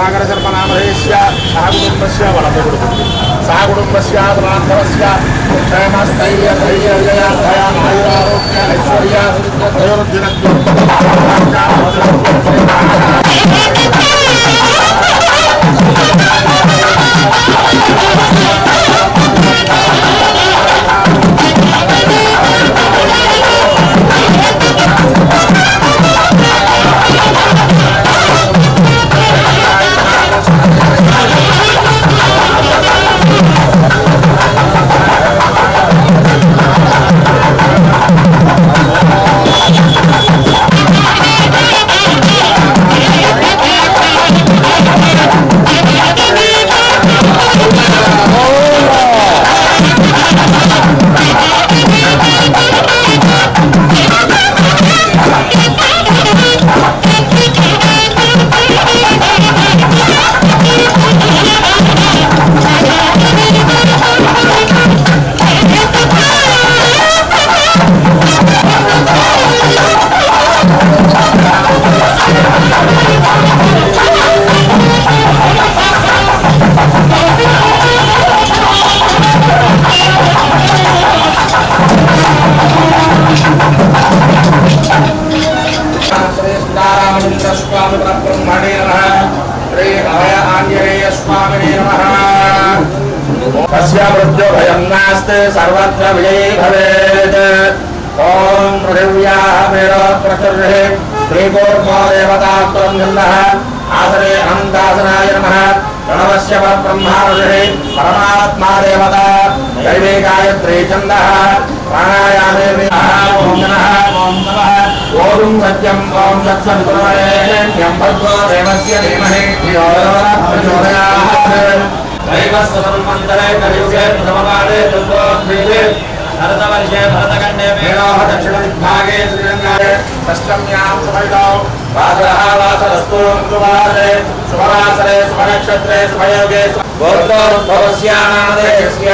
సాగర శర్మనామధేయస్య సహ కుటుంబస్య వరదగుడు సహ కుటుంబస్య బాంధవస్య క్షేమ స్థైర్య ధైర్య విజయ భయ ఆయురారోగ్య ఐశ్వర్య శ్రీ సీతారామచంద్ర స్వామి బ్రహ్మణే నమ శ్రీ అభయ ఆంజనేయ స్వామినే నమ తస్య మృత్యు భయం నాస్తి సర్వత్ర విజయీ భవేత్ ఓం పృథివ్యాః మేరో ప్రచుర్హే శ్రీకూర్మో దేవతాస్త్వం గంధః ఆసనే అనంతాసనాయ నమః ప్రణవస్య పరబ్రహ్మారుషే పరమాత్మా దేవత దైవే గాయత్రీ ఛందః ప్రాణాయామే ఓం నమః ఓం నమః ఓం సత్యం ఓం సత్సవితుర్వరేణ్యం భర్గో దేవస్య ధీమహి ధియో యో నః ప్రచోదయాత్ దైవస్వసంమంతరే కలియుగే ప్రథమపాదే దుర్గోద్భీతే భరతవర్షే భరతఖండే మేనోహ దక్షిణ దిగ్భాగే శ్రీరంగారే అష్టమ్యాం సుభైదౌ వాసరః వాసరస్తు సువాసరే శుభవాసరే శుభనక్షత్రే శుభయోగే గోత్రోద్భవస్యానామదేయస్య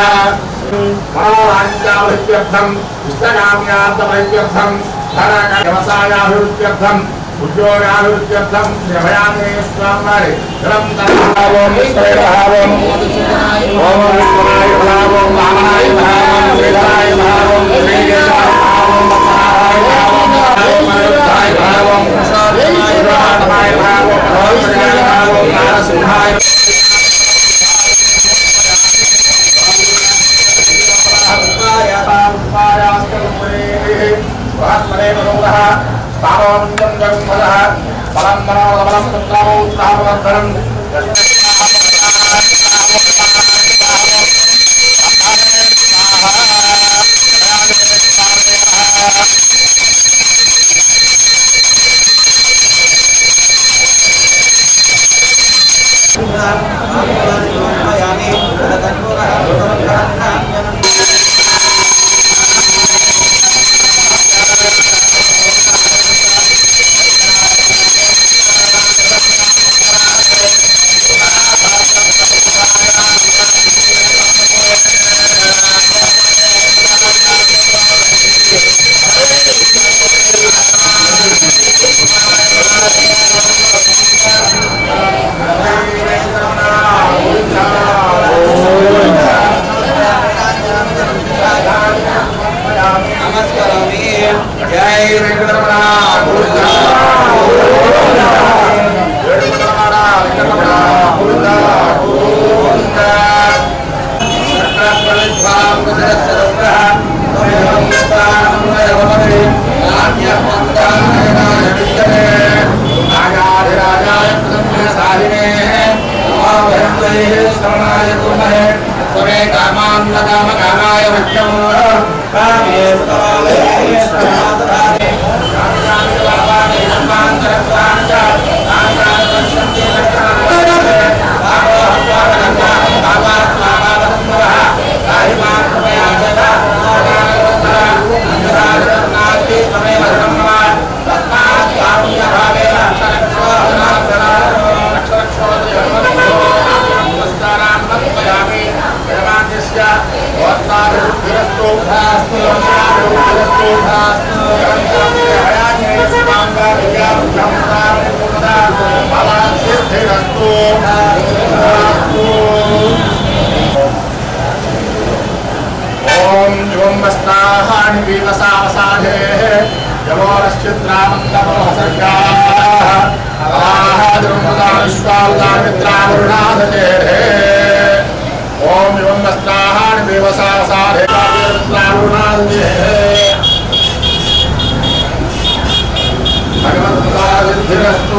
మనోవాంఛాభివృద్ధ్యర్థం ఇష్టకామ్యార్థమైత్యర్థం ధన వ్యవసాయాభివృద్ధ్యర్థం ఉద్యోగాభివృద్ధ్యర్థం శ్రీభయాంజనేయస్వామి వారి నిరంతరం శ్రీరహావం ఓం విష్ణునాయ నమః ఓం వామనాయ నమః ఓం శ్రీధరాయ నమః ఓం శ్రీకేశాయ నమః ఓం పద్మనాభాయ నమః ఓం మరుద్ధాయ నమః ఓం కృష్ణాయ నమః ఓం రోహిణాయ నమః ఓం నారసింహాయ ఫలం మనోబలం పుత్రమౌ స్థాపవర్ధనం నమస్కారామి జై వెంకటరమణ గోవిందా. వెంకటరమణ, వెంకటరమణ, గోవిందా, గోవిందా. రాజాధిరాజాయ ప్రసన్న సాహినే నమో శరణాయ గురుమహే స్వమే కామాన్న కామ కామాయ వృక్షమో కామే స్థాలే స్థానాదరానే కామ్యాని వావాని ధర్మాంతరత్వాని చ కామ్యాని పశ్యంతి లక్షణాని ఆమో హత్వాగంగా భావాత్మా భావసంభవః కాహిమాన్ కృపయా జగ అంతరాజనాస్తి త్వమేవ ధర్మవాన్ తస్మాత్ కారుణ్య భావేన లక్షరక్షో లక్షరక్షో నమస్కారాన్ సమర్పయామి భగవాన్యస్య గోత్రాభివృద్ధిరస్తు భాస్తు భాస్తు భాస్తు ఓం యోం వస్నాహాని వీవసావసానే ఓం యోం వస్నాహాని వీవసావసానే భగవంతుడా సిద్ధిరస్తు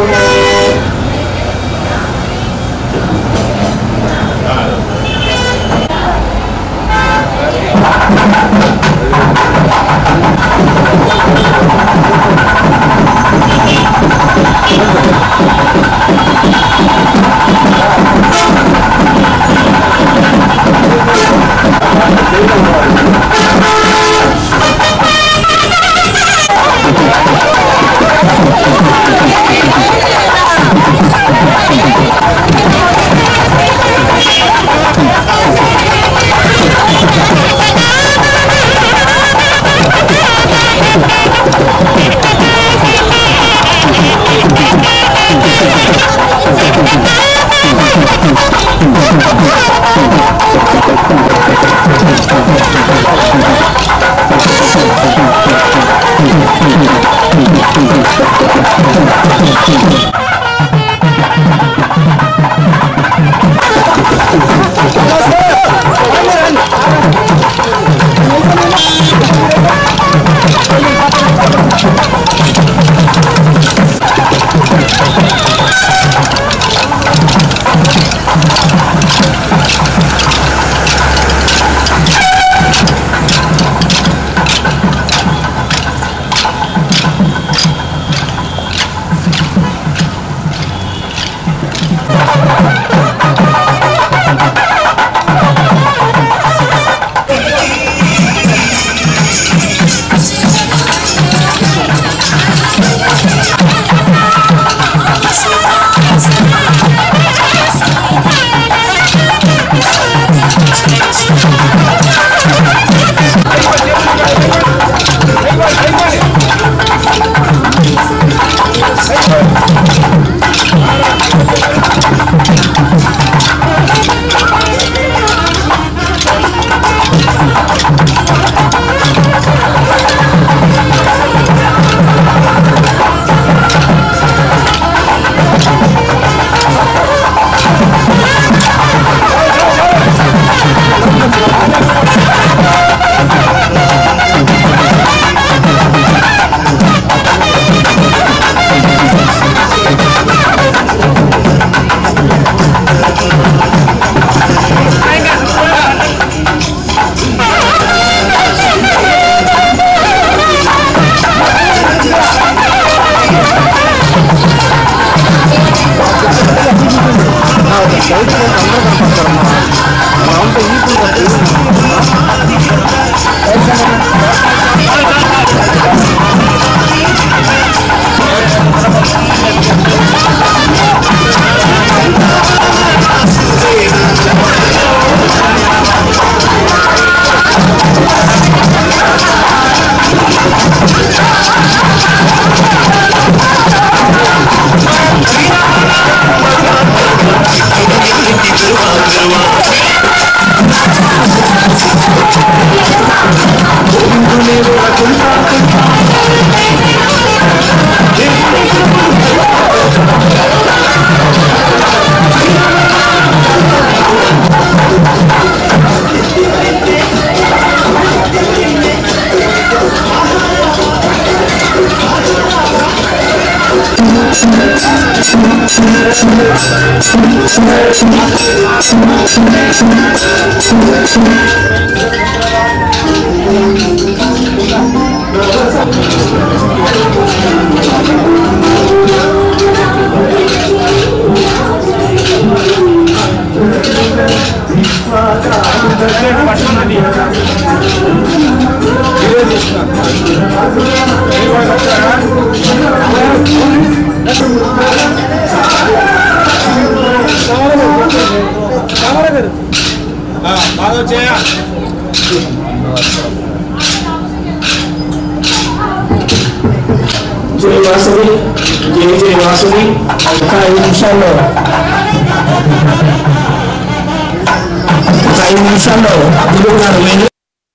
జై వాసుడి జై జై వాసుడి ఒక ఐదు నిమిషాల్లో ఒక ఐదు నిమిషాల్లో గురువు గారు వెళ్ళి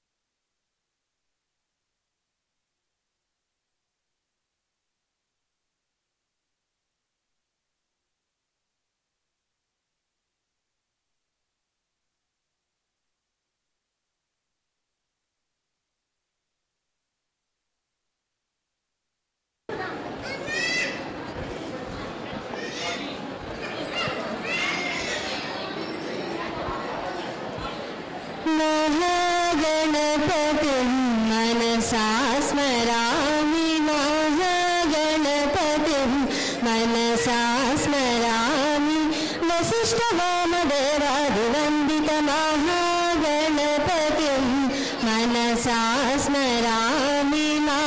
महागणपतिं मनसा स्मरामि महागणपतिं मनसा स्मरामि वसिष्ठवामदेवादिवन्दितमहागणपतिं मनसा स्मरामि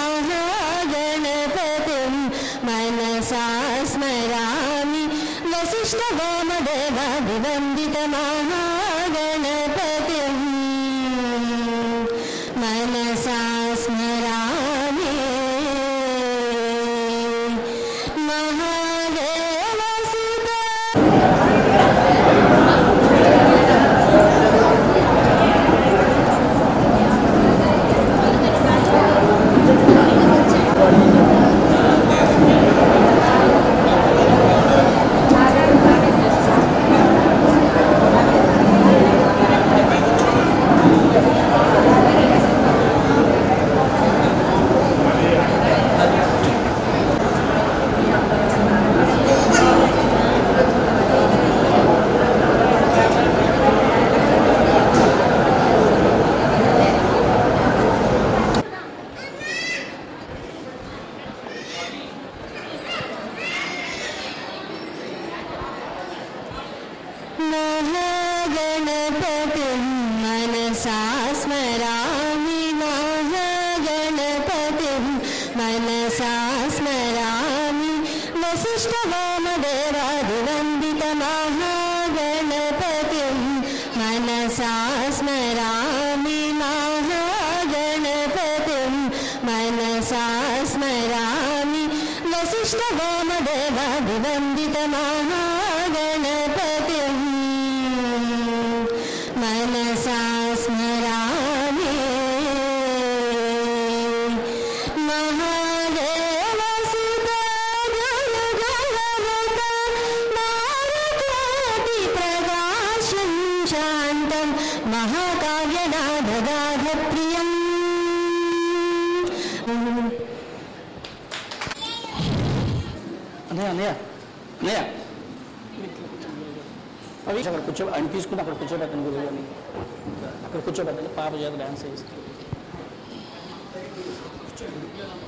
महागणपतिं मनसा स्मरामि वसिष्ठवामदेवादिवन्दितमहागणपतिं मनसा स्मरामि महादेवसुता महागणपतिं मनसा स्मरामि महागणपतिं मनसा स्मरामि वसिष्ठवामदेवादिवन्दितमहागणपतिं मनसा स्मरामि महागणपतिं मनसा स्मरामि वसिष्ठवामदेवादिवन्दितमहागणपतिं मनसा स्मरामि महादेवसुता जलजलवता मारुकोटिप्रकाशं शान्तं महाकाव्यनादगाधप्रियम् అన్నయ్య అన్నయ్య అన్నయ్య అవి అక్కడ కూర్చో ఆయన తీసుకుని అక్కడ కూర్చోబెట్టండి గురువు గారిని అక్కడ కూర్చోబెట్టండి పాప చేత డ్యాన్స్ చేయిస్తుంది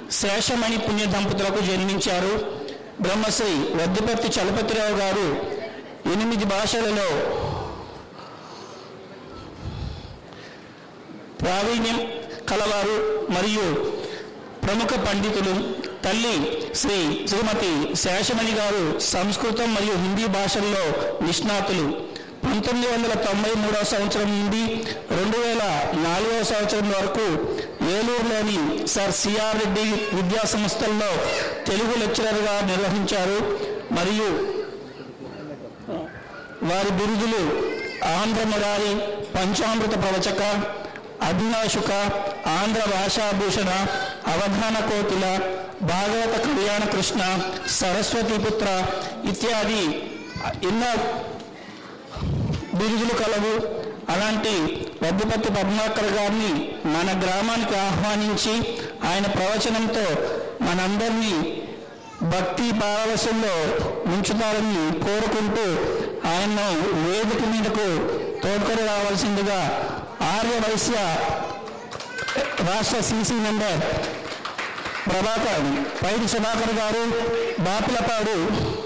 శేషమణి పుణ్య దంపతులకు జన్మించారు బ్రహ్మశ్రీ వద్దిపర్తి చలపతిరావు గారు ఎనిమిది భాషలలో ప్రావీణ్యం కలవారు మరియు ప్రముఖ పండితులు తల్లి శ్రీ శ్రీమతి శేషమణి గారు సంస్కృతం మరియు హిందీ భాషల్లో నిష్ణాతులు పంతొమ్మిది వందల తొంభై మూడవ సంవత్సరం నుండి రెండు వేల నాలుగవ సంవత్సరం వరకు ఏలూరులోని సర్ సిఆర్ రెడ్డి విద్యా సంస్థల్లో తెలుగు లెక్చరర్గా నిర్వహించారు మరియు వారి బిరుదులు ఆంధ్ర మురారి పంచామృత ప్రవచక అభిలాషుక ఆంధ్ర భాషాభూషణ అవధాన కోకిల భాగవత కళ్యాణ కృష్ణ సరస్వతి పుత్ర ఇత్యాది ఎన్నో బిరుదులు కలవు అలాంటి వద్దుపత్తి పద్మాకర్ గారిని మన గ్రామానికి ఆహ్వానించి ఆయన ప్రవచనంతో మనందరినీ భక్తి పారవశంలో ఉంచుతారని కోరుకుంటూ ఆయన్ను వేదిక మీదకు తోడ్కొని రావాల్సిందిగా ఆర్య వైశ్య రాష్ట్ర సీసీ మెంబర్ ప్రభాకర్ పైడి సుధాకర్ గారు బాపులపాడు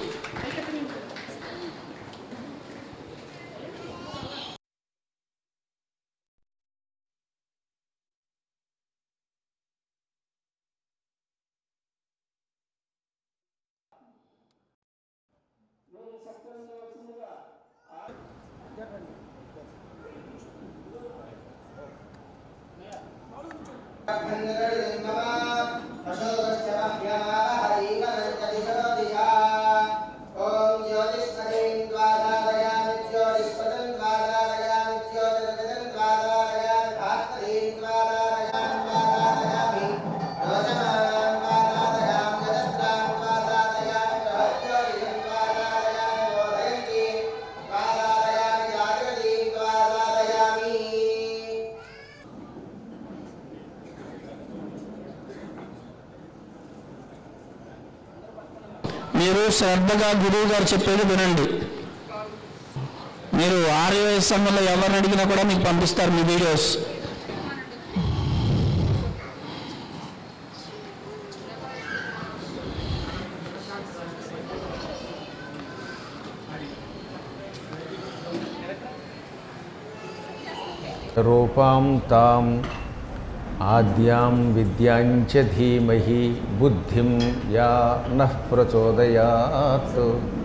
మీరు శ్రద్ధగా గురువు గారు చెప్పేది వినండి మీరు ఆర్యవైఎస్ సంఘంలో ఎవరిని అడిగినా కూడా మీకు పంపిస్తారు మీ వీడియోస్ రూపాం తాం ఆద్యాం విద్యాంచ ధీమహి బుద్ధిం యా నః ప్రచోదయాత్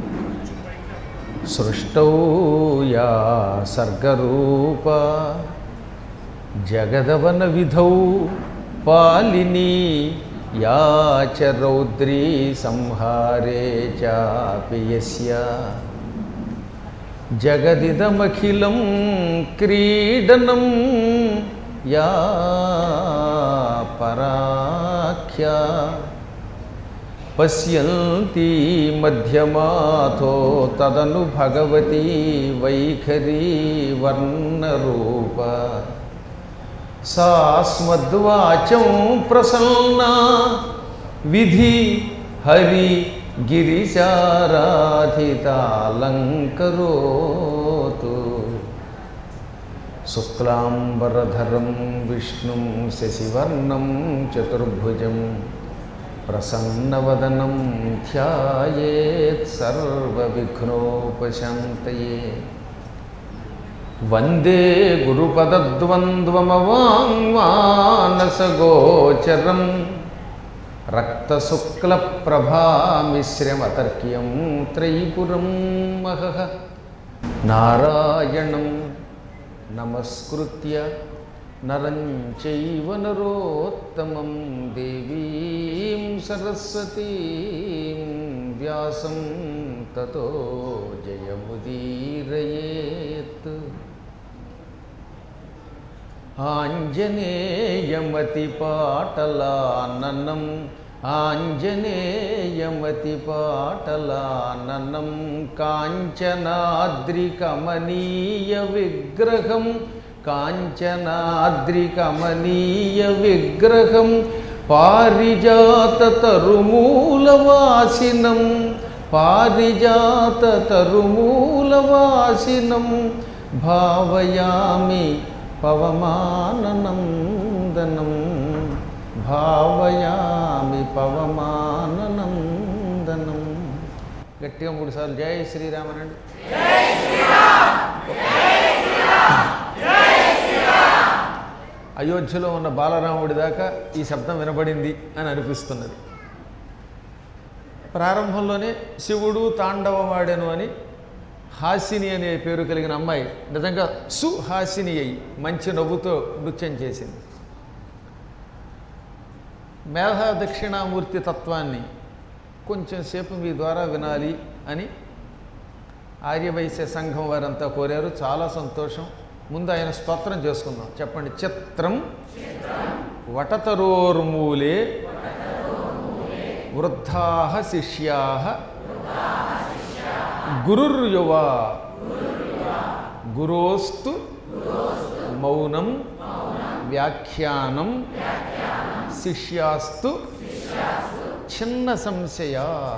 సృష్టౌ యా సర్గరూప జగదవన విధౌ పాలిని యా చ రౌద్రీ సంహారే చాపి యస్య జగదిదమఖిలం క్రీడనం యా పరాఖ్యా పశ్యంతి మధ్యమాథో తదను భగవతి వైఖరీ వర్ణరూప సాస్మద్వాచం ప్రసన్నా విధి హరి గిరిశారాధితాలంకరోతు శుక్లాంబరధరం విష్ణుం శశివర్ణం చతుర్భుజం ప్రసన్నవదనం ధ్యాయేత్ సర్వవిఘ్నోపశాంతయే వందే గురుపదద్వంద్వమవాంగ్మానసగోచరం రక్తశుక్లప్రభామిశ్రమతర్క్యం త్రైపురం మహః నారాయణం నమస్కృత్య నరం చైవ నరోత్తమం దేవీం సరస్వతీం వ్యాసం తతో జయముదీరయేత్ ఆంజనేయమతిపాటలాననం ఆంజనేయమతిపాటలాననం కాంచనాద్రికమనీయ విగ్రహం కాంచనాద్రికమనీయ విగ్రహం పారిజాతతరుమూలవాసినం పారిజాతతరుమూలవాసినం భావయామి పవమాననందనం భావయామి పవమానందనం గట్టిగా మూడు సార్లు జై శ్రీరామనండి అయోధ్యలో ఉన్న బాలరాముడి దాకా ఈ శబ్దం వినబడింది అని అనిపిస్తున్నది ప్రారంభంలోనే శివుడు తాండవమాడెను అని హాసిని అనే పేరు కలిగిన అమ్మాయి నిజంగా సుహాసిని అయి మంచి నవ్వుతో నృత్యం చేసింది మేధా దక్షిణామూర్తి తత్వాన్ని కొంచెం సేపు మీ ద్వారా వినాలి అని ఆర్యవైశ్య సంఘం వారంతా కోరారు చాలా సంతోషం ముందు ఆయన స్తోత్రం చేసుకుందాం చెప్పండి చిత్రం వటతరోర్మూలే వృద్ధా శిష్యా గురుర్యువ గురోస్తు మౌనం వ్యాఖ్యానం శిష్యాస్తు చిన్న సంశయ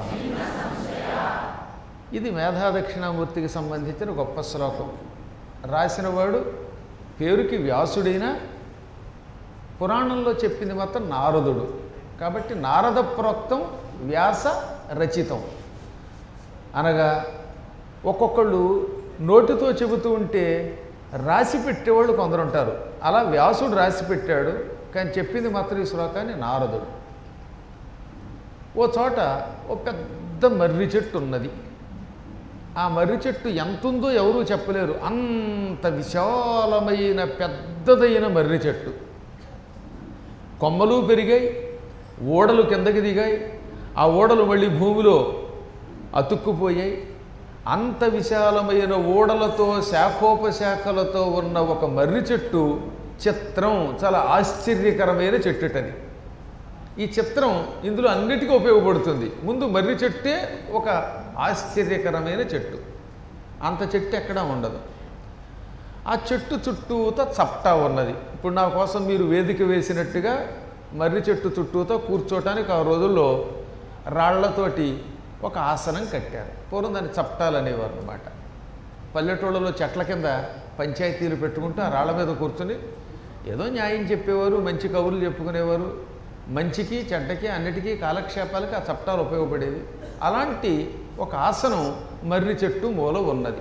ఇది మేధాదక్షిణామూర్తికి సంబంధించిన గొప్ప శ్లోకం రాసినవాడు పేరుకి వ్యాసుడైనా పురాణంలో చెప్పింది మాత్రం నారదుడు కాబట్టి నారద ప్రోక్తం వ్యాస రచితం అనగా ఒక్కొక్కళ్ళు నోటితో చెబుతూ ఉంటే రాసి పెట్టేవాళ్ళు కొందరు ఉంటారు అలా వ్యాసుడు రాసి పెట్టాడు కానీ చెప్పింది మాత్రం ఈ శ్లోకాన్ని నారదుడు ఓ చోట ఓ పెద్ద మర్రి చెట్టు ఉన్నది ఆ మర్రి చెట్టు ఎంత ఉందో ఎవరూ చెప్పలేరు అంత విశాలమైన పెద్దదైన మర్రి చెట్టు కొమ్మలు పెరిగాయి ఓడలు కిందకి దిగాయి ఆ ఓడలు మళ్ళీ భూమిలో అతుక్కుపోయాయి అంత విశాలమైన ఓడలతో శాఖోపశాఖలతో ఉన్న ఒక మర్రి చెట్టు చిత్రం చాలా ఆశ్చర్యకరమైన చెట్టుటది ఈ చిత్రం ఇందులో అన్నిటికీ ఉపయోగపడుతుంది ముందు మర్రి చెట్టే ఒక ఆశ్చర్యకరమైన చెట్టు అంత చెట్టు ఎక్కడా ఉండదు ఆ చెట్టు చుట్టూతో చప్టా ఉన్నది ఇప్పుడు నా కోసం మీరు వేదిక వేసినట్టుగా మర్రి చెట్టు చుట్టూతో కూర్చోటానికి ఆ రోజుల్లో రాళ్లతోటి ఒక ఆసనం కట్టారు పూర్వం దాన్ని చప్టాలు అనేవారు అనమాట పల్లెటూళ్ళలో చెట్ల కింద పంచాయతీలు పెట్టుకుంటూ ఆ రాళ్ల మీద కూర్చుని ఏదో న్యాయం చెప్పేవారు మంచి కబుర్లు చెప్పుకునేవారు మంచికి చెడ్డకి అన్నిటికీ కాలక్షేపాలకి ఆ చప్టాలు ఉపయోగపడేవి అలాంటి ఒక ఆసనం మర్రి చెట్టు మూల ఉన్నది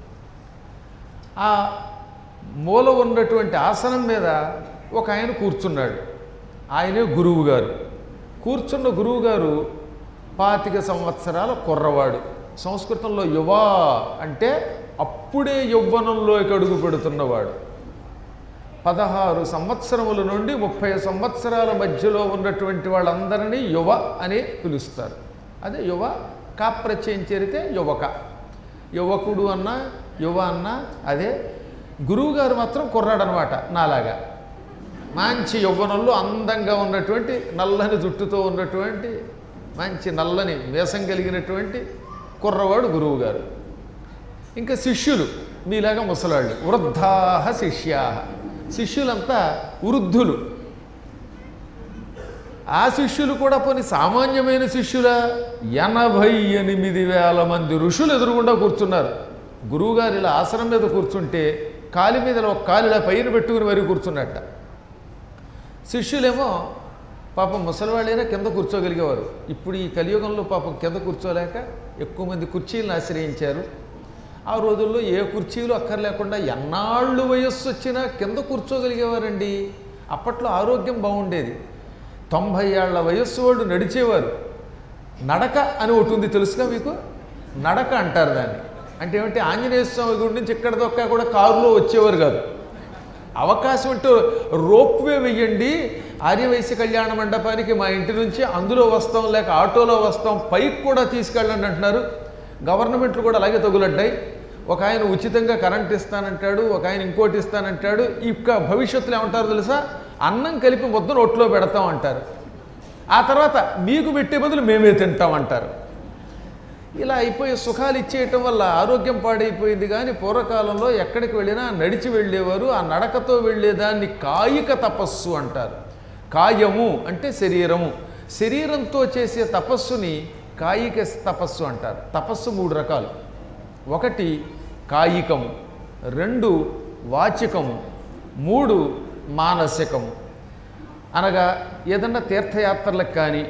ఆ మూల ఉన్నటువంటి ఆసనం మీద ఒక ఆయన కూర్చున్నాడు ఆయనే గురువు గారు కూర్చున్న గురువు గారు పాతిక సంవత్సరాల కుర్రవాడు సంస్కృతంలో యువ అంటే అప్పుడే యౌవనంలోకి అడుగు పెడుతున్నవాడు పదహారు సంవత్సరముల నుండి ముప్పై సంవత్సరాల మధ్యలో ఉన్నటువంటి వాళ్ళందరినీ యువ అని పిలుస్తారు అదే యువ కాప్రత్యయం చేరితే యువక యువకుడు అన్న యువ అన్న అదే గురువుగారు మాత్రం కుర్రాడనమాట నాలాగా మంచి యవ్వనంలో అందంగా ఉన్నటువంటి నల్లని జుట్టుతో ఉన్నటువంటి మంచి నల్లని వేషం కలిగినటువంటి కుర్రవాడు గురువుగారు ఇంకా శిష్యులు మీలాగా ముసలాళ్ళు వృద్ధాహ శిష్యా శిష్యులంతా వృద్ధులు ఆ శిష్యులు కూడా పోని సామాన్యమైన శిష్యుల ఎనభై ఎనిమిది వేల మంది ఋషులు ఎదురుగుండా కూర్చున్నారు గురువుగారు ఇలా ఆసనం మీద కూర్చుంటే కాలి మీద ఒక కాలు ఇలా పైన పెట్టుకుని మరీ కూర్చున్నట్ట శిష్యులేమో పాపం ముసలివాళ్ళైనా కింద కూర్చోగలిగేవారు ఇప్పుడు ఈ కలియుగంలో పాపం కింద కూర్చోలేక ఎక్కువ మంది కుర్చీలను ఆశ్రయించారు ఆ రోజుల్లో ఏ కుర్చీలు అక్కర్లేకుండా ఎన్నాళ్ళు వయస్సు వచ్చినా కింద కూర్చోగలిగేవారండి అప్పట్లో ఆరోగ్యం బాగుండేది తొంభై ఏళ్ల వయస్సు వాళ్ళు నడిచేవారు నడక అని ఒకటి ఉంది తెలుసుగా మీకు నడక అంటారు దాన్ని అంటే ఏమంటే ఆంజనేయ స్వామి గుడి నుంచి ఇక్కడ దొక్కా కూడా కారులో వచ్చేవారు కాదు అవకాశం ఉంటే రోప్వే వెయ్యండి ఆర్యవైశ్య కళ్యాణ మండపానికి మా ఇంటి నుంచి అందులో వస్తాం లేక ఆటోలో వస్తాం పైకి కూడా తీసుకెళ్ళండి అంటున్నారు గవర్నమెంట్లు కూడా అలాగే తగులడ్డాయి ఒక ఆయన ఉచితంగా కరెంట్ ఇస్తానంటాడు ఒక ఆయన ఇంకోటి ఇస్తానంటాడు ఇక భవిష్యత్తులో ఏమంటారు తెలుసా అన్నం కలిపి మొత్తం ఒట్లో పెడతాం అంటారు ఆ తర్వాత మీకు పెట్టే బదులు మేమే తింటాం అంటారు ఇలా అయిపోయి సుఖాలు ఇచ్చేయటం వల్ల ఆరోగ్యం పాడైపోయింది కానీ పూర్వకాలంలో ఎక్కడికి వెళ్ళినా నడిచి వెళ్ళేవారు ఆ నడకతో వెళ్ళేదాన్ని కాయిక తపస్సు అంటారు కాయము అంటే శరీరము శరీరంతో చేసే తపస్సుని కాయిక తపస్సు అంటారు తపస్సు మూడు రకాలు ఒకటి కాయికము రెండు వాచికము మూడు మానసికము అనగా ఏదన్నా తీర్థయాత్రలకు కానీ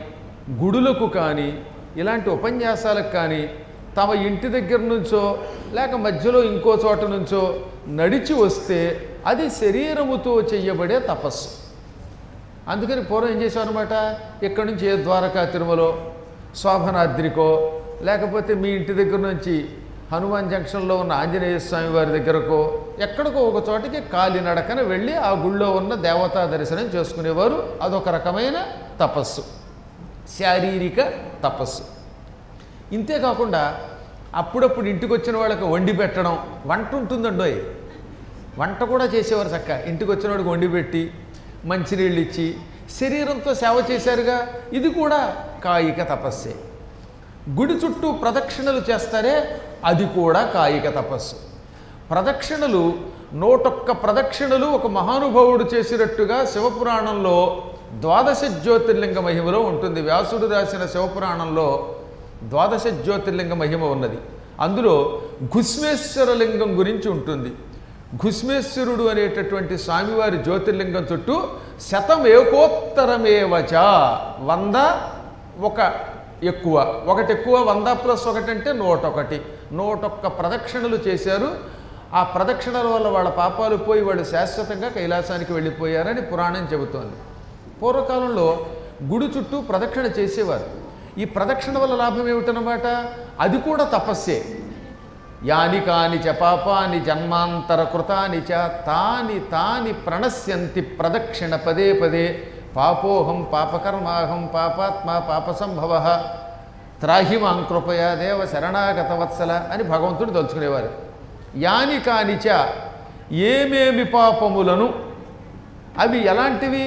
గుడులకు కానీ ఇలాంటి ఉపన్యాసాలకు కానీ తమ ఇంటి దగ్గర నుంచో లేక మధ్యలో ఇంకో చోట నుంచో నడిచి వస్తే అది శరీరముతో చెయ్యబడే తపస్సు అందుకని పూర్వం ఏం చేశామన్నమాట ఇక్కడి నుంచి ఏ ద్వారకా తిరుమలో శోభనాద్రికో లేకపోతే మీ ఇంటి దగ్గర నుంచి హనుమాన్ జంక్షన్లో ఉన్న ఆంజనేయ స్వామి వారి దగ్గరకో ఎక్కడికో ఒక చోటికి కాలినడకన వెళ్ళి ఆ గుళ్ళో ఉన్న దేవతా దర్శనం చేసుకునేవారు అదొక రకమైన తపస్సు శారీరక తపస్సు ఇంతే కాకుండా అప్పుడప్పుడు ఇంటికి వచ్చిన వాళ్ళకి వండి పెట్టడం వంట ఉంటుందండోయ్ వంట కూడా చేసేవారు చక్క ఇంటికి వచ్చిన వాడికి వండి పెట్టి మంచినీళ్ళు ఇచ్చి శరీరంతో సేవ చేశారుగా ఇది కూడా కాయిక తపస్సే గుడి చుట్టూ ప్రదక్షిణలు చేస్తారే అది కూడా కాయిక తపస్సు ప్రదక్షిణలు నూటొక్క ప్రదక్షిణలు ఒక మహానుభావుడు చేసినట్టుగా శివపురాణంలో ద్వాదశ జ్యోతిర్లింగ మహిమలో ఉంటుంది వ్యాసుడు రాసిన శివపురాణంలో ద్వాదశ జ్యోతిర్లింగ మహిమ ఉన్నది అందులో ఘుస్మేశ్వర లింగం గురించి ఉంటుంది ఘుస్మేశ్వరుడు అనేటటువంటి స్వామివారి జ్యోతిర్లింగం చుట్టూ శతం ఏకోత్తరమేవచ వంద ఒక ఎక్కువ ఒకటి ఎక్కువ వంద ప్లస్ ఒకటి అంటే నూట ఒకటి నూటొక్క ప్రదక్షిణలు చేశారు ఆ ప్రదక్షిణల వల్ల వాళ్ళ పాపాలు పోయి వాళ్ళు శాశ్వతంగా కైలాసానికి వెళ్ళిపోయారని పురాణం చెబుతోంది పూర్వకాలంలో గుడి చుట్టూ ప్రదక్షిణ చేసేవారు ఈ ప్రదక్షిణ వల్ల లాభం ఏమిటనమాట అది కూడా తపస్సే యాని కాని చ పాపాని జన్మాంతర కృతాని చ తాని తాని ప్రణశ్యంతి ప్రదక్షిణ పదే పదే పాపోహం పాపకర్మాహం పాపాత్మ పాపసంభవ త్రాహి మాం కృపయా దేవ శరణాగత వత్సల అని భగవంతుడు తలుచుకునేవారు యాని కానిచ ఏమేమి పాపములను అవి ఎలాంటివి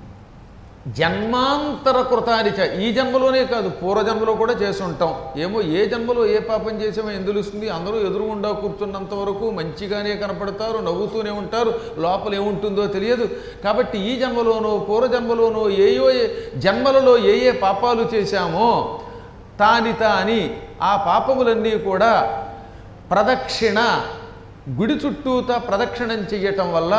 జన్మాంతర కృతానిచ ఈ జన్మలోనే కాదు పూర్వజన్మలో కూడా చేసి ఉంటాం ఏమో ఏ జన్మలో ఏ పాపం చేసామో ఏం తెలుస్తుంది అందరూ ఎదురుగుండా కూర్చున్నంత వరకు మంచిగానే కనపడతారు నవ్వుతూనే ఉంటారు లోపల ఏముంటుందో తెలియదు కాబట్టి ఈ జన్మలోనో పూర్వజన్మలోనో ఏయో ఏ జన్మలలో ఏ ఏ పాపాలు చేశామో తాని తాని ఆ పాపములన్నీ కూడా ప్రదక్షిణ గుడి చుట్టూత ప్రదక్షిణం చెయ్యటం వల్ల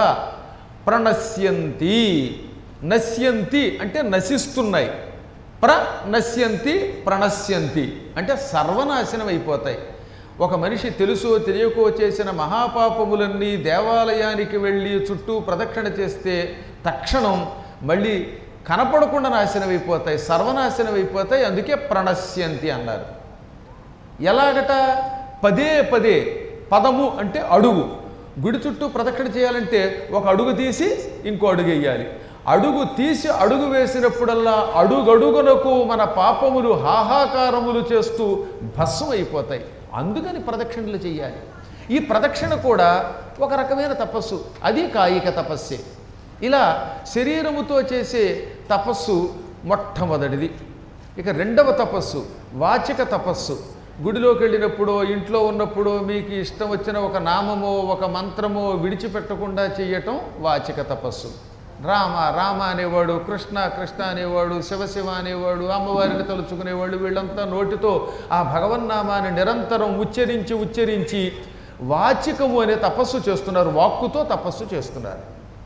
ప్రణశ్యంతి నశ్యంతి అంటే నశిస్తున్నాయి ప్రనశ్యంతి ప్రణశ్యంతి అంటే సర్వనాశనం అయిపోతాయి ఒక మనిషి తెలుసో తెలియకో చేసిన మహాపాపములన్నీ దేవాలయానికి వెళ్ళి చుట్టూ ప్రదక్షిణ చేస్తే తక్షణం మళ్ళీ కనపడకుండా నాశనం అయిపోతాయి సర్వనాశనం అయిపోతాయి అందుకే ప్రణశ్యంతి అన్నారు ఎలాగట పదే పదే పదము అంటే అడుగు గుడి చుట్టూ ప్రదక్షిణ చేయాలంటే ఒక అడుగు తీసి ఇంకో అడుగు వేయాలి అడుగు తీసి అడుగు వేసినప్పుడల్లా అడుగడుగునకు మన పాపములు హాహాకారములు చేస్తూ భస్మం అయిపోతాయి అందుకని ప్రదక్షిణలు చేయాలి ఈ ప్రదక్షిణ కూడా ఒక రకమైన తపస్సు అది కాయిక తపస్సే ఇలా శరీరముతో చేసే తపస్సు మొట్టమొదటిది ఇక రెండవ తపస్సు వాచిక తపస్సు గుడిలోకి వెళ్ళినప్పుడో ఇంట్లో ఉన్నప్పుడో మీకు ఇష్టం వచ్చిన ఒక నామమో ఒక మంత్రమో విడిచిపెట్టకుండా చేయటం వాచిక తపస్సు రామ రామ అనేవాడు కృష్ణ కృష్ణ అనేవాడు శివశివ అనేవాడు అమ్మవారిని తలుచుకునేవాడు వీళ్ళంతా నోటితో ఆ భగవన్నామాన్ని నిరంతరం ఉచ్చరించి ఉచ్చరించి వాచికము అనే తపస్సు చేస్తున్నారు వాక్కుతో తపస్సు చేస్తున్నారు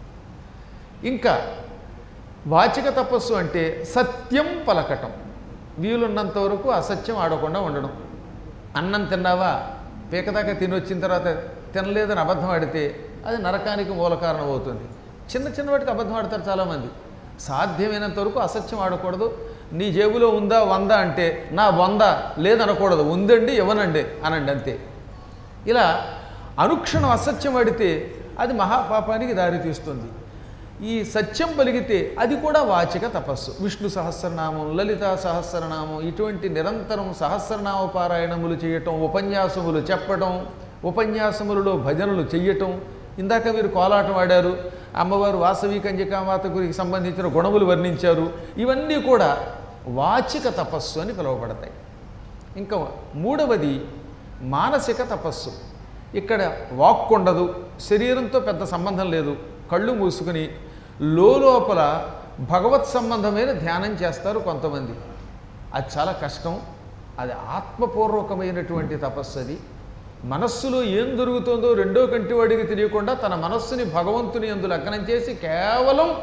ఇంకా వాచిక తపస్సు అంటే సత్యం పలకటం వీలున్నంత వరకు అసత్యం ఆడకుండా ఉండడం అన్నం తిన్నావా పీకదాకా తిని వచ్చిన తర్వాత తినలేదని అబద్ధం ఆడితే అది నరకానికి మూల కారణం అవుతుంది చిన్న చిన్న వాటికి అబద్ధం ఆడతారు చాలామంది సాధ్యమైనంత వరకు అసత్యం ఆడకూడదు నీ జేబులో ఉందా వంద అంటే నా వంద లేదనకూడదు ఉందండి ఇవ్వనండి అనండి అంతే ఇలా అనుక్షణం అసత్యం ఆడితే అది మహాపాపానికి దారితీస్తుంది ఈ సత్యం పలిగితే అది కూడా వాచిక తపస్సు విష్ణు సహస్రనామం లలితా సహస్రనామం ఇటువంటి నిరంతరం సహస్రనామ పారాయణములు చేయటం ఉపన్యాసములు చెప్పడం ఉపన్యాసములలో భజనలు చెయ్యటం ఇందాక మీరు కోలాటం ఆడారు అమ్మవారు వాసవి కంజికామాత గురికి సంబంధించిన గుణములు వర్ణించారు ఇవన్నీ కూడా వాచిక తపస్సు అని పిలువబడతాయి ఇంకా మూడవది మానసిక తపస్సు ఇక్కడ వాక్కు ఉండదు శరీరంతో పెద్ద సంబంధం లేదు కళ్ళు మూసుకుని లోపల భగవత్ సంబంధమైన ధ్యానం చేస్తారు కొంతమంది అది చాలా కష్టం అది ఆత్మపూర్వకమైనటువంటి తపస్సు అది మనస్సులో ఏం జరుగుతుందో రెండో కంటి వాడికి తెలియకుండా తన మనస్సుని భగవంతుని అందు లగ్నం చేసి కేవలం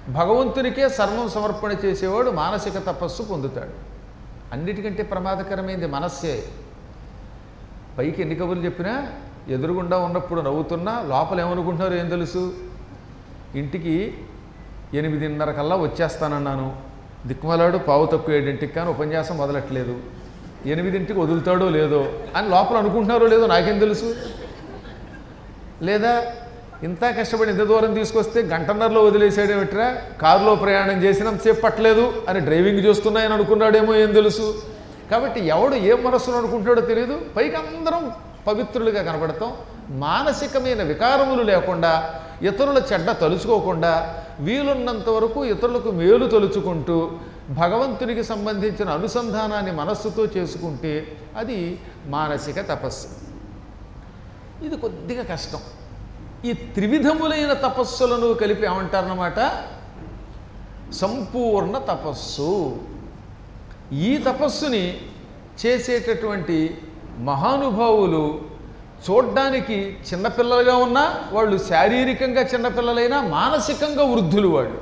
భగవంతునికే సర్వం సమర్పణ చేసేవాడు మానసిక తపస్సు పొందుతాడు అన్నిటికంటే ప్రమాదకరమైనది మనస్సే పైకి ఎన్ని కబుర్లు చెప్పినా ఎదురుగుండా ఉన్నప్పుడు నవ్వుతున్నా లోపల ఏమనుకుంటున్నారో ఏం తెలుసు ఇంటికి ఎనిమిదిన్నర కల్లా వచ్చేస్తానన్నాను దిక్కుమలాడు పావు తక్కువ ఏడింటికి కానీ ఉపన్యాసం మొదలట్లేదు ఎనిమిదింటికి వదులుతాడో లేదో అని లోపల అనుకుంటున్నారో లేదో నాకేం తెలుసు లేదా ఇంత కష్టపడి ఇంత దూరం తీసుకొస్తే గంటన్నరలో వదిలేసాడేమిట్రా కారులో ప్రయాణం చేసినంతసేపు పట్టలేదు అని డ్రైవింగ్ చేస్తున్నాయని అనుకున్నాడేమో ఏం తెలుసు కాబట్టి ఎవడు ఏం మనస్సులో అనుకుంటాడో తెలియదు పైకి అందరం పవిత్రులుగా కనపడతాం మానసికమైన వికారములు లేకుండా ఇతరుల చెడ్డ తలుచుకోకుండా వీలున్నంత వరకు ఇతరులకు మేలు తలుచుకుంటూ భగవంతునికి సంబంధించిన అనుసంధానాన్ని మనస్సుతో చేసుకుంటే అది మానసిక తపస్సు ఇది కొద్దిగా కష్టం ఈ త్రివిధములైన తపస్సులను కలిపి ఏమంటారన్నమాట సంపూర్ణ తపస్సు ఈ తపస్సుని చేసేటటువంటి మహానుభావులు చూడ్డానికి చిన్నపిల్లలుగా ఉన్నా వాళ్ళు శారీరకంగా చిన్నపిల్లలైనా మానసికంగా వృద్ధులు వాళ్ళు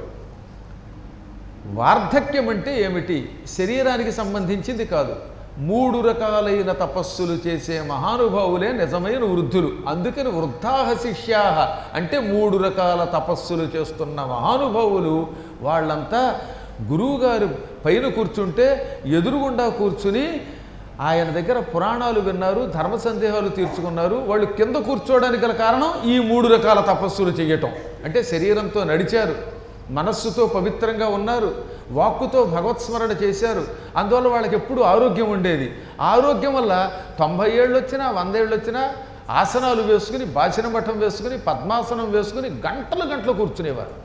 వార్ధక్యం అంటే ఏమిటి శరీరానికి సంబంధించింది కాదు మూడు రకాలైన తపస్సులు చేసే మహానుభావులే నిజమైన వృద్ధులు అందుకని వృద్ధాహ శిష్యాహ అంటే మూడు రకాల తపస్సులు చేస్తున్న మహానుభావులు వాళ్ళంతా గురువుగారు పైన కూర్చుంటే ఎదురుగుండా కూర్చుని ఆయన దగ్గర పురాణాలు విన్నారు ధర్మ సందేహాలు తీర్చుకున్నారు వాళ్ళు కింద కూర్చోవడానికి గల కారణం ఈ మూడు రకాల తపస్సులు చేయటం అంటే శరీరంతో నడిచారు మనస్సుతో పవిత్రంగా ఉన్నారు వాక్కుతో భగవత్స్మరణ చేశారు అందువల్ల వాళ్ళకి ఎప్పుడు ఆరోగ్యం ఉండేది ఆరోగ్యం వల్ల తొంభై ఏళ్ళు వచ్చినా వంద ఏళ్ళు వచ్చినా ఆసనాలు వేసుకుని బాసిన మఠం వేసుకుని పద్మాసనం వేసుకుని గంటలు గంటలు కూర్చునేవారు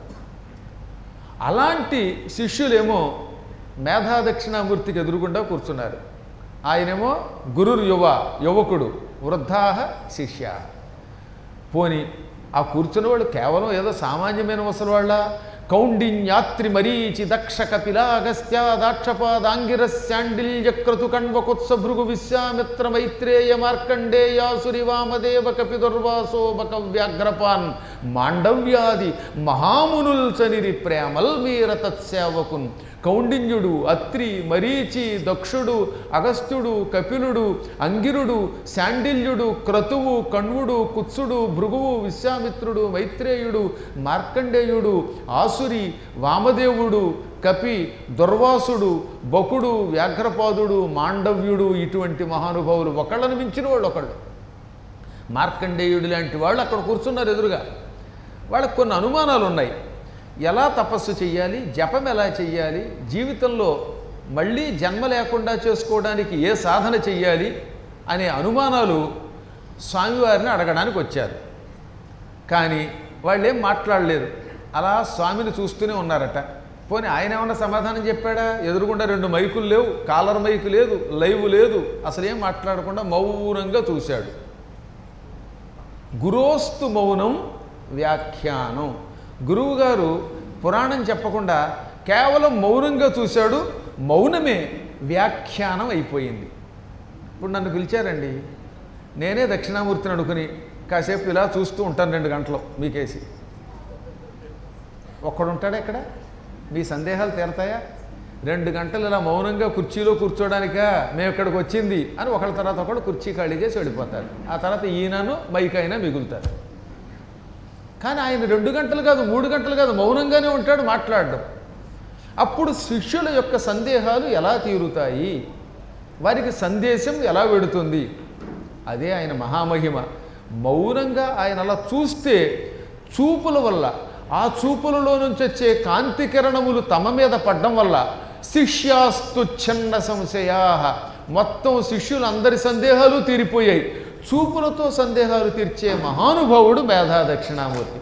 అలాంటి శిష్యులేమో మేధా దక్షిణామూర్తికి ఎదురుగుండా కూర్చున్నారు ఆయనేమో గురుర్ యువ యువకుడు వృద్ధాహ శిష్య పోని ఆ కూర్చున్న వాళ్ళు కేవలం ఏదో సామాన్యమైన ముసలి వాళ్ళ కౌండిన్యాత్రి మరీచి దక్ష కపిల అగస్త్య దాక్షపాదాంగిర శాండిల్య క్రతు కణ్వకుత్స భృగు విశ్వామిత్ర మైత్రేయ మార్కండేయాసురి వామదేవ కపి దుర్వాసో బక వ్యాఘ్రపాన్ మాండవ్యాది మహామునుల్ చనిరి ప్రేమల్ మీర తత్సేవకున్ కౌండిన్యుడు అత్రి మరీచి దక్షుడు అగస్త్యుడు కపిలుడు అంగిరుడు శాండిల్యుడు క్రతువు కణ్వుడు కుత్సుడు భృగువు విశ్వామిత్రుడు మైత్రేయుడు మార్కండేయుడు ఆసురి వామదేవుడు కపి దుర్వాసుడు బకుడు వ్యాఘ్రపాదుడు మాండవ్యుడు ఇటువంటి మహానుభావులు ఒకళ్ళని మించిన వాళ్ళు ఒకళ్ళు మార్కండేయుడు లాంటి వాళ్ళు అక్కడ కూర్చున్నారు ఎదురుగా వాళ్ళకు కొన్ని అనుమానాలు ఉన్నాయి ఎలా తపస్సు చెయ్యాలి జపం ఎలా చెయ్యాలి జీవితంలో మళ్ళీ జన్మ లేకుండా చేసుకోవడానికి ఏ సాధన చెయ్యాలి అనే అనుమానాలు స్వామివారిని అడగడానికి వచ్చారు కానీ వాళ్ళు ఏం మాట్లాడలేరు అలా స్వామిని చూస్తూనే ఉన్నారట పోనీ ఆయన ఏమన్నా సమాధానం చెప్పాడా ఎదురుగుండా రెండు మైకులు లేవు కాలర్ మైకు లేదు లైవ్ లేదు అసలు ఏం మాట్లాడకుండా మౌనంగా చూశాడు గురోస్తు మౌనం వ్యాఖ్యానం గురువుగారు పురాణం చెప్పకుండా కేవలం మౌనంగా చూశాడు మౌనమే వ్యాఖ్యానం అయిపోయింది ఇప్పుడు నన్ను పిలిచారండి నేనే దక్షిణామూర్తిని అనుకుని కాసేపు ఇలా చూస్తూ ఉంటాను రెండు గంటలు మీకేసి ఒక్కడు ఉంటాడా ఇక్కడ మీ సందేహాలు తీరతాయా రెండు గంటలు ఇలా మౌనంగా కుర్చీలో కూర్చోడానికా మేము ఇక్కడికి వచ్చింది అని ఒకళ్ళ తర్వాత ఒకడు కుర్చీ ఖాళీ చేసి వెళ్ళిపోతారు ఆ తర్వాత ఈయనను మైక్ అయినా మిగులుతారు కానీ ఆయన రెండు గంటలు కాదు మూడు గంటలు కాదు మౌనంగానే ఉంటాడు మాట్లాడడం అప్పుడు శిష్యుల యొక్క సందేహాలు ఎలా తీరుతాయి వారికి సందేశం ఎలా వెడుతుంది అదే ఆయన మహామహిమ మౌనంగా ఆయన అలా చూస్తే చూపుల వల్ల ఆ చూపులలో నుంచి వచ్చే కాంతి కిరణములు తమ మీద పడ్డం వల్ల శిష్యాస్తు చిన్న సంశయా మొత్తం శిష్యులందరి సందేహాలు తీరిపోయాయి చూపులతో సందేహాలు తీర్చే మహానుభావుడు మేధా దక్షిణామూర్తి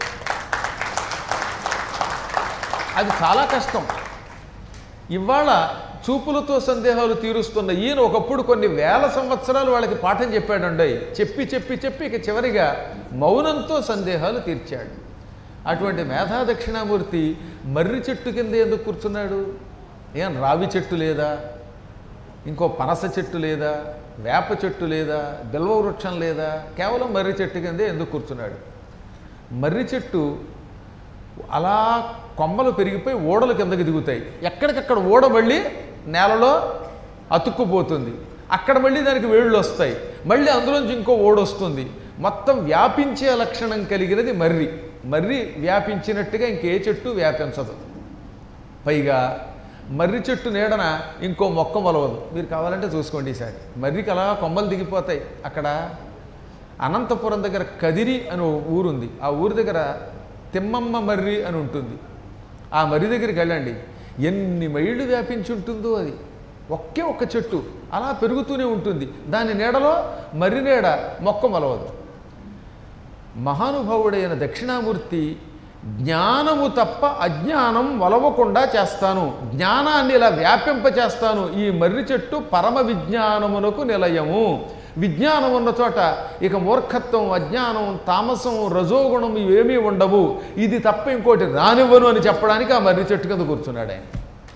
అది చాలా కష్టం ఇవాళ చూపులతో సందేహాలు తీరుస్తున్న ఈయన ఒకప్పుడు కొన్ని వేల సంవత్సరాలు వాళ్ళకి పాఠం చెప్పాడండి చెప్పి చెప్పి చెప్పి ఇక చివరిగా మౌనంతో సందేహాలు తీర్చాడు అటువంటి మేధా దక్షిణామూర్తి మర్రి చెట్టు కింద ఎందుకు కూర్చున్నాడు ఏం రావి చెట్టు లేదా ఇంకో పనస చెట్టు లేదా వేప చెట్టు లేదా బిల్వ వృక్షం లేదా కేవలం మర్రి చెట్టు కిందే ఎందుకు కూర్చున్నాడు మర్రి చెట్టు అలా కొమ్మలు పెరిగిపోయి ఓడలు కిందకి దిగుతాయి ఎక్కడికక్కడ ఓడ మళ్ళీ నేలలో అతుక్కుపోతుంది అక్కడ మళ్ళీ దానికి వేళ్ళు వస్తాయి మళ్ళీ అందులోంచి ఇంకో ఓడ వస్తుంది మొత్తం వ్యాపించే లక్షణం కలిగినది మర్రి మర్రి వ్యాపించినట్టుగా ఇంకే చెట్టు వ్యాపించదు పైగా మర్రి చెట్టు నీడన ఇంకో మొక్క మొలవదు మీరు కావాలంటే చూసుకోండి ఈసారి మర్రికి అలా కొమ్మలు దిగిపోతాయి అక్కడ అనంతపురం దగ్గర కదిరి అని ఓ ఊరుంది ఆ ఊరి దగ్గర తిమ్మమ్మ మర్రి అని ఉంటుంది ఆ మర్రి దగ్గరికి వెళ్ళండి ఎన్ని మైళ్ళు వ్యాపించి ఉంటుందో అది ఒకే ఒక్క చెట్టు అలా పెరుగుతూనే ఉంటుంది దాని నీడలో మర్రి నీడ మొక్క మొలవదు మహానుభావుడైన దక్షిణామూర్తి జ్ఞానము తప్ప అజ్ఞానం వలవకుండా చేస్తాను జ్ఞానాన్ని ఇలా వ్యాపింప చేస్తాను ఈ మర్రి చెట్టు పరమ విజ్ఞానమునకు నిలయము విజ్ఞానం ఉన్న చోట ఇక మూర్ఖత్వం అజ్ఞానం తామసం రజోగుణం ఇవేమీ ఉండవు ఇది తప్ప ఇంకోటి రానివ్వను అని చెప్పడానికి ఆ మర్రి చెట్టు కింద కూర్చున్నాడు ఆయన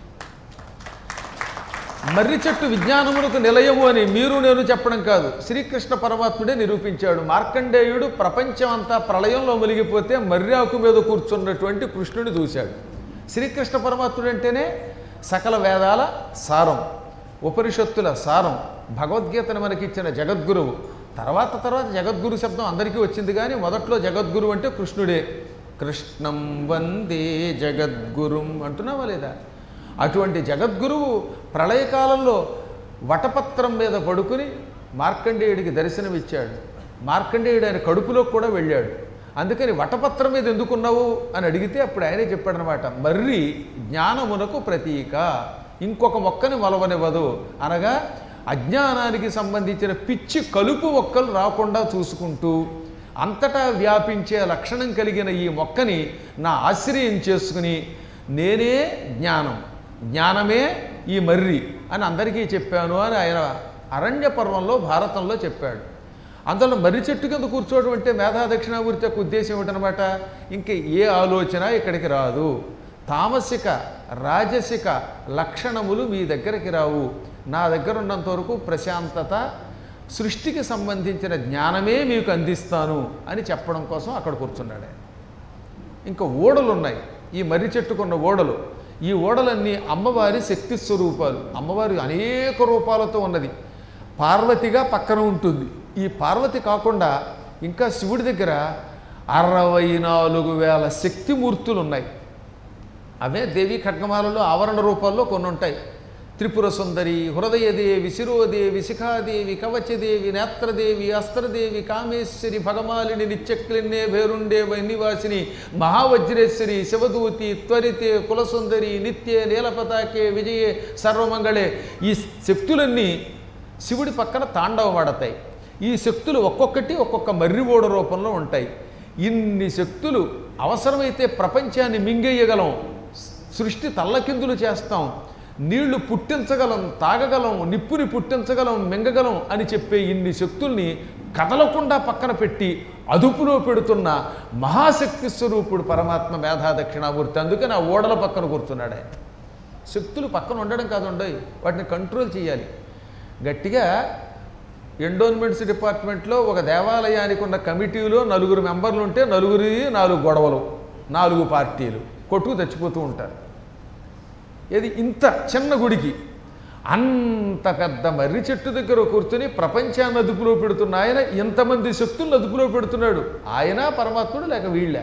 మర్రి చెట్టు విజ్ఞానమునకు నిలయము అని మీరు నేను చెప్పడం కాదు శ్రీకృష్ణ పరమాత్ముడే నిరూపించాడు మార్కండేయుడు ప్రపంచం అంతా ప్రళయంలో మునిగిపోతే మర్రి ఆకు మీద కూర్చున్నటువంటి కృష్ణుని చూశాడు శ్రీకృష్ణ పరమాత్ముడు అంటేనే సకల వేదాల సారం ఉపనిషత్తుల సారం భగవద్గీతను మనకిచ్చిన జగద్గురువు తర్వాత తర్వాత జగద్గురు శబ్దం అందరికీ వచ్చింది కానీ మొదట్లో జగద్గురు అంటే కృష్ణుడే కృష్ణం వందే జగద్గురుం అంటున్నావా లేదా అటువంటి జగద్గురువు ప్రళయకాలంలో వటపత్రం మీద పడుకుని మార్కండేయుడికి దర్శనమిచ్చాడు మార్కండేయుడు ఆయన కడుపులోకి కూడా వెళ్ళాడు అందుకని వటపత్రం మీద ఎందుకున్నావు అని అడిగితే అప్పుడు ఆయనే చెప్పాడనమాట మర్రి జ్ఞానమునకు ప్రతీక ఇంకొక మొక్కని మొలవనివ్వదు అనగా అజ్ఞానానికి సంబంధించిన పిచ్చి కలుపు మొక్కలు రాకుండా చూసుకుంటూ అంతటా వ్యాపించే లక్షణం కలిగిన ఈ మొక్కని నా ఆశ్రయం చేసుకుని నేనే జ్ఞానం జ్ఞానమే ఈ మర్రి అని అందరికీ చెప్పాను అని ఆయన అరణ్య పర్వంలో భారతంలో చెప్పాడు అందులో మర్రి చెట్టు కింద కూర్చోవడం అంటే మేధా దక్షిణామూర్తి యొక్క ఉద్దేశం ఏమిటనమాట ఇంక ఏ ఆలోచన ఇక్కడికి రాదు తామసిక రాజసిక లక్షణములు మీ దగ్గరికి రావు నా దగ్గర ఉన్నంత వరకు ప్రశాంతత సృష్టికి సంబంధించిన జ్ఞానమే మీకు అందిస్తాను అని చెప్పడం కోసం అక్కడ కూర్చున్నాడు ఆయన ఇంకా ఓడలు ఉన్నాయి ఈ మర్రి చెట్టుకున్న ఓడలు ఈ ఓడలన్నీ అమ్మవారి శక్తి స్వరూపాలు అమ్మవారి అనేక రూపాలతో ఉన్నది పార్వతిగా పక్కన ఉంటుంది ఈ పార్వతి కాకుండా ఇంకా శివుడి దగ్గర అరవై నాలుగు వేల శక్తిమూర్తులు ఉన్నాయి అవే దేవి ఖడ్గమాలలో ఆవరణ రూపాల్లో కొన్ని ఉంటాయి త్రిపుర సుందరి హృదయదేవి శిరోదేవి శిఖాదేవి కవచదేవి నేత్రదేవి అస్త్రదేవి కామేశ్వరి భగమాలిని నిత్యక్లిన్నే భేరుండే వైనివాసిని మహావజ్రేశ్వరి శివదూతి త్వరితే కులసుందరి నిత్యే నీలపతాకే విజయే సర్వమంగళే ఈ శక్తులన్నీ శివుడి పక్కన తాండవమాడతాయి ఈ శక్తులు ఒక్కొక్కటి ఒక్కొక్క మర్రివోడ రూపంలో ఉంటాయి ఇన్ని శక్తులు అవసరమైతే ప్రపంచాన్ని మింగేయగలం సృష్టి తల్లకిందులు చేస్తాం నీళ్లు పుట్టించగలం తాగగలం నిప్పుని పుట్టించగలం మింగగలం అని చెప్పే ఇన్ని శక్తుల్ని కదలకుండా పక్కన పెట్టి అదుపులో పెడుతున్న మహాశక్తి స్వరూపుడు పరమాత్మ మేధా దక్షిణామూర్తి అందుకని ఆ ఓడల పక్కన కూర్చున్నాడు ఆయన శక్తులు పక్కన ఉండడం కాదు ఉండవు వాటిని కంట్రోల్ చేయాలి గట్టిగా ఎండోన్మెంట్స్ డిపార్ట్మెంట్లో ఒక దేవాలయానికి ఉన్న కమిటీలో నలుగురు మెంబర్లు ఉంటే నలుగురి నాలుగు గొడవలు నాలుగు పార్టీలు కొట్టుకు తెచ్చిపోతూ ఉంటారు ఇది ఇంత చిన్న గుడికి అంత పెద్ద మర్రి చెట్టు దగ్గర కూర్చుని ప్రపంచాన్ని అదుపులో పెడుతున్న ఆయన ఇంతమంది శక్తులను అదుపులో పెడుతున్నాడు ఆయన పరమాత్ముడు లేక వీళ్ళ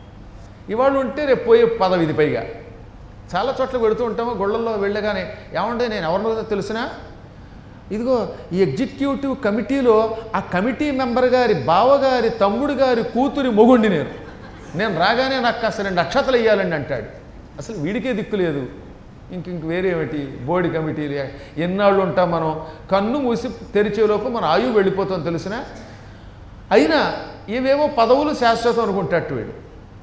ఇవాళ ఉంటే రేపు పోయే పదవి ఇది పైగా చాలా చోట్ల పెడుతూ ఉంటాము గుళ్ళల్లో వెళ్ళగానే ఏమంటే నేను ఎవరినో తెలిసినా ఇదిగో ఈ ఎగ్జిక్యూటివ్ కమిటీలో ఆ కమిటీ మెంబర్ గారి బావగారి తమ్ముడు గారి కూతురి మొగుండి నేను నేను రాగానే నాకు కాస్త రెండు అక్షతలు వేయాలండి అంటాడు అసలు వీడికే దిక్కు లేదు ఇంక ఇంక వేరేమిటి బోర్డు కమిటీలు ఎన్నాళ్ళు ఉంటాం మనం కన్ను మూసి తెరిచేలోపు మన ఆయువు వెళ్ళిపోతాం తెలిసిన అయినా ఇవేవో పదవులు శాశ్వతం అనుకుంటాడు వీడు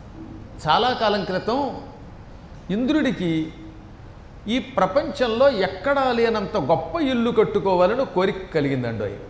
చాలా కాలం క్రితం ఇంద్రుడికి ఈ ప్రపంచంలో ఎక్కడా లేనంత గొప్ప ఇల్లు కట్టుకోవాలని కోరిక కలిగిందండి అవి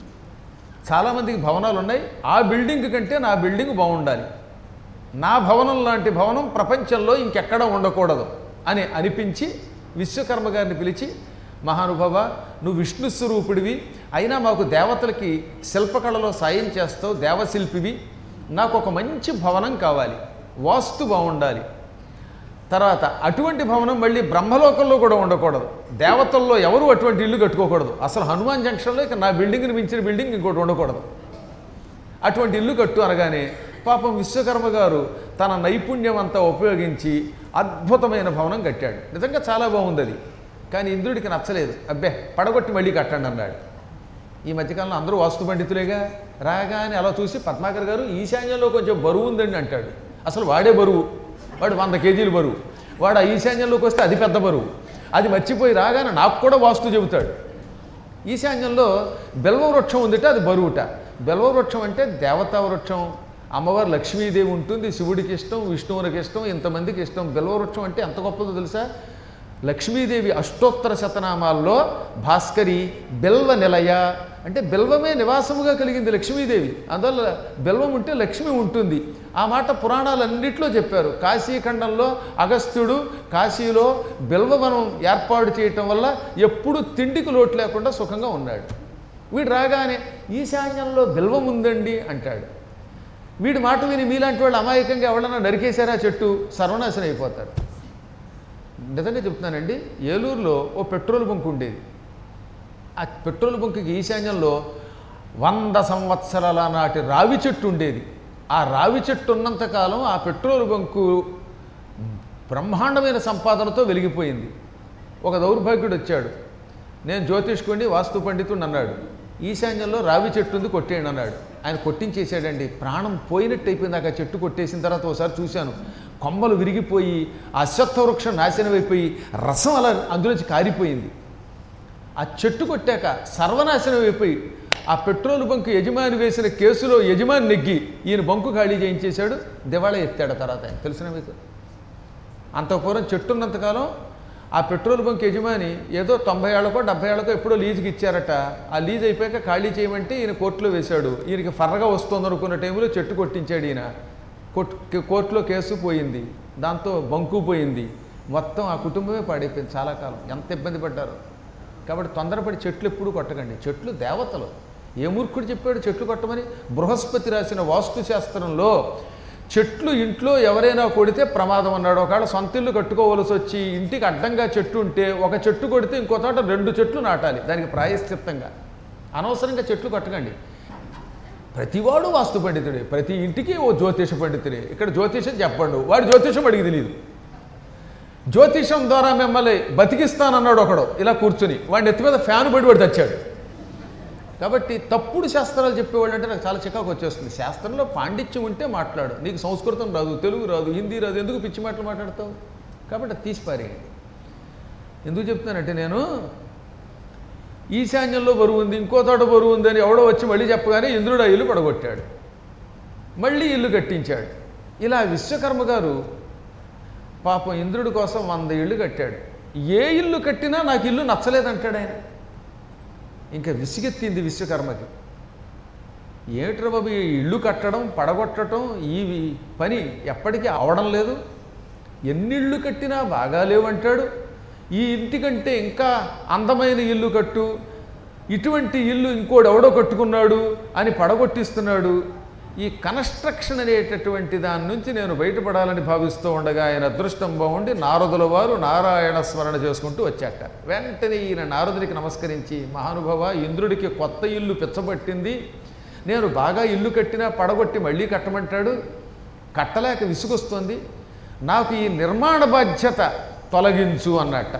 చాలామందికి భవనాలు ఉన్నాయి ఆ బిల్డింగ్ కంటే నా బిల్డింగ్ బాగుండాలి నా భవనం లాంటి భవనం ప్రపంచంలో ఇంకెక్కడా ఉండకూడదు అని అనిపించి విశ్వకర్మ గారిని పిలిచి మహానుభావ నువ్వు విష్ణు స్వరూపుడివి అయినా మాకు దేవతలకి శిల్పకళలో సాయం చేస్తావు దేవశిల్పివి నాకు ఒక మంచి భవనం కావాలి వాస్తు బాగుండాలి తర్వాత అటువంటి భవనం మళ్ళీ బ్రహ్మలోకంలో కూడా ఉండకూడదు దేవతల్లో ఎవరు అటువంటి ఇల్లు కట్టుకోకూడదు అసలు హనుమాన్ జంక్షన్లో ఇక నా బిల్డింగ్ని మించిన బిల్డింగ్ ఇంకోటి ఉండకూడదు అటువంటి ఇల్లు కట్టు అనగానే పాపం విశ్వకర్మ గారు తన నైపుణ్యం అంతా ఉపయోగించి అద్భుతమైన భవనం కట్టాడు నిజంగా చాలా బాగుంది అది కానీ ఇంద్రుడికి నచ్చలేదు అబ్బే పడగొట్టి మళ్ళీ కట్టండి అన్నాడు ఈ మధ్యకాలంలో అందరూ వాస్తు పండితులేగా రాగానే అలా చూసి పద్మాకర్ గారు ఈశాన్యంలో కొంచెం బరువు ఉందండి అంటాడు అసలు వాడే బరువు వాడు వంద కేజీలు బరువు వాడు ఆ ఈశాన్యంలోకి వస్తే అది పెద్ద బరువు అది మర్చిపోయి రాగానే నాకు కూడా వాస్తు చెబుతాడు ఈశాన్యంలో బెల్వ వృక్షం ఉందిట అది బరువుట బెల్వ వృక్షం అంటే దేవతా వృక్షం అమ్మవారు లక్ష్మీదేవి ఉంటుంది శివుడికి ఇష్టం విష్ణువునికి ఇష్టం ఇంతమందికి ఇష్టం బెల్వ వృక్షం అంటే ఎంత గొప్పదో తెలుసా లక్ష్మీదేవి అష్టోత్తర శతనామాల్లో భాస్కరి బెల్వ నిలయ అంటే బెల్వమే నివాసముగా కలిగింది లక్ష్మీదేవి అందువల్ల బెల్వం ఉంటే లక్ష్మి ఉంటుంది ఆ మాట పురాణాలన్నింటిలో చెప్పారు కాశీఖండంలో అగస్త్యుడు కాశీలో బెల్వవనం ఏర్పాటు చేయటం వల్ల ఎప్పుడూ తిండికి లోటు లేకుండా సుఖంగా ఉన్నాడు వీడు రాగానే ఈశాన్యంలో బెల్వం ఉందండి అంటాడు వీడి మాట విని మీలాంటి వాళ్ళు అమాయకంగా ఎవడన్నా నరికేశారా చెట్టు సర్వనాశనం అయిపోతారు నిజంగా చెప్తున్నానండి ఏలూరులో ఓ పెట్రోల్ బంక్ ఉండేది ఆ పెట్రోల్ బంక్కి ఈశాన్యంలో వంద సంవత్సరాల నాటి రావి చెట్టు ఉండేది ఆ రావి చెట్టు ఉన్నంతకాలం ఆ పెట్రోల్ బంకు బ్రహ్మాండమైన సంపాదనతో వెలిగిపోయింది ఒక దౌర్భాగ్యుడు వచ్చాడు నేను జ్యోతిష్కుడిని వాస్తు పండితుడిని అన్నాడు ఈశాన్యంలో రావి చెట్టు ఉంది కొట్టేయండి అన్నాడు ఆయన కొట్టించేసాడండి ప్రాణం పోయినట్టు అయిపోయింది ఆ చెట్టు కొట్టేసిన తర్వాత ఒకసారి చూశాను కొమ్మలు విరిగిపోయి ఆ అశ్వత్థ వృక్షం నాశనం అయిపోయి రసం అలా అందులోంచి కారిపోయింది ఆ చెట్టు కొట్టాక సర్వనాశనం అయిపోయి ఆ పెట్రోల్ బంకు యజమాని వేసిన కేసులో యజమాని నెగ్గి ఈయన బంకు ఖాళీ చేయించేశాడు దివాళా ఎత్తాడు తర్వాత ఆయన తెలిసిన మీకు అంత పూర్వం చెట్టు ఉన్నంతకాలం ఆ పెట్రోల్ బంక్ యజమాని ఏదో తొంభై ఏళ్ళకో డెబ్బై ఏళ్ళకో ఎప్పుడో లీజుకి ఇచ్చారట ఆ లీజ్ అయిపోయాక ఖాళీ చేయమంటే ఈయన కోర్టులో వేశాడు ఈయనకి ఫర్రగా వస్తుంది అనుకున్న టైంలో చెట్టు కొట్టించాడు ఈయన కోర్టు కోర్టులో కేసు పోయింది దాంతో బంకు పోయింది మొత్తం ఆ కుటుంబమే పాడైపోయింది చాలా కాలం ఎంత ఇబ్బంది పడ్డారు కాబట్టి తొందరపడి చెట్లు ఎప్పుడు కొట్టకండి చెట్లు దేవతలు ఏ మూర్ఖుడు చెప్పాడు చెట్లు కొట్టమని బృహస్పతి రాసిన వాస్తు శాస్త్రంలో చెట్లు ఇంట్లో ఎవరైనా కొడితే ప్రమాదం అన్నాడు ఒకవేళ సొంత ఇల్లు కట్టుకోవలసి వచ్చి ఇంటికి అడ్డంగా చెట్టు ఉంటే ఒక చెట్టు కొడితే ఇంకో చోట రెండు చెట్లు నాటాలి దానికి ప్రాయశ్చిత్తంగా అనవసరంగా చెట్లు కొట్టకండి ప్రతివాడు వాస్తు పండితుడే ప్రతి ఇంటికి ఓ జ్యోతిష పండితుడే ఇక్కడ జ్యోతిషం చెప్పండు వాడు జ్యోతిషం అడిగి తెలియదు జ్యోతిషం ద్వారా మిమ్మల్ని బతికిస్తానన్నాడు ఒకడు ఇలా కూర్చుని వాడి నెత్తి మీద ఫ్యాన్ పడి వాడు తెచ్చాడు కాబట్టి తప్పుడు శాస్త్రాలు చెప్పేవాళ్ళు అంటే నాకు చాలా చికాకు వచ్చేస్తుంది శాస్త్రంలో పాండిత్యం ఉంటే మాట్లాడు నీకు సంస్కృతం రాదు తెలుగు రాదు హిందీ రాదు ఎందుకు పిచ్చి మాటలు మాట్లాడతావు కాబట్టి అది తీసి పారేయండి ఎందుకు చెప్తున్నానంటే నేను ఈశాన్యంలో బరువు ఉంది ఇంకో చోట బరువు ఉంది అని ఎవడో వచ్చి మళ్ళీ చెప్పగానే ఇంద్రుడు ఆ ఇల్లు పడగొట్టాడు మళ్ళీ ఇల్లు కట్టించాడు ఇలా విశ్వకర్మ గారు పాపం ఇంద్రుడి కోసం వంద ఇళ్ళు కట్టాడు ఏ ఇల్లు కట్టినా నాకు ఇల్లు నచ్చలేదంటాడు ఆయన ఇంకా విసిగెత్తింది విశ్వకర్మకి ఏమిట్రా బాబు ఈ ఇల్లు కట్టడం పడగొట్టడం ఈ పని ఎప్పటికీ అవడం లేదు ఎన్ని ఇళ్ళు కట్టినా బాగా లేవంటాడు ఈ ఇంటికంటే ఇంకా అందమైన ఇల్లు కట్టు ఇటువంటి ఇల్లు ఇంకోడు ఎవడో కట్టుకున్నాడు అని పడగొట్టిస్తున్నాడు ఈ కన్స్ట్రక్షన్ అనేటటువంటి దాని నుంచి నేను బయటపడాలని భావిస్తూ ఉండగా ఆయన అదృష్టం బాగుండి నారదుల వారు నారాయణ స్మరణ చేసుకుంటూ వచ్చాక వెంటనే ఈయన నారదుడికి నమస్కరించి మహానుభవ ఇంద్రుడికి కొత్త ఇల్లు పిచ్చబట్టింది నేను బాగా ఇల్లు కట్టినా పడగొట్టి మళ్ళీ కట్టమంటాడు కట్టలేక విసుగొస్తుంది నాకు ఈ నిర్మాణ బాధ్యత తొలగించు అన్నట్ట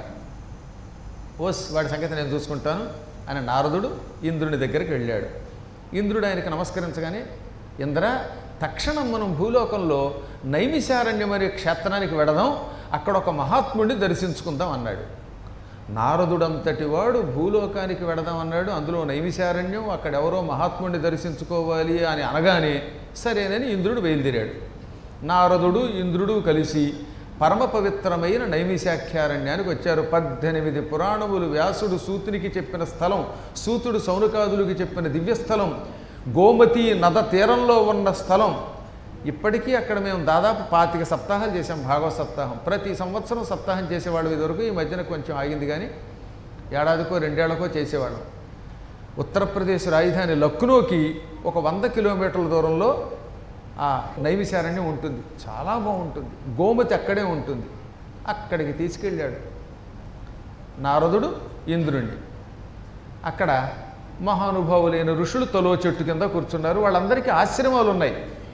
ఓస్ వాడి సంగతి నేను చూసుకుంటాను అని నారదుడు ఇంద్రుని దగ్గరికి వెళ్ళాడు ఇంద్రుడు ఆయనకు నమస్కరించగానే ఇంద్ర తక్షణం మనం భూలోకంలో నైమిశారణ్యం అనే క్షేత్రానికి వెడదాం అక్కడ ఒక మహాత్ముడిని దర్శించుకుందాం అన్నాడు నారదుడంతటి వాడు భూలోకానికి వెడదాం అన్నాడు అందులో నైమిశారణ్యం అక్కడ ఎవరో మహాత్ముడిని దర్శించుకోవాలి అని అనగానే సరేనని ఇంద్రుడు బయలుదేరాడు నారదుడు ఇంద్రుడు కలిసి పరమ పవిత్రమైన నైమిశాఖ్యారణ్యానికి వచ్చారు పద్దెనిమిది పురాణములు వ్యాసుడు సూతునికి చెప్పిన స్థలం సూతుడు సౌనకాదులకి చెప్పిన దివ్యస్థలం గోమతి నద తీరంలో ఉన్న స్థలం ఇప్పటికీ అక్కడ మేము దాదాపు పాతిక సప్తాహాలు చేసాం భాగవత సప్తాహం ప్రతి సంవత్సరం సప్తాహం చేసేవాళ్ళు ఇదివరకు ఈ మధ్యన కొంచెం ఆగింది కానీ ఏడాదికో రెండేళ్లకో చేసేవాళ్ళం ఉత్తరప్రదేశ్ రాజధాని లక్నోకి ఒక వంద కిలోమీటర్ల దూరంలో ఆ నైమిశారణ్యం ఉంటుంది చాలా బాగుంటుంది గోమతి అక్కడే ఉంటుంది అక్కడికి తీసుకెళ్ళాడు నారదుడు ఇంద్రుణ్ణి అక్కడ మహానుభావులైన ఋషులు తలో చెట్టు కింద కూర్చున్నారు వాళ్ళందరికీ ఆశ్రమాలు ఉన్నాయి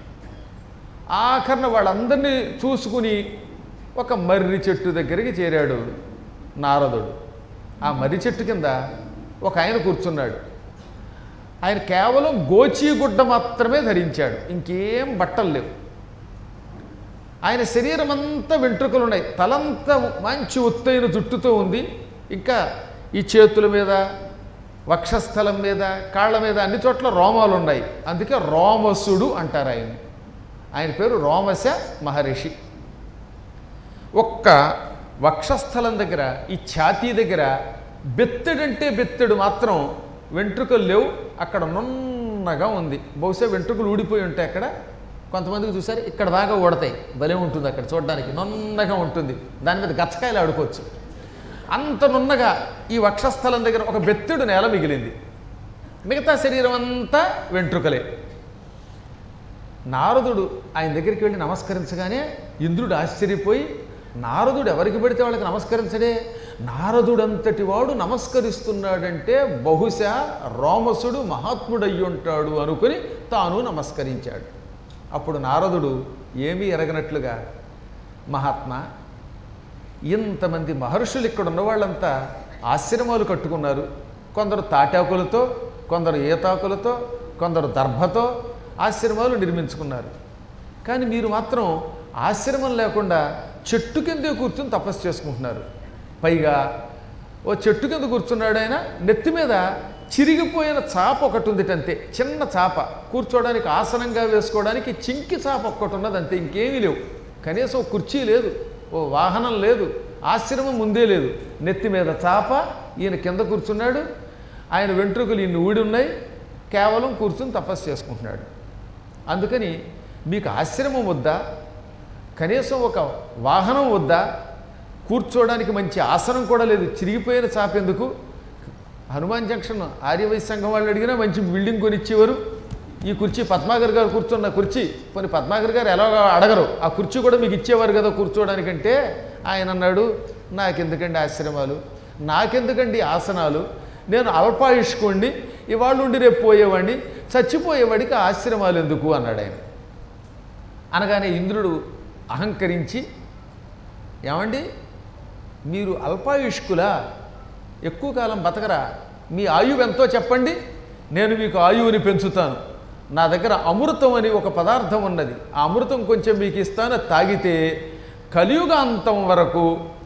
ఆఖరణ వాళ్ళందరినీ చూసుకుని ఒక మర్రి చెట్టు దగ్గరికి చేరాడు నారదుడు ఆ మర్రి చెట్టు కింద ఒక ఆయన కూర్చున్నాడు ఆయన కేవలం గోచీ గుడ్డ మాత్రమే ధరించాడు ఇంకేం బట్టలు లేవు ఆయన శరీరం అంతా వెంట్రుకలు ఉన్నాయి తలంతా మంచి ఒత్తైన జుట్టుతో ఉంది ఇంకా ఈ చేతుల మీద వక్షస్థలం మీద కాళ్ళ మీద అన్ని చోట్ల రోమాలు ఉన్నాయి అందుకే రోమసుడు అంటారు ఆయన ఆయన పేరు రోమశ మహర్షి ఒక్క వక్షస్థలం దగ్గర ఈ ఛాతీ దగ్గర బెత్తడంటే బెత్తడు మాత్రం వెంట్రుకలు లేవు అక్కడ నున్నగా ఉంది బహుశా వెంట్రుకలు ఊడిపోయి ఉంటాయి అక్కడ కొంతమందికి చూసారు ఇక్కడ దాకా ఊడతాయి భలే ఉంటుంది అక్కడ చూడడానికి నున్నగా ఉంటుంది దాని మీద గచ్చకాయలు ఆడుకోవచ్చు అంత నున్నగా ఈ వక్షస్థలం దగ్గర ఒక బెత్తడు నేల మిగిలింది మిగతా శరీరం అంతా వెంట్రుకలే నారదుడు ఆయన దగ్గరికి వెళ్ళి నమస్కరించగానే ఇంద్రుడు ఆశ్చర్యపోయి నారదుడు ఎవరికి పెడితే వాళ్ళకి నమస్కరించడే నారదుడంతటి వాడు నమస్కరిస్తున్నాడంటే బహుశా రోమసుడు మహాత్ముడయ్యి ఉంటాడు అనుకుని తాను నమస్కరించాడు అప్పుడు నారదుడు ఏమీ ఎరగనట్లుగా మహాత్మా ఇంతమంది మహర్షులు ఇక్కడ ఉన్న వాళ్ళంతా ఆశ్రమాలు కట్టుకున్నారు కొందరు తాటాకులతో కొందరు ఈతాకులతో కొందరు దర్భతో ఆశ్రమాలు నిర్మించుకున్నారు కానీ మీరు మాత్రం ఆశ్రమం లేకుండా చెట్టు కిందే కూర్చుని తపస్సు చేసుకుంటున్నారు పైగా ఓ చెట్టు కింద కూర్చున్నాడు ఆయన నెత్తి మీద చిరిగిపోయిన చాప ఒకటి ఉంది అంతే చిన్న చాప కూర్చోవడానికి ఆసనంగా వేసుకోవడానికి చింకి చాప ఒక్కటి ఉన్నది అంతే ఇంకేమీ లేవు కనీసం ఓ కుర్చీ లేదు ఓ వాహనం లేదు ఆశ్రమం ముందే లేదు నెత్తి మీద చాప ఈయన కింద కూర్చున్నాడు ఆయన వెంట్రుకలు ఇన్ని ఊడి ఉన్నాయి కేవలం కూర్చుని తపస్సు చేసుకుంటున్నాడు అందుకని మీకు ఆశ్రమం వద్దా కనీసం ఒక వాహనం వద్దా కూర్చోవడానికి మంచి ఆసనం కూడా లేదు చిరిగిపోయిన చాపెందుకు హనుమాన్ జంక్షన్ ఆర్యవైశ్య సంఘం వాళ్ళు అడిగినా మంచి బిల్డింగ్ కొనిచ్చేవారు ఈ కుర్చీ పద్మాగర్ గారు కూర్చున్న కుర్చీ కొన్ని పద్మాగర్ గారు ఎలా అడగరు ఆ కుర్చీ కూడా మీకు ఇచ్చేవారు కదా కూర్చోవడానికంటే ఆయన అన్నాడు నాకెందుకండి ఆశ్రమాలు నాకెందుకండి ఆసనాలు నేను అల్పాయుష్కోండి ఇవాళ ఉండి రేపు పోయేవాడిని చచ్చిపోయేవాడికి ఆశ్రమాలు ఎందుకు అన్నాడు ఆయన అనగానే ఇంద్రుడు అహంకరించి ఏమండి మీరు అల్పాయుష్కులా ఎక్కువ కాలం బతకరా మీ ఆయువు ఎంతో చెప్పండి నేను మీకు ఆయువుని పెంచుతాను నా దగ్గర అమృతం అని ఒక పదార్థం ఉన్నది ఆ అమృతం కొంచెం మీకు ఇస్తాను అది తాగితే కలియుగాంతం వరకు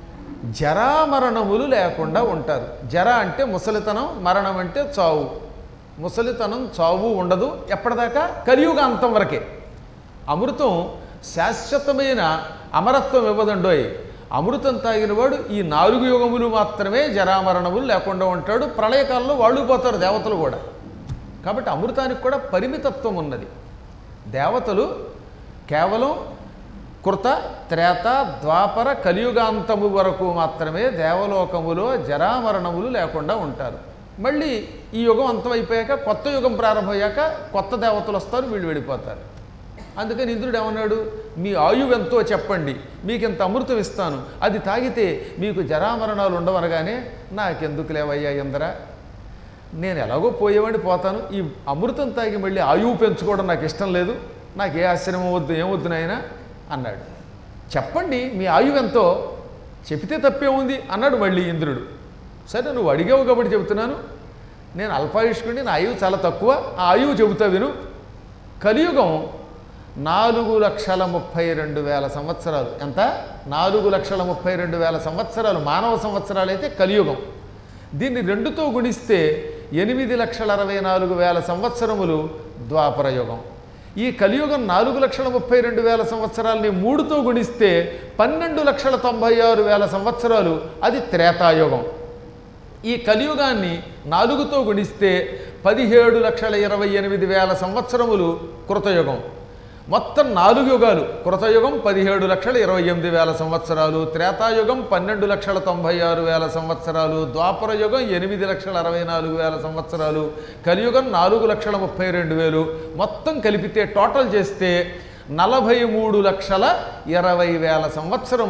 జరామరణములు లేకుండా ఉంటారు జర అంటే ముసలితనం మరణం అంటే చావు ముసలితనం చావు ఉండదు ఎప్పటిదాకా కలియుగాంతం వరకే అమృతం శాశ్వతమైన అమరత్వం ఇవ్వదండోయ్ అమృతం తాగినవాడు ఈ నాలుగు యుగములు మాత్రమే జరామరణములు లేకుండా ఉంటాడు ప్రళయకాలంలో వాళ్ళు పోతారు దేవతలు కూడా కాబట్టి అమృతానికి కూడా పరిమితత్వం ఉన్నది దేవతలు కేవలం కృత త్రేత ద్వాపర కలియుగాంతము వరకు మాత్రమే దేవలోకములో జరామరణములు లేకుండా ఉంటారు మళ్ళీ ఈ యుగం అంతమైపోయాక కొత్త యుగం ప్రారంభమయ్యాక కొత్త దేవతలు వస్తారు వీళ్ళు వెళ్ళిపోతారు అందుకని ఇంద్రుడు ఏమన్నాడు మీ ఆయువు ఎంతో చెప్పండి మీకు ఇంత అమృతం ఇస్తాను అది తాగితే మీకు జరామరణాలు ఉండవనగానే నాకెందుకు లేవయ్యా ఇంద్ర నేను ఎలాగో పోయేవాడిని పోతాను ఈ అమృతం తాగి మళ్ళీ ఆయువు పెంచుకోవడం నాకు ఇష్టం లేదు నాకు ఏ ఆశ్రమం వద్దు ఏం వద్దు నాయన అన్నాడు చెప్పండి మీ ఆయువు ఎంతో చెబితే తప్పే ఉంది అన్నాడు మళ్ళీ ఇంద్రుడు సరే నువ్వు అడిగావు కాబట్టి చెబుతున్నాను నేను అల్పాయుష్కుడిని నా ఆయువు చాలా తక్కువ ఆ ఆయువు చెబుతా విను కలియుగం నాలుగు లక్షల ముప్పై రెండు వేల సంవత్సరాలు ఎంత నాలుగు లక్షల ముప్పై రెండు వేల సంవత్సరాలు మానవ సంవత్సరాలు అయితే కలియుగం దీన్ని రెండుతో గుణిస్తే ఎనిమిది లక్షల అరవై నాలుగు వేల సంవత్సరములు ద్వాపర యుగం ఈ కలియుగం నాలుగు లక్షల ముప్పై రెండు వేల సంవత్సరాలని మూడుతో గుణిస్తే పన్నెండు లక్షల తొంభై ఆరు వేల సంవత్సరాలు అది త్రేతాయుగం ఈ కలియుగాన్ని నాలుగుతో గుణిస్తే పదిహేడు లక్షల ఇరవై ఎనిమిది వేల సంవత్సరములు కృతయుగం మొత్తం నాలుగు యుగాలు కృతయుగం పదిహేడు లక్షల ఇరవై ఎనిమిది వేల సంవత్సరాలు త్రేతాయుగం పన్నెండు లక్షల తొంభై ఆరు వేల సంవత్సరాలు ద్వాపర యుగం ఎనిమిది లక్షల అరవై నాలుగు వేల సంవత్సరాలు కలియుగం నాలుగు లక్షల ముప్పై రెండు వేలు మొత్తం కలిపితే టోటల్ చేస్తే నలభై మూడు లక్షల ఇరవై వేల సంవత్సరములు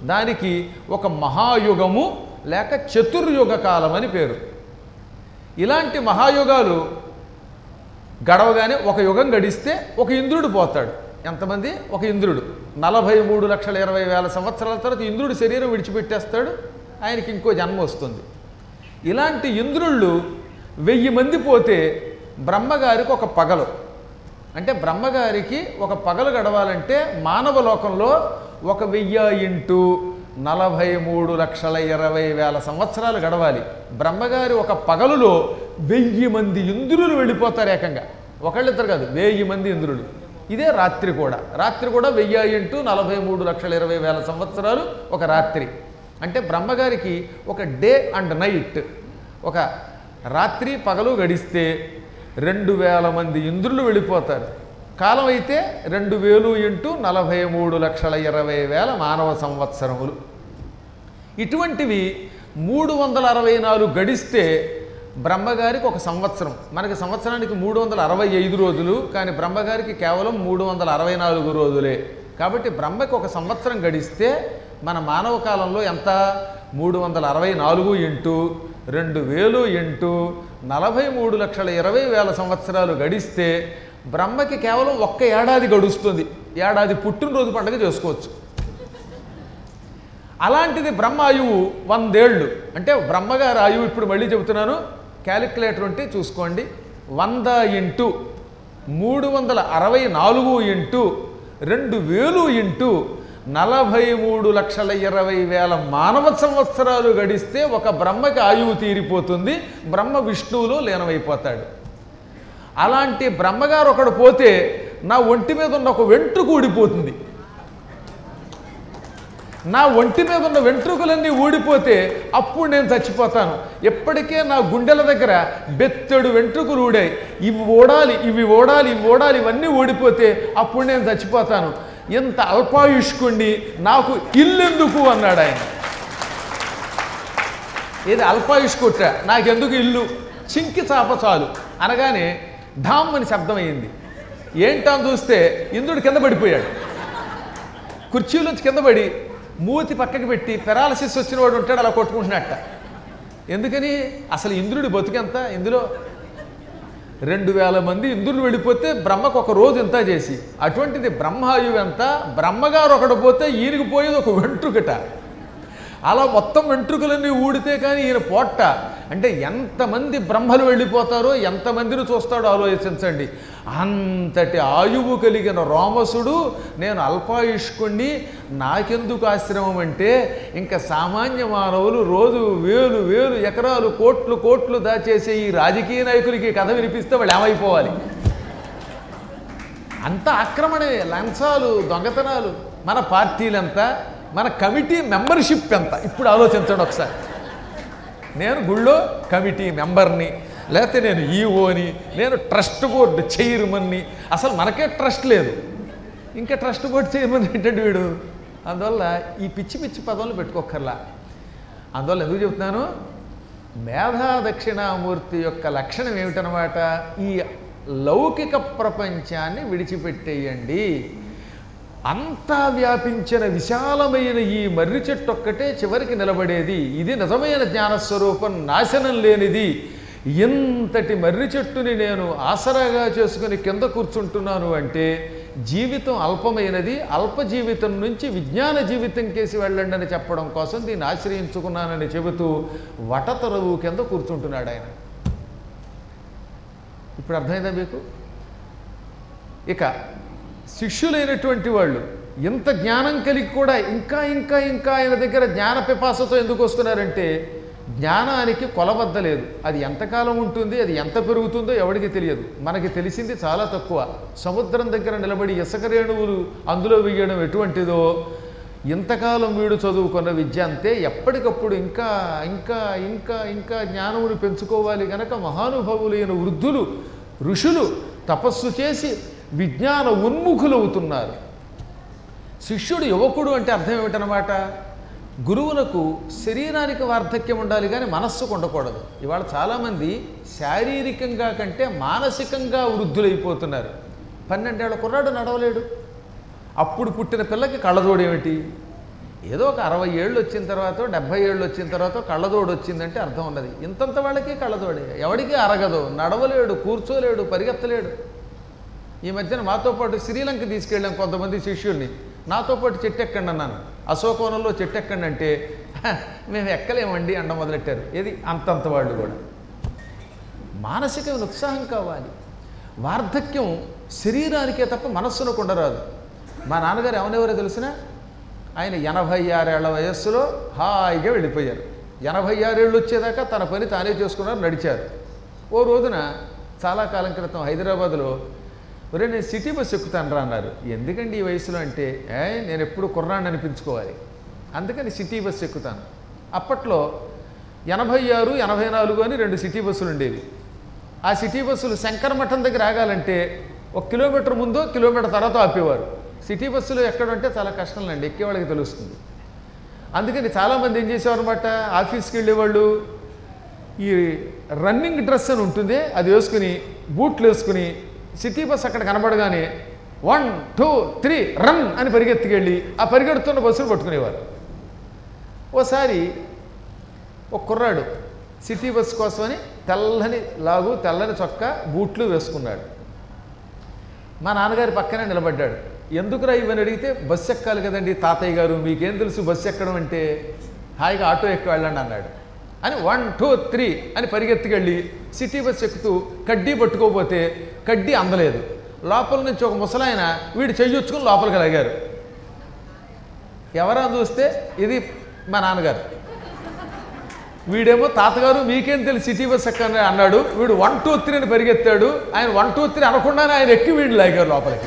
దానికి ఒక మహాయుగము లేక చతుర్యుగ కాలం అని పేరు ఇలాంటి మహాయుగాలు గడవగానే ఒక యుగం గడిస్తే ఒక ఇంద్రుడు పోతాడు ఎంతమంది ఒక ఇంద్రుడు నలభై మూడు లక్షల ఇరవై వేల సంవత్సరాల తర్వాత ఇంద్రుడి శరీరం విడిచిపెట్టేస్తాడు ఆయనకి ఇంకో జన్మ వస్తుంది ఇలాంటి ఇంద్రుళ్ళు వెయ్యి మంది పోతే బ్రహ్మగారికి ఒక పగలు అంటే బ్రహ్మగారికి ఒక పగలు గడవాలంటే మానవ లోకంలో ఒక వెయ్యి ఇంటూ నలభై మూడు లక్షల ఇరవై వేల సంవత్సరాలు గడవాలి బ్రహ్మగారి ఒక పగలులో వెయ్యి మంది ఇంద్రులు వెళ్ళిపోతారు ఏకంగా ఒకళ్ళిద్దరు కాదు వెయ్యి మంది ఇంద్రులు ఇదే రాత్రి కూడా రాత్రి కూడా వెయ్యి ఇంటూ నలభై మూడు లక్షల ఇరవై వేల సంవత్సరాలు ఒక రాత్రి అంటే బ్రహ్మగారికి ఒక డే అండ్ నైట్ ఒక రాత్రి పగలు గడిస్తే రెండు వేల మంది ఇంద్రులు వెళ్ళిపోతారు కాలం అయితే రెండు వేలు ఇంటూ నలభై మూడు లక్షల ఇరవై వేల మానవ సంవత్సరములు ఇటువంటివి మూడు వందల అరవై నాలుగు గడిస్తే బ్రహ్మగారికి ఒక సంవత్సరం మనకి సంవత్సరానికి మూడు వందల అరవై ఐదు రోజులు కానీ బ్రహ్మగారికి కేవలం మూడు వందల అరవై నాలుగు రోజులే కాబట్టి బ్రహ్మకి ఒక సంవత్సరం గడిస్తే మన మానవ కాలంలో ఎంత మూడు వందల అరవై నాలుగు ఇంటూ రెండు వేలు ఇంటూ నలభై మూడు లక్షల ఇరవై వేల సంవత్సరాలు గడిస్తే బ్రహ్మకి కేవలం ఒక్క ఏడాది గడుస్తుంది ఏడాది పుట్టినరోజు పండుగ చేసుకోవచ్చు అలాంటిది బ్రహ్మ ఆయువు వందేళ్ళు అంటే బ్రహ్మగారి ఆయువు ఇప్పుడు మళ్ళీ చెబుతున్నాను క్యాలిక్యులేటర్ ఉంటే చూసుకోండి వంద ఇంటూ మూడు వందల అరవై నాలుగు ఇంటూ రెండు వేలు ఇంటూ నలభై మూడు లక్షల ఇరవై వేల మానవ సంవత్సరాలు గడిస్తే ఒక బ్రహ్మకి ఆయువు తీరిపోతుంది బ్రహ్మ విష్ణువులో లీనమైపోతాడు అలాంటి బ్రహ్మగారు ఒకడు పోతే నా ఒంటి మీద ఉన్న ఒక వెంట్రుక ఊడిపోతుంది నా ఒంటి మీద ఉన్న వెంట్రుకలన్నీ ఊడిపోతే అప్పుడు నేను చచ్చిపోతాను ఎప్పటికే నా గుండెల దగ్గర బెత్తెడు వెంట్రుకలు ఊడాయి ఇవి ఓడాలి ఇవి ఓడాలి ఇవి ఓడాలి ఇవన్నీ ఊడిపోతే అప్పుడు నేను చచ్చిపోతాను ఇంత అల్పాయుష్కుండి నాకు ఇల్లెందుకు అన్నాడు ఆయన ఏది అల్పాయుష్కుట్ట నాకెందుకు ఇల్లు చింకి చాప చాలు అనగానే ఢామ్ అని శబ్దం అయింది ఏంటని చూస్తే ఇంద్రుడు కింద పడిపోయాడు కుర్చీలోంచి కింద పడి మూతి పక్కకి పెట్టి పెరాలసిస్ వచ్చిన వాడు ఉంటాడు అలా కొట్టుకుంటున్నట్ట ఎందుకని అసలు ఇంద్రుడి బతుకెంత ఇందులో రెండు వేల మంది ఇంద్రులు వెళ్ళిపోతే బ్రహ్మకు ఒక రోజు ఎంత చేసి అటువంటిది బ్రహ్మాయువు ఎంత బ్రహ్మగారు ఒకడు పోతే ఈయనకి పోయేది ఒక వెంట్రుకట అలా మొత్తం వెంట్రుకలన్నీ ఊడితే కానీ ఈయన పోట్ట అంటే ఎంతమంది బ్రహ్మలు వెళ్ళిపోతారో ఎంతమందిని చూస్తాడో ఆలోచించండి అంతటి ఆయువు కలిగిన రోమసుడు నేను అల్పాయుష్కుణ్ణి నాకెందుకు ఆశ్రమం అంటే ఇంకా సామాన్య మానవులు రోజు వేలు వేలు ఎకరాలు కోట్లు కోట్లు దాచేసే ఈ రాజకీయ నాయకులకి ఈ కథ వినిపిస్తే వాళ్ళు ఏమైపోవాలి అంత ఆక్రమణే లంచాలు దొంగతనాలు మన పార్టీలెంత మన కమిటీ మెంబర్షిప్ ఎంత ఇప్పుడు ఆలోచించండి ఒకసారి నేను గుళ్ళో కమిటీ మెంబర్ని లేకపోతే నేను ఈఓని నేను ట్రస్ట్ బోర్డు చైర్మన్ని అసలు మనకే ట్రస్ట్ లేదు ఇంకా ట్రస్ట్ బోర్డు చైర్మన్ ఏంటంటే వీడు అందువల్ల ఈ పిచ్చి పిచ్చి పదవులు పెట్టుకోకర్లా అందువల్ల ఎందుకు చెప్తున్నాను మేధా దక్షిణామూర్తి యొక్క లక్షణం ఏమిటనమాట ఈ లౌకిక ప్రపంచాన్ని విడిచిపెట్టేయండి అంతా వ్యాపించిన విశాలమైన ఈ మర్రి చెట్టు ఒక్కటే చివరికి నిలబడేది ఇది నిజమైన జ్ఞానస్వరూపం నాశనం లేనిది ఎంతటి మర్రి చెట్టుని నేను ఆసరాగా చేసుకుని కింద కూర్చుంటున్నాను అంటే జీవితం అల్పమైనది అల్ప జీవితం నుంచి విజ్ఞాన జీవితం కేసి వెళ్ళండి అని చెప్పడం కోసం దీన్ని ఆశ్రయించుకున్నానని చెబుతూ వటతరువు కింద కూర్చుంటున్నాడు ఆయన ఇప్పుడు అర్థమైందా మీకు ఇక శిష్యులైనటువంటి వాళ్ళు ఇంత జ్ఞానం కలిగి కూడా ఇంకా ఇంకా ఇంకా ఆయన దగ్గర జ్ఞాన పిపాసతో ఎందుకు వస్తున్నారంటే జ్ఞానానికి కొలబద్ద లేదు అది ఎంతకాలం ఉంటుంది అది ఎంత పెరుగుతుందో ఎవడికి తెలియదు మనకి తెలిసింది చాలా తక్కువ సముద్రం దగ్గర నిలబడి ఇసుక రేణువులు అందులో వేయడం ఎటువంటిదో ఇంతకాలం వీడు చదువుకున్న విద్య అంతే ఎప్పటికప్పుడు ఇంకా ఇంకా ఇంకా ఇంకా జ్ఞానమును పెంచుకోవాలి గనక మహానుభావులైన వృద్ధులు ఋషులు తపస్సు చేసి విజ్ఞాన ఉన్ముఖులవుతున్నారు శిష్యుడు యువకుడు అంటే అర్థం ఏమిటనమాట గురువులకు శరీరానికి వార్ధక్యం ఉండాలి కానీ మనస్సుకు ఉండకూడదు ఇవాళ చాలామంది శారీరకంగా కంటే మానసికంగా వృద్ధులైపోతున్నారు పన్నెండేళ్ల కుర్రాడు నడవలేడు అప్పుడు పుట్టిన పిల్లకి కళ్ళజోడు ఏమిటి ఏదో ఒక అరవై ఏళ్ళు వచ్చిన తర్వాత డెబ్భై ఏళ్ళు వచ్చిన తర్వాత కళ్ళదోడు వచ్చిందంటే అర్థం ఉన్నది ఇంతంత వాళ్ళకి కళ్ళదోడే ఎవడికి అరగదు నడవలేడు కూర్చోలేడు పరిగెత్తలేడు ఈ మధ్యన మాతో పాటు శ్రీలంక తీసుకెళ్ళాం కొంతమంది శిష్యుల్ని నాతో పాటు చెట్టు ఎక్కండి అన్నాను అశోకవనంలో చెట్టు ఎక్కండి అంటే "హ, మేము ఎక్కలేమండి అండ మొదలెట్టారు ఏది అంతంత వాళ్ళు కూడా మానసికమైన ఉత్సాహం కావాలి వార్ధక్యం శరీరానికే తప్ప మనస్సును ఉండరాదు మా నాన్నగారు ఎవరెవరో తెలిసిన ఆయన ఎనభై ఆరేళ్ల వయస్సులో హాయిగా వెళ్ళిపోయారు ఎనభై ఆరేళ్ళు వచ్చేదాకా తన పని తానే చేసుకున్నారు నడిచారు ఓ రోజున చాలా కాలం క్రితం హైదరాబాద్లో ఒరే నేను సిటీ బస్ ఎక్కుతాను రా అన్నారు ఎందుకండి ఈ వయసులో అంటే ఏ నేను ఎప్పుడు కుర్రాన్ని అనిపించుకోవాలి అందుకని సిటీ బస్ ఎక్కుతాను అప్పట్లో ఎనభై ఆరు ఎనభై నాలుగు అని రెండు సిటీ బస్సులు ఉండేవి ఆ సిటీ బస్సులు శంకరమఠం దగ్గర ఆగాలంటే ఒక కిలోమీటర్ ముందు కిలోమీటర్ తర్వాత ఆపేవారు సిటీ బస్సులు ఎక్కడంటే చాలా కష్టం అండి ఎక్కేవాళ్ళకి తెలుస్తుంది అందుకని చాలామంది ఏం చేసేవారు అనమాట ఆఫీస్కి వెళ్ళేవాళ్ళు ఈ రన్నింగ్ డ్రెస్ అని ఉంటుంది అది వేసుకుని బూట్లు వేసుకుని సిటీ బస్ అక్కడ కనబడగానే వన్ టూ త్రీ రన్ అని పరిగెత్తుకెళ్ళి ఆ పరిగెడుతున్న బస్సులు పట్టుకునేవారు ఓసారి ఒక కుర్రాడు సిటీ బస్ కోసమని తెల్లని లాగు తెల్లని చొక్కా బూట్లు వేసుకున్నాడు మా నాన్నగారి పక్కనే నిలబడ్డాడు ఎందుకురా ఇవని అడిగితే బస్సు ఎక్కాలి కదండి తాతయ్య గారు మీకేం తెలుసు బస్సు ఎక్కడం అంటే హాయిగా ఆటో ఎక్కి వెళ్ళండి అన్నాడు అని వన్ టూ త్రీ అని పరిగెత్తుకెళ్ళి సిటీ బస్ ఎక్కుతూ కడ్డీ పట్టుకోపోతే కడ్డీ అందలేదు లోపల నుంచి ఒక ముసలాయన వీడు చెయ్యొచ్చుకుని లోపలికి లాగారు ఎవరా చూస్తే ఇది మా నాన్నగారు వీడేమో తాతగారు మీకేం తెలిసి సిటీ బస్ ఎక్కని అన్నాడు వీడు వన్ టూ త్రీ అని పరిగెత్తాడు ఆయన వన్ టూ త్రీ అనకుండానే ఆయన ఎక్కి వీడు లాగారు లోపలికి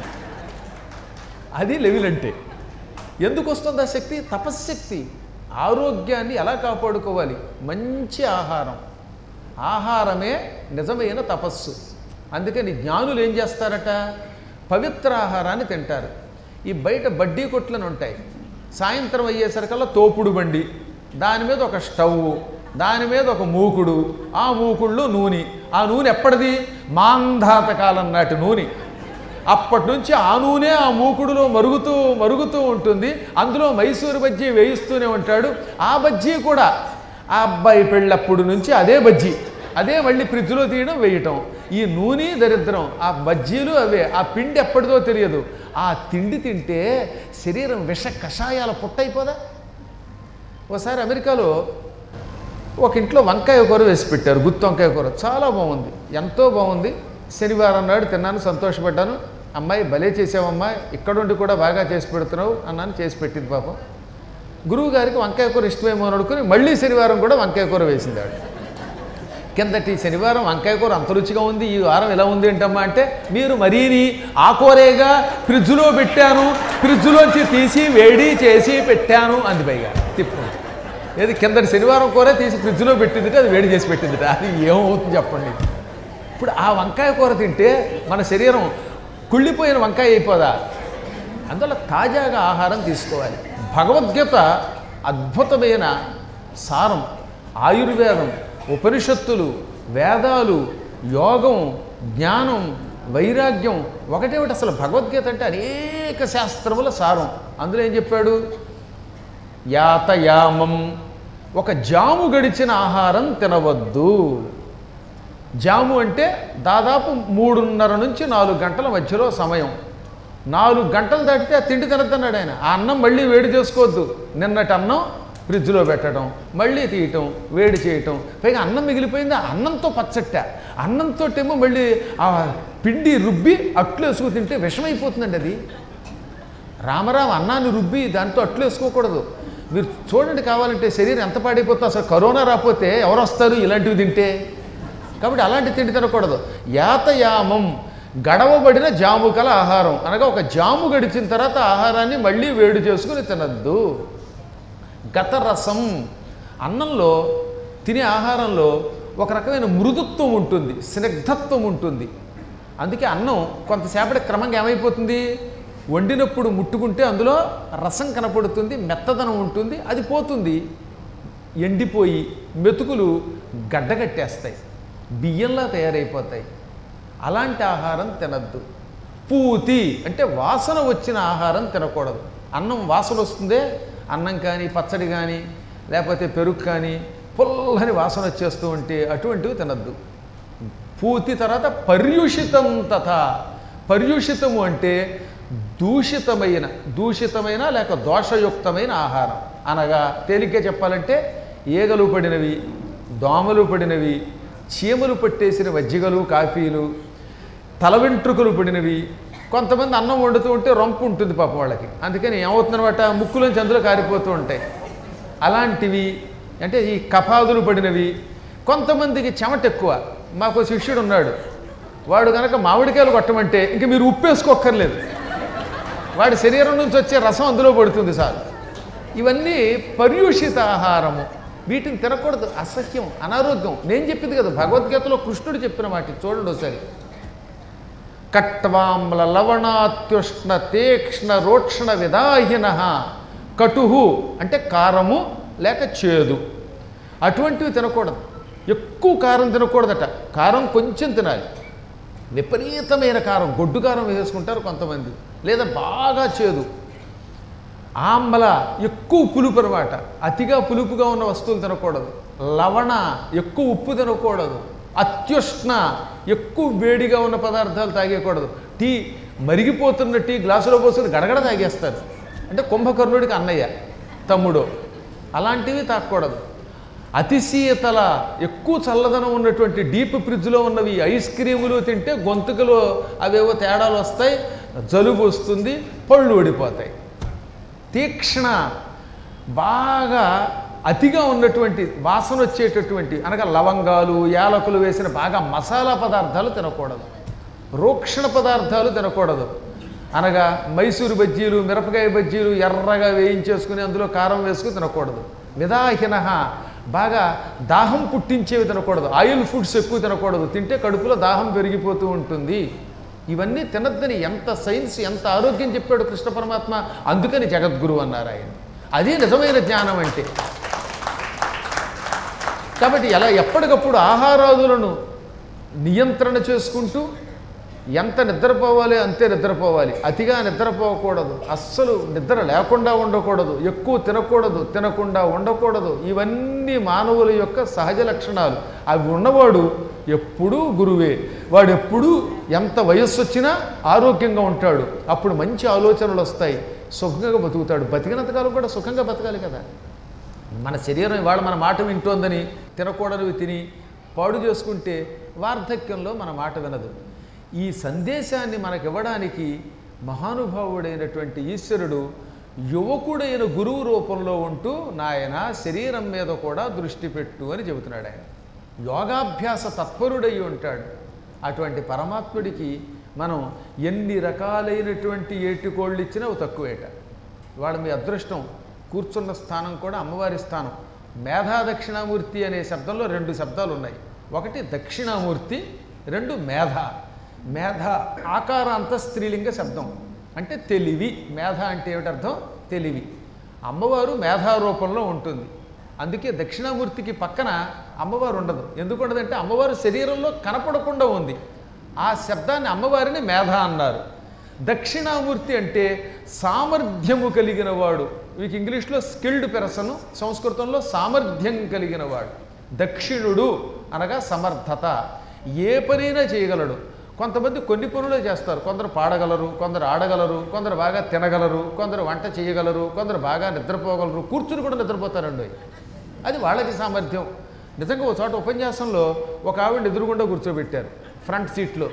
అది లెవెల్ అంటే ఎందుకు వస్తుంది ఆ శక్తి తపశ్శక్తి ఆరోగ్యాన్ని ఎలా కాపాడుకోవాలి మంచి ఆహారం ఆహారమే నిజమైన తపస్సు అందుకని జ్ఞానులు ఏం చేస్తారట పవిత్ర ఆహారాన్ని తింటారు ఈ బయట బడ్డీ కొట్లను ఉంటాయి సాయంత్రం అయ్యేసరికల్లా తోపుడు బండి దాని మీద ఒక స్టవ్ దాని మీద ఒక మూకుడు ఆ మూకుడులో నూనె ఆ నూనె ఎప్పటిది మాంధాత కాలం నాటి నూనె అప్పటి నుంచి ఆ నూనె ఆ మూకుడులో మరుగుతూ మరుగుతూ ఉంటుంది అందులో మైసూరు బజ్జీ వేయిస్తూనే ఉంటాడు ఆ బజ్జీ కూడా ఆ అబ్బాయి పెళ్ళప్పుడు నుంచి అదే బజ్జీ అదే మళ్ళీ ఫ్రిడ్జ్లో తీయడం వేయటం ఈ నూనె దరిద్రం ఆ బజ్జీలు అవే ఆ పిండి ఎప్పటిదో తెలియదు ఆ తిండి తింటే శరీరం విష కషాయాల పుట్టయిపోదా ఒకసారి అమెరికాలో ఒక ఇంట్లో వంకాయ కూర వేసి పెట్టారు గుత్తి వంకాయ కూర చాలా బాగుంది ఎంతో బాగుంది శనివారం నాడు తిన్నాను సంతోషపడ్డాను అమ్మాయి భలే చేసావమ్మా ఇక్కడుండి కూడా బాగా చేసి పెడుతున్నావు అన్నాను చేసి పెట్టింది పాపం గురువు గారికి వంకాయ కూర ఇష్టమేమో అని అనుకుని మళ్ళీ శనివారం కూడా వంకాయ కూర వేసింది ఆవిడ కిందటి శనివారం వంకాయ కూర అంత రుచిగా ఉంది ఈ వారం ఎలా ఉంది ఏంటమ్మా అంటే మీరు మరీని ఆ కూరేగా ఫ్రిడ్జ్లో పెట్టాను ఫ్రిడ్జ్లోంచి తీసి వేడి చేసి పెట్టాను అంది పైగా తిప్పు ఏది కిందటి శనివారం కూర తీసి ఫ్రిడ్జ్లో పెట్టిందిట అది వేడి చేసి పెట్టిందిట అది ఏమవుతుంది చెప్పండి ఇప్పుడు ఆ వంకాయ కూర తింటే మన శరీరం కుళ్ళిపోయిన వంకాయ అయిపోదా అందువల్ల తాజాగా ఆహారం తీసుకోవాలి భగవద్గీత అద్భుతమైన సారం ఆయుర్వేదం ఉపనిషత్తులు వేదాలు యోగం జ్ఞానం వైరాగ్యం ఒకటేమిటి అసలు భగవద్గీత అంటే అనేక శాస్త్రముల సారం అందులో ఏం చెప్పాడు యాతయామం ఒక జాము గడిచిన ఆహారం తినవద్దు జాము అంటే దాదాపు మూడున్నర నుంచి నాలుగు గంటల మధ్యలో సమయం నాలుగు గంటలు దాటితే ఆ తిండి తినద్దన్నాడు ఆయన ఆ అన్నం మళ్ళీ వేడి చేసుకోవద్దు నిన్నటి అన్నం ఫ్రిడ్జ్లో పెట్టడం మళ్ళీ తీయటం వేడి చేయటం పైగా అన్నం మిగిలిపోయింది ఆ అన్నంతో పచ్చట్ట అన్నంతో ఏమో మళ్ళీ ఆ పిండి రుబ్బి అట్లు వేసుకు తింటే విషమైపోతుందండి అది రామరామ అన్నాన్ని రుబ్బి దాంతో అట్లు వేసుకోకూడదు మీరు చూడండి కావాలంటే శరీరం ఎంత పాడైపోతుందో అసలు కరోనా రాకపోతే ఎవరు వస్తారు ఇలాంటివి తింటే కాబట్టి అలాంటి తిండి తినకూడదు యాతయామం గడవబడిన జాము కల ఆహారం అనగా ఒక జాము గడిచిన తర్వాత ఆహారాన్ని మళ్ళీ వేడి చేసుకుని తినద్దు గతరసం అన్నంలో తినే ఆహారంలో ఒక రకమైన మృదుత్వం ఉంటుంది స్నిగ్ధత్వం ఉంటుంది అందుకే అన్నం కొంతసేపటి క్రమంగా ఏమైపోతుంది వండినప్పుడు ముట్టుకుంటే అందులో రసం కనపడుతుంది మెత్తదనం ఉంటుంది అది పోతుంది ఎండిపోయి మెతుకులు గడ్డగట్టేస్తాయి బియ్యంలా తయారైపోతాయి అలాంటి ఆహారం తినద్దు పూతి అంటే వాసన వచ్చిన ఆహారం తినకూడదు అన్నం వాసన వస్తుందే అన్నం కానీ పచ్చడి కానీ లేకపోతే పెరుగు కానీ పుల్లని వాసన వచ్చేస్తూ ఉంటే అటువంటివి తినద్దు పూతి తర్వాత పర్యూషితం తథ పర్యూషితము అంటే దూషితమైన దూషితమైన లేక దోషయుక్తమైన ఆహారం అనగా తేలిగ్గా చెప్పాలంటే ఈగలు పడినవి దోమలు పడినవి చీమలు పట్టేసిన మజ్జిగలు కాఫీలు తల వెంట్రుకలు పడినవి కొంతమంది అన్నం వండుతూ ఉంటే రొంపు ఉంటుంది పాపం వాళ్ళకి అందుకని ఏమవుతుందన్నమాట ముక్కులోంచి అందులో కారిపోతూ ఉంటాయి అలాంటివి అంటే ఈ కఫాదులు పడినవి కొంతమందికి చెమట ఎక్కువ మాకు శిష్యుడు ఉన్నాడు వాడు కనుక మామిడికాయలు కొట్టమంటే ఇంక మీరు ఉప్పు వేసుకోక్కర్లేదు వాడి శరీరం నుంచి వచ్చే రసం అందులో పడుతుంది సార్ ఇవన్నీ పర్యూషిత ఆహారము వీటిని తినకూడదు అసహ్యం అనారోగ్యం నేను చెప్పింది కదా భగవద్గీతలో కృష్ణుడు చెప్పిన మాట చూడండి ఒకసారి కట్వాంల లవణాత్యుష్ణ తీక్ష్ణ రోక్షణ విదాహిన కటుహు అంటే కారము లేక చేదు అటువంటివి తినకూడదు ఎక్కువ కారం తినకూడదట కారం కొంచెం తినాలి విపరీతమైన కారం గొడ్డు కారం వేసుకుంటారు కొంతమంది లేదా బాగా చేదు ఆంబల ఎక్కువ పులుపు అనమాట అతిగా పులుపుగా ఉన్న వస్తువులు తినకూడదు లవణ ఎక్కువ ఉప్పు తినకూడదు అత్యుష్ణ ఎక్కువ వేడిగా ఉన్న పదార్థాలు తాగేయకూడదు టీ మరిగిపోతున్న టీ గ్లాసులో పోసుకుని గడగడ తాగేస్తారు అంటే కుంభకర్ణుడికి అన్నయ్య తమ్ముడు అలాంటివి తాగకూడదు అతిశీతల ఎక్కువ చల్లదనం ఉన్నటువంటి డీప్ ఫ్రిడ్జ్లో ఉన్నవి ఐస్ క్రీములు తింటే గొంతుకలో అవేవో తేడాలు వస్తాయి జలుబు వస్తుంది పళ్ళు ఊడిపోతాయి తీక్ష్ణ బాగా అతిగా ఉన్నటువంటి వాసన వచ్చేటటువంటి అనగా లవంగాలు యాలకులు వేసిన బాగా మసాలా పదార్థాలు తినకూడదు రోక్షణ పదార్థాలు తినకూడదు అనగా మైసూరు బజ్జీలు మిరపకాయ బజ్జీలు ఎర్రగా వేయించేసుకుని అందులో కారం వేసుకుని తినకూడదు విదాహిన బాగా దాహం పుట్టించేవి తినకూడదు ఆయిల్ ఫుడ్స్ ఎక్కువ తినకూడదు తింటే కడుపులో దాహం పెరిగిపోతూ ఉంటుంది ఇవన్నీ తినద్దని ఎంత సైన్స్ ఎంత ఆరోగ్యం చెప్పాడు కృష్ణ పరమాత్మ అందుకని జగద్గురు అన్నారు ఆయన అదే నిజమైన జ్ఞానం అంటే కాబట్టి ఎలా ఎప్పటికప్పుడు ఆహారాదులను నియంత్రణ చేసుకుంటూ ఎంత నిద్రపోవాలి అంతే నిద్రపోవాలి అతిగా నిద్రపోకూడదు అస్సలు నిద్ర లేకుండా ఉండకూడదు ఎక్కువ తినకూడదు తినకుండా ఉండకూడదు ఇవన్నీ మానవుల యొక్క సహజ లక్షణాలు అవి ఉన్నవాడు ఎప్పుడూ గురువే వాడు ఎప్పుడూ ఎంత వయస్సు వచ్చినా ఆరోగ్యంగా ఉంటాడు అప్పుడు మంచి ఆలోచనలు వస్తాయి సుఖంగా బతుకుతాడు బతికినంతకాలం కూడా సుఖంగా బతకాలి కదా మన శరీరం ఇవాళ మన మాట వింటోందని తినకూడనివి తిని పాడు చేసుకుంటే వార్ధక్యంలో మన మాట వినదు ఈ సందేశాన్ని మనకివ్వడానికి మహానుభావుడైనటువంటి ఈశ్వరుడు యువకుడైన గురువు రూపంలో ఉంటూ నాయన శరీరం మీద కూడా దృష్టి పెట్టు అని చెబుతున్నాడు ఆయన యోగాభ్యాస తత్పరుడై ఉంటాడు అటువంటి పరమాత్ముడికి మనం ఎన్ని రకాలైనటువంటి ఏటికోళ్ళు ఇచ్చినా అవి తక్కువేట ఇవాళ మీ అదృష్టం కూర్చున్న స్థానం కూడా అమ్మవారి స్థానం మేధా దక్షిణామూర్తి అనే శబ్దంలో రెండు శబ్దాలు ఉన్నాయి ఒకటి దక్షిణామూర్తి రెండు మేధ మేధ ఆకార అంత స్త్రీలింగ శబ్దం అంటే తెలివి మేధ అంటే ఏమిటి అర్థం తెలివి అమ్మవారు మేధా రూపంలో ఉంటుంది అందుకే దక్షిణామూర్తికి పక్కన అమ్మవారు ఉండదు ఎందుకు ఉండదంటే అమ్మవారు శరీరంలో కనపడకుండా ఉంది ఆ శబ్దాన్ని అమ్మవారిని మేధ అన్నారు దక్షిణామూర్తి అంటే సామర్థ్యము కలిగిన వాడు మీకు ఇంగ్లీష్లో స్కిల్డ్ పెరసను సంస్కృతంలో సామర్థ్యం కలిగిన వాడు దక్షిణుడు అనగా సమర్థత ఏ పనైనా చేయగలడు కొంతమంది కొన్ని పనులే చేస్తారు కొందరు పాడగలరు కొందరు ఆడగలరు కొందరు బాగా తినగలరు కొందరు వంట చేయగలరు కొందరు బాగా నిద్రపోగలరు కూర్చుని కూడా నిద్రపోతారండి అది వాళ్ళకి సామర్థ్యం నిజంగా ఒక చోట ఉపన్యాసంలో ఒక ఆవిడ ఎదురుగుండా కూర్చోబెట్టారు ఫ్రంట్ సీట్లో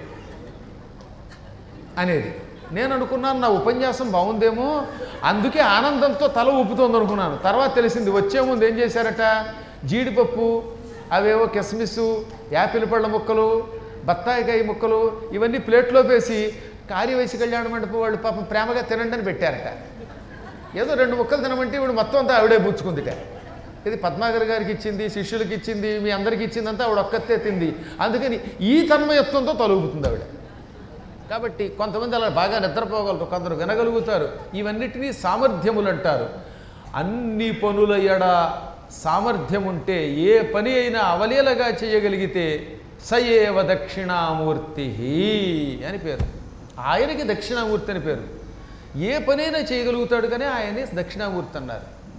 అనేది నేను అనుకున్నాను నా ఉపన్యాసం బాగుందేమో అందుకే ఆనందంతో తల ఊపుతోంది అనుకున్నాను తర్వాత తెలిసింది వచ్చే ముందు ఏం చేశారట జీడిపప్పు అవేవో కిస్మిస్ యాపిల్ పళ్ళ ముక్కలు బత్తాయికాయ ముక్కలు ఇవన్నీ ప్లేట్లో వేసి కార్యవయసి కళ్యాణ మండపం వాళ్ళు పాపం ప్రేమగా తినండి అని పెట్టారట ఏదో రెండు ముక్కలు తినమంటే ఇప్పుడు మొత్తం అంతా ఆవిడే పుచ్చుకుందిట ఇది పద్మాగర్ గారికి ఇచ్చింది శిష్యులకి ఇచ్చింది మీ అందరికి ఇచ్చిందంతా ఆవిడ ఒక్కతే తింది అందుకని ఈ తన్మయత్వంతో తొలగుతుంది ఆవిడ కాబట్టి కొంతమంది అలా బాగా నిద్రపోగలరు కొందరు వినగలుగుతారు ఇవన్నిటినీ సామర్థ్యములు అంటారు అన్ని పనుల ఎడ సామర్థ్యం ఉంటే ఏ పని అయినా అవలీలగా చేయగలిగితే సయేవ దక్షిణామూర్తి అని పేరు ఆయనకి దక్షిణామూర్తి అని పేరు ఏ పనైనా చేయగలుగుతాడు కానీ ఆయనే దక్షిణామూర్తి అన్నారు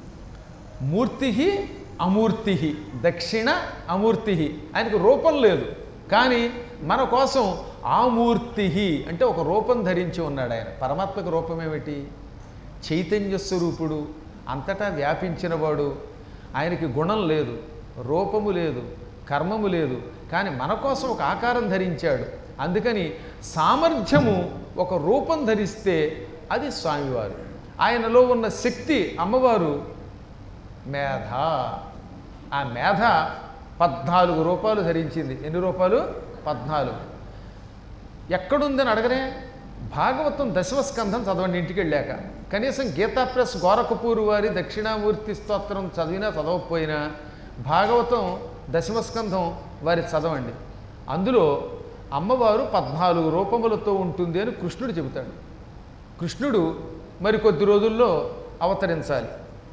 మూర్తి అమూర్తి దక్షిణ అమూర్తి ఆయనకు రూపం లేదు కానీ మన కోసం ఆమూర్తి అంటే ఒక రూపం ధరించి ఉన్నాడు ఆయన పరమాత్మక రూపం ఏమిటి చైతన్య స్వరూపుడు అంతటా వ్యాపించినవాడు ఆయనకి గుణం లేదు రూపము లేదు కర్మము లేదు కానీ మన కోసం ఒక ఆకారం ధరించాడు అందుకని సామర్థ్యము ఒక రూపం ధరిస్తే అది స్వామివారు ఆయనలో ఉన్న శక్తి అమ్మవారు మేధ ఆ మేధ పద్నాలుగు రూపాయలు ధరించింది ఎన్ని రూపాయలు పద్నాలుగు ఎక్కడుందని అడగనే భాగవతం దశమ స్కంధం చదవండి ఇంటికి వెళ్ళాక కనీసం గీతా ప్రెస్ గోరఖపూర్ వారి దక్షిణామూర్తి స్తోత్రం చదివినా చదవకపోయినా భాగవతం దశమ స్కంధం వారి చదవండి అందులో అమ్మవారు పద్నాలుగు రూపములతో ఉంటుంది అని కృష్ణుడు చెబుతాడు కృష్ణుడు మరి కొద్ది రోజుల్లో అవతరించాలి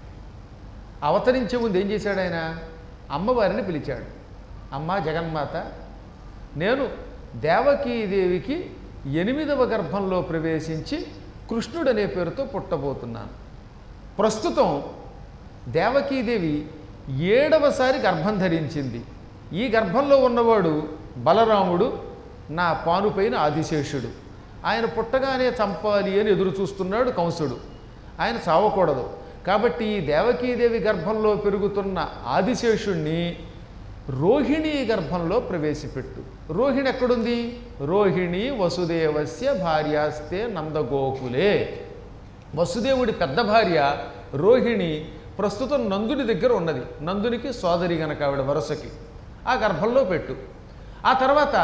అవతరించే ముందు ఏం చేశాడు ఆయన అమ్మవారిని పిలిచాడు అమ్మ జగన్మాత నేను దేవకీదేవికి ఎనిమిదవ గర్భంలో ప్రవేశించి కృష్ణుడు అనే పేరుతో పుట్టబోతున్నాను ప్రస్తుతం దేవకీదేవి ఏడవసారి గర్భం ధరించింది ఈ గర్భంలో ఉన్నవాడు బలరాముడు నా పానుపైన ఆదిశేషుడు ఆయన పుట్టగానే చంపాలి అని ఎదురు చూస్తున్నాడు కంసుడు ఆయన చావకూడదు కాబట్టి ఈ దేవకీదేవి గర్భంలో పెరుగుతున్న ఆదిశేషుణ్ణి రోహిణీ గర్భంలో ప్రవేశపెట్టు రోహిణి ఎక్కడుంది రోహిణి వసుదేవస్య భార్యాస్తే నందగోకులే వసుదేవుడి పెద్ద భార్య రోహిణి ప్రస్తుతం నందుని దగ్గర ఉన్నది నందునికి సోదరి గనక ఆవిడ వరుసకి ఆ గర్భంలో పెట్టు ఆ తర్వాత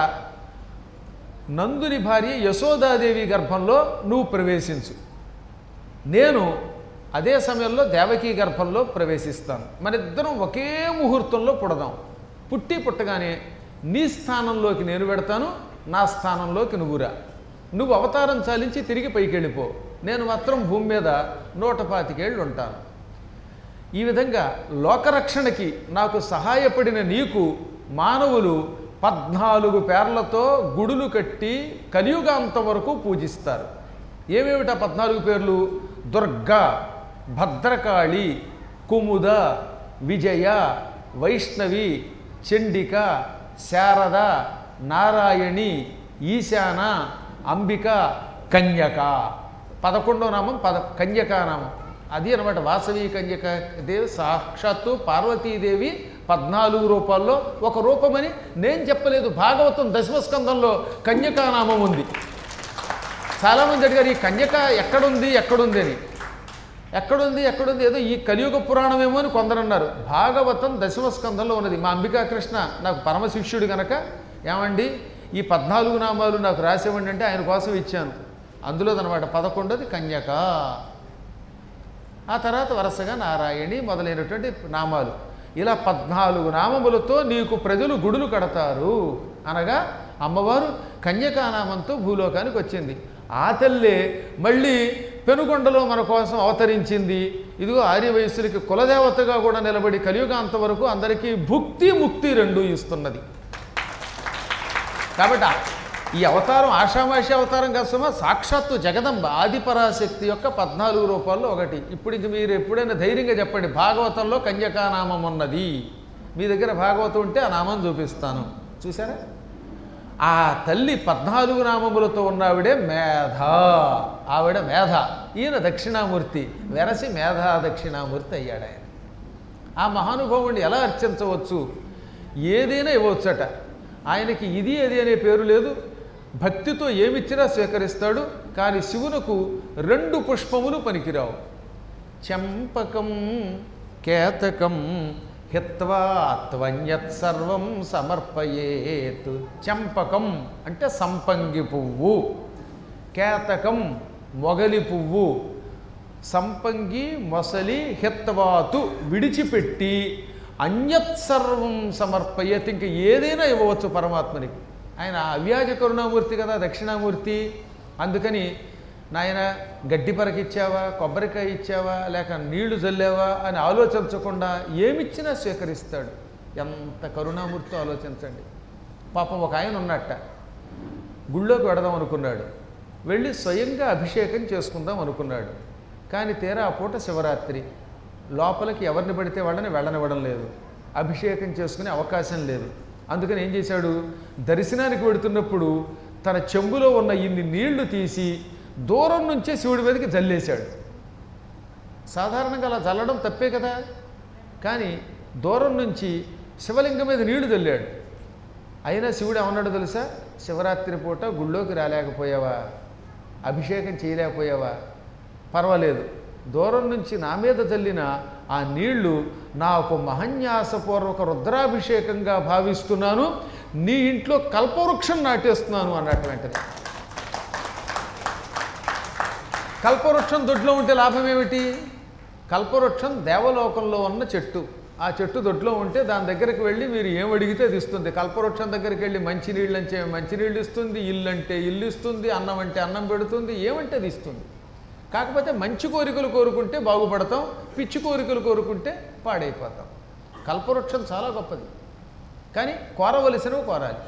నందుని భార్య యశోదాదేవి గర్భంలో నువ్వు ప్రవేశించు నేను అదే సమయంలో దేవకీ గర్భంలో ప్రవేశిస్తాను మనిద్దరం ఒకే ముహూర్తంలో పుడదాం పుట్టి పుట్టగానే నీ స్థానంలోకి నేను పెడతాను నా స్థానంలోకి నువ్వురా నువ్వు అవతారం చాలించి తిరిగి పైకి వెళ్ళిపో నేను మాత్రం భూమి మీద నూట పాతికేళ్ళు ఉంటాను ఈ విధంగా లోకరక్షణకి నాకు సహాయపడిన నీకు మానవులు పద్నాలుగు పేర్లతో గుడులు కట్టి కలియుగాంతం వరకు పూజిస్తారు ఏమేమిటా పద్నాలుగు పేర్లు దుర్గా భద్రకాళి కుముద విజయ వైష్ణవి చండిక శారద నారాయణి ఈశాన అంబిక కన్యక పదకొండో నామం పద కన్యకా నామం అది అనమాట వాసవి కన్యక దేవి సాక్షాత్తు పార్వతీదేవి పద్నాలుగు రూపాల్లో ఒక రూపమని నేను చెప్పలేదు భాగవతం దశమస్కందంలో కన్యకా నామం ఉంది చాలామంది అడిగారు ఈ కన్యక ఎక్కడుంది ఎక్కడుంది అని ఎక్కడుంది ఎక్కడుంది ఏదో ఈ కలియుగ పురాణమేమో అని కొందరు అన్నారు భాగవతం దశమ స్కంధంలో ఉన్నది మా అంబికా కృష్ణ నాకు పరమ శిష్యుడు గనక ఏమండి ఈ పద్నాలుగు నామాలు నాకు రాసేవండి అంటే ఆయన కోసం ఇచ్చాను అందులోదనమాట పదకొండది కన్యక ఆ తర్వాత వరుసగా నారాయణి మొదలైనటువంటి నామాలు ఇలా పద్నాలుగు నామములతో నీకు ప్రజలు గుడులు కడతారు అనగా అమ్మవారు కన్యకా నామంతో భూలోకానికి వచ్చింది ఆ తల్లే మళ్ళీ పెనుగొండలో మన కోసం అవతరించింది ఇదిగో ఆర్య వయస్సులకి కులదేవతగా కూడా నిలబడి కలియుగాంత వరకు అందరికీ భుక్తి ముక్తి రెండు ఇస్తున్నది కాబట్టి ఆ- ఈ అవతారం ఆషామాషి అవతారం కాసమా సాక్షాత్తు జగదంబ ఆదిపరాశక్తి యొక్క పద్నాలుగు రూపాల్లో ఒకటి ఇప్పుడు ఇంక మీరు ఎప్పుడైనా ధైర్యంగా చెప్పండి భాగవతంలో కన్యకానామం ఉన్నది మీ దగ్గర భాగవతం ఉంటే ఆ నామం చూపిస్తాను చూసారా ఆ తల్లి పద్నాలుగు నామములతో ఉన్న ఆవిడే మేధ ఆవిడ మేధ ఈయన దక్షిణామూర్తి వెరసి మేధా దక్షిణామూర్తి అయ్యాడు ఆయన ఆ మహానుభావుడిని ఎలా అర్చించవచ్చు ఏదైనా ఇవ్వచ్చట ఆయనకి ఇది అది అనే పేరు లేదు భక్తితో ఏమిచ్చినా స్వీకరిస్తాడు కానీ శివునకు రెండు పుష్పములు పనికిరావు చెంపకం కేతకం హిత్వా త్వన్యత్ సర్వం సమర్పయేత్ చెంపకం అంటే సంపంగి పువ్వు కేతకం మొగలి పువ్వు సంపంగి మొసలి హిత్వాతు విడిచిపెట్టి అన్యత్ సర్వం సమర్పయత్ ఇంక ఏదైనా ఇవ్వవచ్చు పరమాత్మనికి ఆయన అవ్యాజ కరుణామూర్తి కదా దక్షిణామూర్తి అందుకని నాయన గడ్డి పరకిచ్చావా కొబ్బరికాయ ఇచ్చావా లేక నీళ్లు చల్లావా అని ఆలోచించకుండా ఏమిచ్చినా స్వీకరిస్తాడు ఎంత కరుణామూర్తితో ఆలోచించండి పాపం ఒక ఆయన ఉన్నట్ట గుళ్ళోకి వెడదాం అనుకున్నాడు వెళ్ళి స్వయంగా అభిషేకం చేసుకుందాం అనుకున్నాడు కానీ తీరా ఆ పూట శివరాత్రి లోపలికి ఎవరిని పడితే వాళ్ళని వెళ్ళనివ్వడం లేదు అభిషేకం చేసుకునే అవకాశం లేదు అందుకని ఏం చేశాడు దర్శనానికి వెడుతున్నప్పుడు తన చెంబులో ఉన్న ఇన్ని నీళ్లు తీసి దూరం నుంచే శివుడి మీదకి జల్లేశాడు సాధారణంగా అలా చల్లడం తప్పే కదా కానీ దూరం నుంచి శివలింగం మీద నీళ్లు చల్లాడు అయినా శివుడు ఏమన్నాడు తెలుసా శివరాత్రి పూట గుళ్ళోకి రాలేకపోయావా అభిషేకం చేయలేకపోయావా పర్వాలేదు దూరం నుంచి నా మీద చల్లిన ఆ నీళ్లు నాకు మహన్యాసపూర్వక రుద్రాభిషేకంగా భావిస్తున్నాను నీ ఇంట్లో కల్పవృక్షం నాటేస్తున్నాను అన్నట్టు వెంటనే కల్పవృక్షం దొడ్లో ఉంటే లాభం ఏమిటి కల్పవృక్షం దేవలోకంలో ఉన్న చెట్టు ఆ చెట్టు దొడ్లో ఉంటే దాని దగ్గరికి వెళ్ళి మీరు ఏం అడిగితే అది ఇస్తుంది కల్పవృక్షం దగ్గరికి వెళ్ళి మంచినీళ్ళు అంటే మంచినీళ్ళు ఇస్తుంది ఇల్లు అంటే ఇల్లు ఇస్తుంది అన్నం అంటే అన్నం పెడుతుంది ఏమంటే అది ఇస్తుంది కాకపోతే మంచి కోరికలు కోరుకుంటే బాగుపడతాం పిచ్చి కోరికలు కోరుకుంటే పాడైపోతాం కల్పవృక్షం చాలా గొప్పది కానీ కోరవలసినవి కోరాలి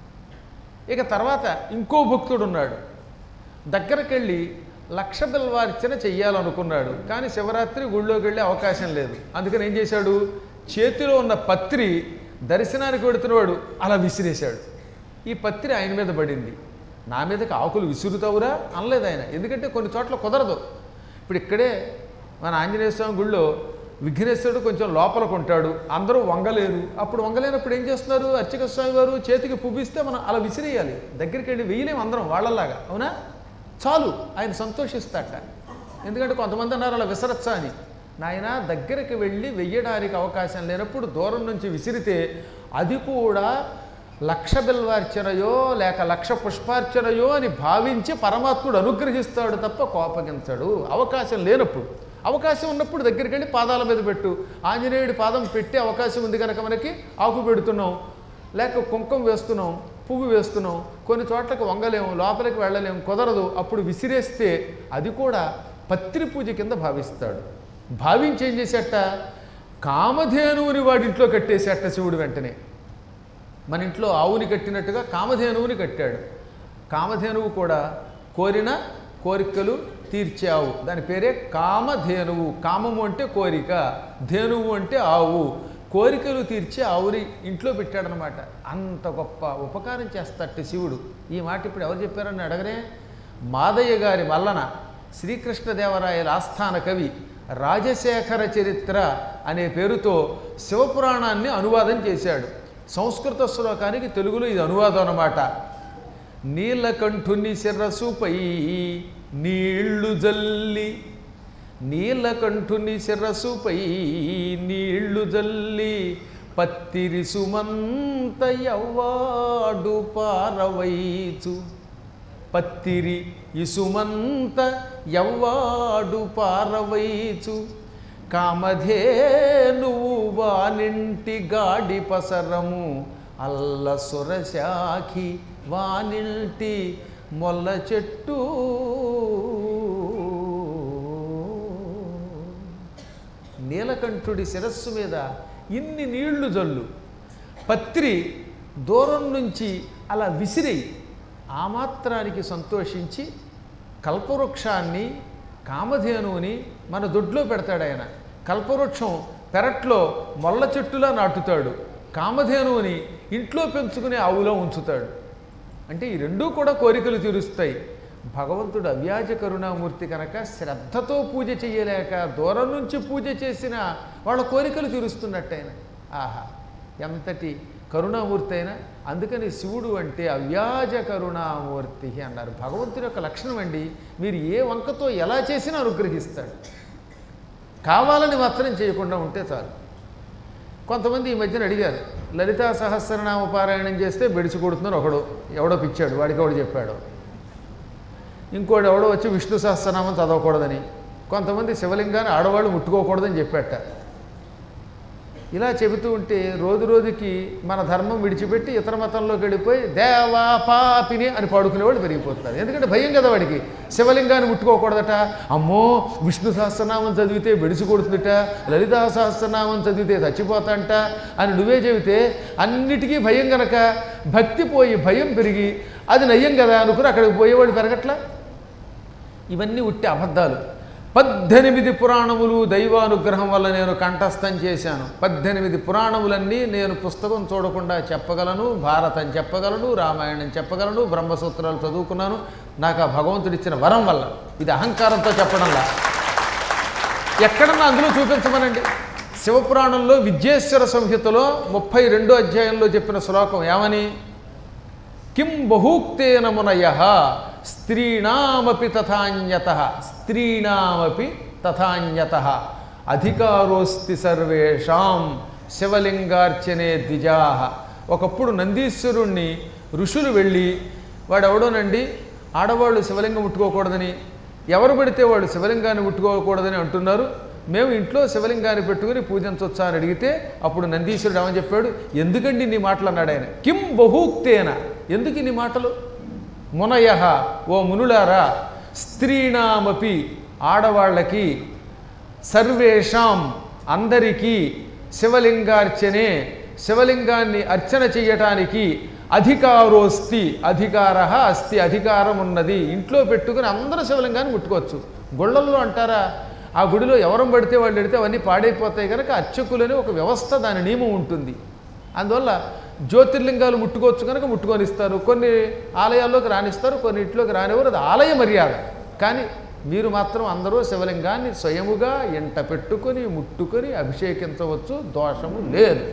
ఇక తర్వాత ఇంకో భక్తుడు ఉన్నాడు దగ్గరికి వెళ్ళి లక్ష బిల్వార్చన చెయ్యాలనుకున్నాడు కానీ శివరాత్రి గుళ్ళోకి వెళ్ళే అవకాశం లేదు అందుకని ఏం చేశాడు చేతిలో ఉన్న పత్రి దర్శనానికి వెడుతున్నవాడు అలా విసిరేశాడు ఈ పత్రి ఆయన మీద పడింది నా మీదకి ఆకులు విసురుతావురా అనలేదు ఆయన ఎందుకంటే కొన్ని చోట్ల కుదరదు ఇప్పుడు ఇక్కడే మన ఆంజనేయ స్వామి గుళ్ళో విఘ్నేశ్వరుడు కొంచెం లోపలకు ఉంటాడు అందరూ వంగలేరు అప్పుడు వంగలేనప్పుడు ఏం చేస్తున్నారు అర్చక స్వామి వారు చేతికి పువ్విస్తే మనం అలా విసిరేయాలి దగ్గరికి వెళ్ళి వెయ్యలేము అందరం వాళ్ళలాగా అవునా చాలు ఆయన సంతోషిస్తాట ఎందుకంటే కొంతమంది అన్నారు అలా విసరచ్చా అని నాయన దగ్గరికి వెళ్ళి వెయ్యడానికి అవకాశం లేనప్పుడు దూరం నుంచి విసిరితే అది కూడా లక్ష బిల్వార్చనయో లేక లక్ష పుష్పార్చనయో అని భావించి పరమాత్ముడు అనుగ్రహిస్తాడు తప్ప కోపగించడు అవకాశం లేనప్పుడు అవకాశం ఉన్నప్పుడు దగ్గరికి వెళ్ళి పాదాల మీద పెట్టు ఆంజనేయుడి పాదం పెట్టే అవకాశం ఉంది కనుక మనకి ఆకు పెడుతున్నాం లేక కుంకుమ వేస్తున్నాం పువ్వు వేస్తున్నాం కొన్ని చోట్లకి వంగలేము లోపలికి వెళ్ళలేము కుదరదు అప్పుడు విసిరేస్తే అది కూడా పత్రి పూజ కింద భావిస్తాడు భావించి ఏం చేసేట కామధేనువుని వాడింట్లో కట్టేసేట శివుడు వెంటనే మన ఇంట్లో ఆవుని కట్టినట్టుగా కామధేనువుని కట్టాడు కామధేనువు కూడా కోరిన కోరికలు తీర్చే ఆవు దాని పేరే కామధేనువు కామము అంటే కోరిక ధేనువు అంటే ఆవు కోరికలు తీర్చే ఆవుని ఇంట్లో పెట్టాడనమాట అంత గొప్ప ఉపకారం చేస్తట్టు శివుడు ఈ మాట ఇప్పుడు ఎవరు చెప్పారని అడగరే మాదయ్య గారి వల్లన శ్రీకృష్ణదేవరాయల ఆస్థాన కవి రాజశేఖర చరిత్ర అనే పేరుతో శివపురాణాన్ని అనువాదం చేశాడు సంస్కృత శ్లోకానికి తెలుగులో ఇది అనువాదం అన్నమాట నీలకంఠుని శిరసుపై నీళ్లు జల్లి నీలకంఠుని శిరసుపై నీళ్లు జల్లి పత్తిరి సుమంత యవ్వాడు పారవైచు పత్తిరి ఇసుమంత యవ్వాడు పారవైచు కామధేనువు వానింటి గాడి పసరము అల్ల సురశాఖి వానింటి మొల్ల చెట్టు నీలకంఠుడి శిరస్సు మీద ఇన్ని నీళ్లు జల్లు పత్రి దూరం నుంచి అలా విసిరేయి ఆ మాత్రానికి సంతోషించి కల్పవృక్షాన్ని కామధేనువుని మన దొడ్లో పెడతాడు ఆయన కల్పవృక్షం పెరట్లో మొల్ల చెట్టులా నాటుతాడు కామధేనువుని ఇంట్లో పెంచుకునే ఆవులో ఉంచుతాడు అంటే ఈ రెండూ కూడా కోరికలు తీరుస్తాయి భగవంతుడు అవ్యాజ కరుణామూర్తి కనుక శ్రద్ధతో పూజ చేయలేక దూరం నుంచి పూజ చేసిన వాళ్ళ కోరికలు తీరుస్తున్నట్టయిన ఆహా ఎంతటి కరుణామూర్తి అయినా అందుకని శివుడు అంటే అవ్యాజ కరుణామూర్తి అన్నారు భగవంతుడి యొక్క లక్షణం అండి మీరు ఏ వంకతో ఎలా చేసినా అనుగ్రహిస్తాడు కావాలని మాత్రం చేయకుండా ఉంటే చాలు కొంతమంది ఈ మధ్యన అడిగారు లలితా సహస్రనామ పారాయణం చేస్తే బెడిచి కొడుతున్నారు ఒకడు ఎవడో పిచ్చాడు వాడికి ఎవడు చెప్పాడు ఇంకోటి ఎవడో వచ్చి విష్ణు సహస్రనామం చదవకూడదని కొంతమంది శివలింగాన్ని ఆడవాళ్ళు ముట్టుకోకూడదని చెప్పాట ఇలా చెబుతూ ఉంటే రోజు రోజుకి మన ధర్మం విడిచిపెట్టి ఇతర మతంలోకి వెళ్ళిపోయి దేవా పాపిని అని పాడుకునేవాడు పెరిగిపోతున్నారు ఎందుకంటే భయం కదా వాడికి శివలింగాన్ని ముట్టుకోకూడదట అమ్మో విష్ణు సహస్రనామం చదివితే బెడిసి కొడుతుందట లలితా సహస్రనామం చదివితే చచ్చిపోతాంట అని నువ్వే చెబితే అన్నిటికీ భయం గనక భక్తి పోయి భయం పెరిగి అది నయ్యం కదా అనుకుని అక్కడికి పోయేవాడు పెరగట్లా ఇవన్నీ ఉట్టి అబద్ధాలు పద్దెనిమిది పురాణములు దైవానుగ్రహం వల్ల నేను కంఠస్థం చేశాను పద్దెనిమిది పురాణములన్నీ నేను పుస్తకం చూడకుండా చెప్పగలను భారతం చెప్పగలను రామాయణం చెప్పగలను బ్రహ్మసూత్రాలు చదువుకున్నాను నాకు ఆ భగవంతుడిచ్చిన వరం వల్ల ఇది అహంకారంతో చెప్పడంలా ఎక్కడన్నా అందులో చూపించమనండి శివపురాణంలో విద్యేశ్వర సంహితలో ముప్పై రెండో అధ్యాయంలో చెప్పిన శ్లోకం ఏమని కిం బహూక్తేన మునయ స్త్రీణామపి తథాన్యత స్త్రీణామపి తథాన్యత అధికారోస్తి సర్వేషాం శివలింగార్చనే ద్విజా ఒకప్పుడు నందీశ్వరుణ్ణి ఋషులు వెళ్ళి వాడెవడోనండి ఆడవాళ్ళు శివలింగం ముట్టుకోకూడదని ఎవరు పడితే వాళ్ళు శివలింగాన్ని ముట్టుకోకూడదని అంటున్నారు మేము ఇంట్లో శివలింగాన్ని పెట్టుకుని పూజించవచ్చా అని అడిగితే అప్పుడు నందీశ్వరుడు ఏమని చెప్పాడు ఎందుకండి నీ మాటలు అన్నాడు ఆయన కిం బహూక్తేన ఎందుకు నీ మాటలు మునయ ఓ మునులారా స్త్రీణామపి ఆడవాళ్ళకి సర్వేషాం అందరికీ శివలింగార్చనే శివలింగాన్ని అర్చన చేయటానికి అధికారోస్తి అధికార అస్తి అధికారం ఉన్నది ఇంట్లో పెట్టుకుని అందరూ శివలింగాన్ని ముట్టుకోవచ్చు గుళ్ళల్లో అంటారా ఆ గుడిలో ఎవరం పడితే వాళ్ళు పెడితే అవన్నీ పాడైపోతాయి కనుక అర్చకులని ఒక వ్యవస్థ దాని నియమం ఉంటుంది అందువల్ల జ్యోతిర్లింగాలు ముట్టుకోవచ్చు కనుక ముట్టుకొనిస్తారు కొన్ని ఆలయాల్లోకి రానిస్తారు కొన్నింటిలోకి రానివ్వరు అది ఆలయ మర్యాద కానీ మీరు మాత్రం అందరూ శివలింగాన్ని స్వయముగా ఎంట పెట్టుకొని ముట్టుకొని అభిషేకించవచ్చు దోషము లేదు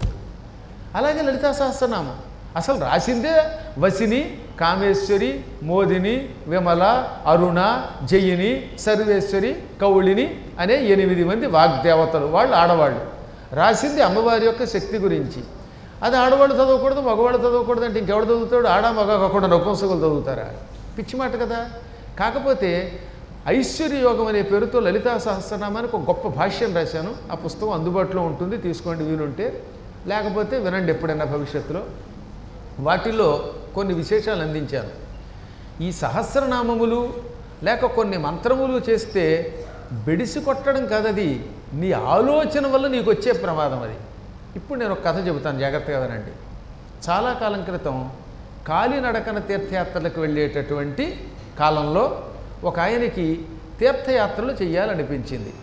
అలాగే లలితా సహస్రనామం అసలు రాసిందే వసిని కామేశ్వరి మోదిని విమల అరుణ జయిని సర్వేశ్వరి కౌళిని అనే ఎనిమిది మంది వాగ్దేవతలు వాళ్ళు ఆడవాళ్ళు రాసింది అమ్మవారి యొక్క శక్తి గురించి అది ఆడవాళ్ళు చదవకూడదు మగవాళ్ళు చదవకూడదు అంటే ఇంకెవడు చదువుతాడు ఆడ మగ కాకుండా నపుంసకులు చదువుతారా పిచ్చి మాట కదా కాకపోతే ఐశ్వర్య యోగం అనే పేరుతో లలితా సహస్రనామానికి ఒక గొప్ప భాష్యం రాశాను ఆ పుస్తకం అందుబాటులో ఉంటుంది తీసుకోండి వీలుంటే లేకపోతే వినండి ఎప్పుడైనా భవిష్యత్తులో వాటిలో కొన్ని విశేషాలు అందించాను ఈ సహస్రనామములు లేక కొన్ని మంత్రములు చేస్తే బెడిసి కొట్టడం కాదది నీ ఆలోచన వల్ల నీకు వచ్చే ప్రమాదం అది ఇప్పుడు నేను ఒక కథ చెబుతాను జాగ్రత్తగా వినండి చాలా కాలం క్రితం కాలినడకన తీర్థయాత్రలకు వెళ్ళేటటువంటి కాలంలో ఒక ఆయనకి తీర్థయాత్రలు చేయాలనిపించింది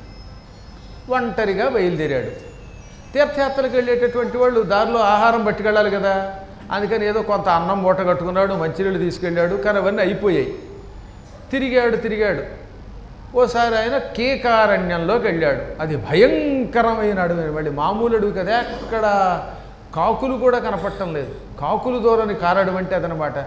ఒంటరిగా బయలుదేరాడు తీర్థయాత్రలకు వెళ్ళేటటువంటి వాళ్ళు దారిలో ఆహారం పట్టుకెళ్ళాలి కదా అందుకని ఏదో కొంత అన్నం మూట కట్టుకున్నాడు మంచినీళ్ళు తీసుకెళ్ళాడు కానీ అవన్నీ అయిపోయాయి తిరిగాడు తిరిగాడు ఓసారి ఆయన కేకారణ్యంలోకి వెళ్ళాడు అది భయంకరమైన అడవి మళ్ళీ మామూలు అడవి కదా ఎక్కడ కాకులు కూడా కనపడటం లేదు కాకులు దూరని కారడం అంటే అదనమాట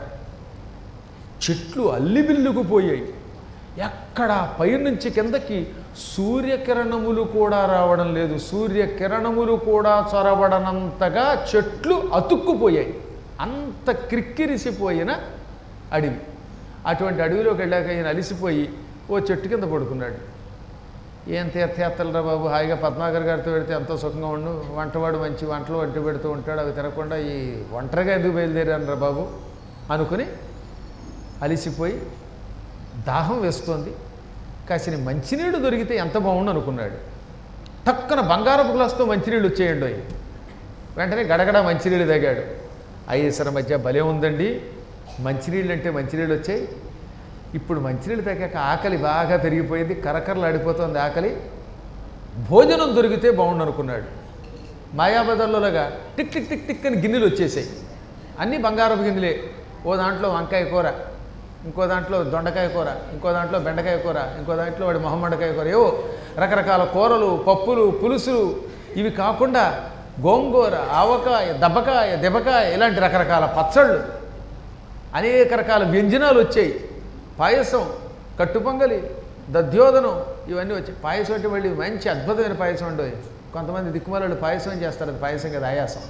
చెట్లు అల్లిబిల్లుకు పోయాయి ఎక్కడ పైనుంచి కిందకి సూర్యకిరణములు కూడా రావడం లేదు సూర్యకిరణములు కూడా చొరబడనంతగా చెట్లు అతుక్కుపోయాయి అంత క్రిక్కిరిసిపోయిన అడవి అటువంటి అడవిలోకి వెళ్ళాక ఈయన అలిసిపోయి ఓ చెట్టు కింద పడుకున్నాడు ఏం తీర్థయాత్రలు రా బాబు హాయిగా పద్మాకర్ గారితో పెడితే ఎంతో సుఖంగా ఉండు వంటవాడు మంచి వంటలు వంట పెడుతూ ఉంటాడు అవి తినకుండా ఈ ఒంటరిగా ఎందుకు బయలుదేరాను రా బాబు అనుకుని అలిసిపోయి దాహం వేస్తోంది కాసిన మంచినీళ్ళు దొరికితే ఎంత బాగుండు అనుకున్నాడు టక్కున బంగారపు గ్లాస్తో మంచినీళ్ళు వచ్చేయండి అవి వెంటనే గడగడ మంచినీళ్ళు తాగాడు ఐఎస్ఆర్ మధ్య భలే ఉందండి మంచినీళ్ళు అంటే మంచినీళ్ళు వచ్చాయి ఇప్పుడు మంచినీళ్ళు తాగాక ఆకలి బాగా పెరిగిపోయింది కరకరలు ఆడిపోతుంది ఆకలి భోజనం దొరికితే బాగుండు అనుకున్నాడు మాయాబజార్లోలాగా టిక్ టిక్ టిక్ టిక్ అని గిన్నెలు వచ్చేసాయి అన్నీ బంగారపు గిన్నెలే ఓ దాంట్లో వంకాయ కూర ఇంకో దాంట్లో దొండకాయ కూర ఇంకో దాంట్లో బెండకాయ కూర ఇంకో దాంట్లో వాడి మొహమ్మడకాయ కూర ఏవో రకరకాల కూరలు పప్పులు పులుసులు ఇవి కాకుండా గోంగూర ఆవకాయ దబ్బకాయ దెబ్బకాయ ఇలాంటి రకరకాల పచ్చళ్ళు అనేక రకాల వ్యంజనాలు వచ్చాయి పాయసం కట్టుపొంగలి దధ్యోదనం ఇవన్నీ వచ్చాయి పాయసం అంటే మళ్ళీ మంచి అద్భుతమైన పాయసం ఉండవు కొంతమంది దిక్కుమాలు పాయసం చేస్తారు అది పాయసం కదా ఆయాసం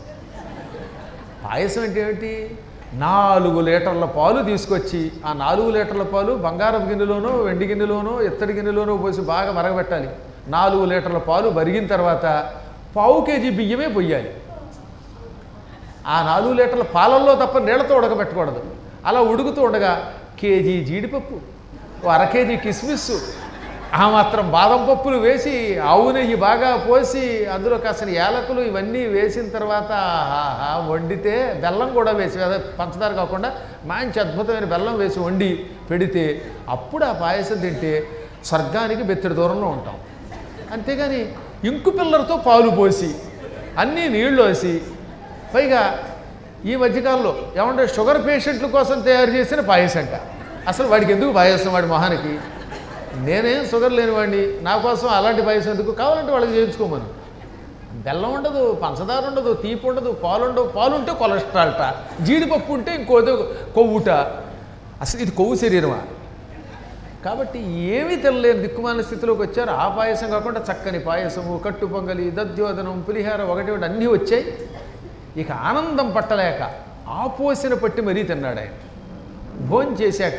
పాయసం అంటే ఏమిటి నాలుగు లీటర్ల పాలు తీసుకొచ్చి ఆ నాలుగు లీటర్ల పాలు బంగారపు గిన్నెలోనో వెండి గిన్నెలోనో ఇత్తడి గిన్నెలోనో పోసి బాగా మరగబెట్టాలి నాలుగు లీటర్ల పాలు మరిగిన తర్వాత పావు కేజీ బియ్యమే పొయ్యాలి ఆ నాలుగు లీటర్ల పాలల్లో తప్ప నీళ్లతో ఉడకబెట్టకూడదు అలా ఉడుకుతూ ఉండగా కేజీ జీడిపప్పు ఓ అర కేజీ కిస్మిస్ ఆ మాత్రం బాదం పప్పులు వేసి ఆవు నెయ్యి బాగా పోసి అందులో కాసిన యాలకులు ఇవన్నీ వేసిన తర్వాత ఆహా వండితే బెల్లం కూడా వేసి అదే పంచదార కాకుండా మంచి అద్భుతమైన బెల్లం వేసి వండి పెడితే అప్పుడు ఆ పాయసం తింటే స్వర్గానికి బెత్తడి దూరంలో ఉంటాం అంతేగాని ఇంకు పిల్లలతో పాలు పోసి అన్నీ నీళ్ళు వేసి పైగా ఈ మధ్యకాలంలో ఏమంటే షుగర్ పేషెంట్ల కోసం తయారు చేసిన పాయసంట అసలు వాడికి ఎందుకు పాయసం వాడి మొహానికి నేనేం షుగర్ లేని వాడిని నా కోసం అలాంటి పాయసం ఎందుకు కావాలంటే వాళ్ళకి చేయించుకోమను బెల్లం ఉండదు పంచదార ఉండదు తీపి ఉండదు పాలు ఉండవు పాలు ఉంటే కొలెస్ట్రాల్ట జీడిపప్పు ఉంటే ఇంకోదో కొవ్వుట అసలు ఇది కొవ్వు శరీరమా కాబట్టి ఏమీ తెల్లలేని దిక్కుమాల స్థితిలోకి వచ్చారు ఆ పాయసం కాకుండా చక్కని పాయసము కట్టు పొంగలి దద్యోదనం పులిహార ఒకటి ఒకటి అన్నీ వచ్చాయి ఇక ఆనందం పట్టలేక ఆపోసిన పట్టి మరీ తిన్నాడు ఆయన భోజనం చేశాక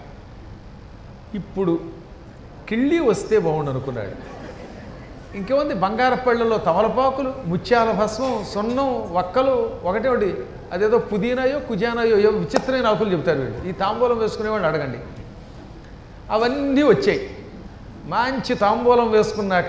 ఇప్పుడు కిళ్ళి వస్తే బాగుండు అనుకున్నాడు ఇంకేముంది బంగారపళ్ళలో తమలపాకులు ముత్యాల భస్మం సున్నం వక్కలు ఒకటి ఒకటి అదేదో పుదీనాయో కుజానాయో ఏవో విచిత్రమైన ఆకులు చెప్తారు వీళ్ళు ఈ తాంబూలం వేసుకునేవాళ్ళు అడగండి అవన్నీ వచ్చాయి మంచి తాంబూలం వేసుకున్నాక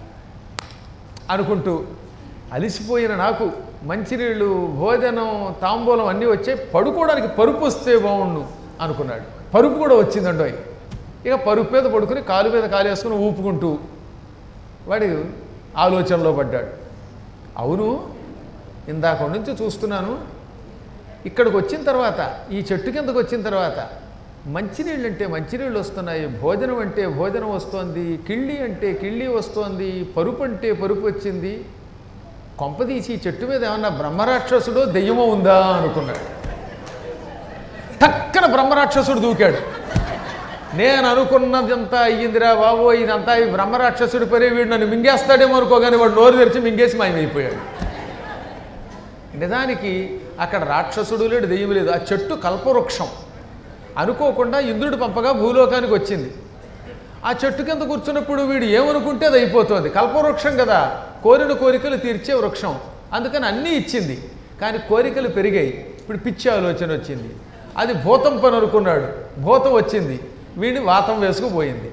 అనుకుంటూ అలిసిపోయిన నాకు మంచినీళ్ళు భోజనం తాంబూలం అన్నీ వచ్చాయి పడుకోవడానికి పరుపు వస్తే బాగుండు అనుకున్నాడు పరుపు కూడా వచ్చిందండోయ్ ఇక పరుపు మీద పడుకుని కాలు మీద కాలు వేసుకుని ఊపుకుంటూ వాడు ఆలోచనలో పడ్డాడు అవును ఇందాక నుంచి చూస్తున్నాను ఇక్కడికి వచ్చిన తర్వాత ఈ చెట్టు కిందకు వచ్చిన తర్వాత మంచినీళ్ళు అంటే మంచినీళ్ళు వస్తున్నాయి భోజనం అంటే భోజనం వస్తోంది కిళ్ళి అంటే కిళ్ళి వస్తోంది పరుపు అంటే పరుపు వచ్చింది కొంపదీసి ఈ చెట్టు మీద ఏమన్నా బ్రహ్మరాక్షసుడో దెయ్యమో ఉందా అనుకున్నాడు టక్కన బ్రహ్మరాక్షసుడు దూకాడు నేను అనుకున్నదంతా అయ్యిందిరా బాబు ఇదంతా ఈ బ్రహ్మరాక్షసుడి పని వీడు నన్ను మింగేస్తాడేమో అనుకోగానే వాడు నోరు తెరిచి మింగేసి మాయమైపోయాడు నిజానికి అక్కడ రాక్షసుడు లేడు దెయ్యం లేదు ఆ చెట్టు కల్పవృక్షం అనుకోకుండా ఇంద్రుడు పంపగా భూలోకానికి వచ్చింది ఆ చెట్టు కింద కూర్చున్నప్పుడు వీడు ఏమనుకుంటే అది అయిపోతుంది కల్పవృక్షం కదా కోరిన కోరికలు తీర్చే వృక్షం అందుకని అన్నీ ఇచ్చింది కానీ కోరికలు పెరిగాయి ఇప్పుడు పిచ్చి ఆలోచన వచ్చింది అది భూతం పని అనుకున్నాడు భూతం వచ్చింది వీడిని వాతం వేసుకుపోయింది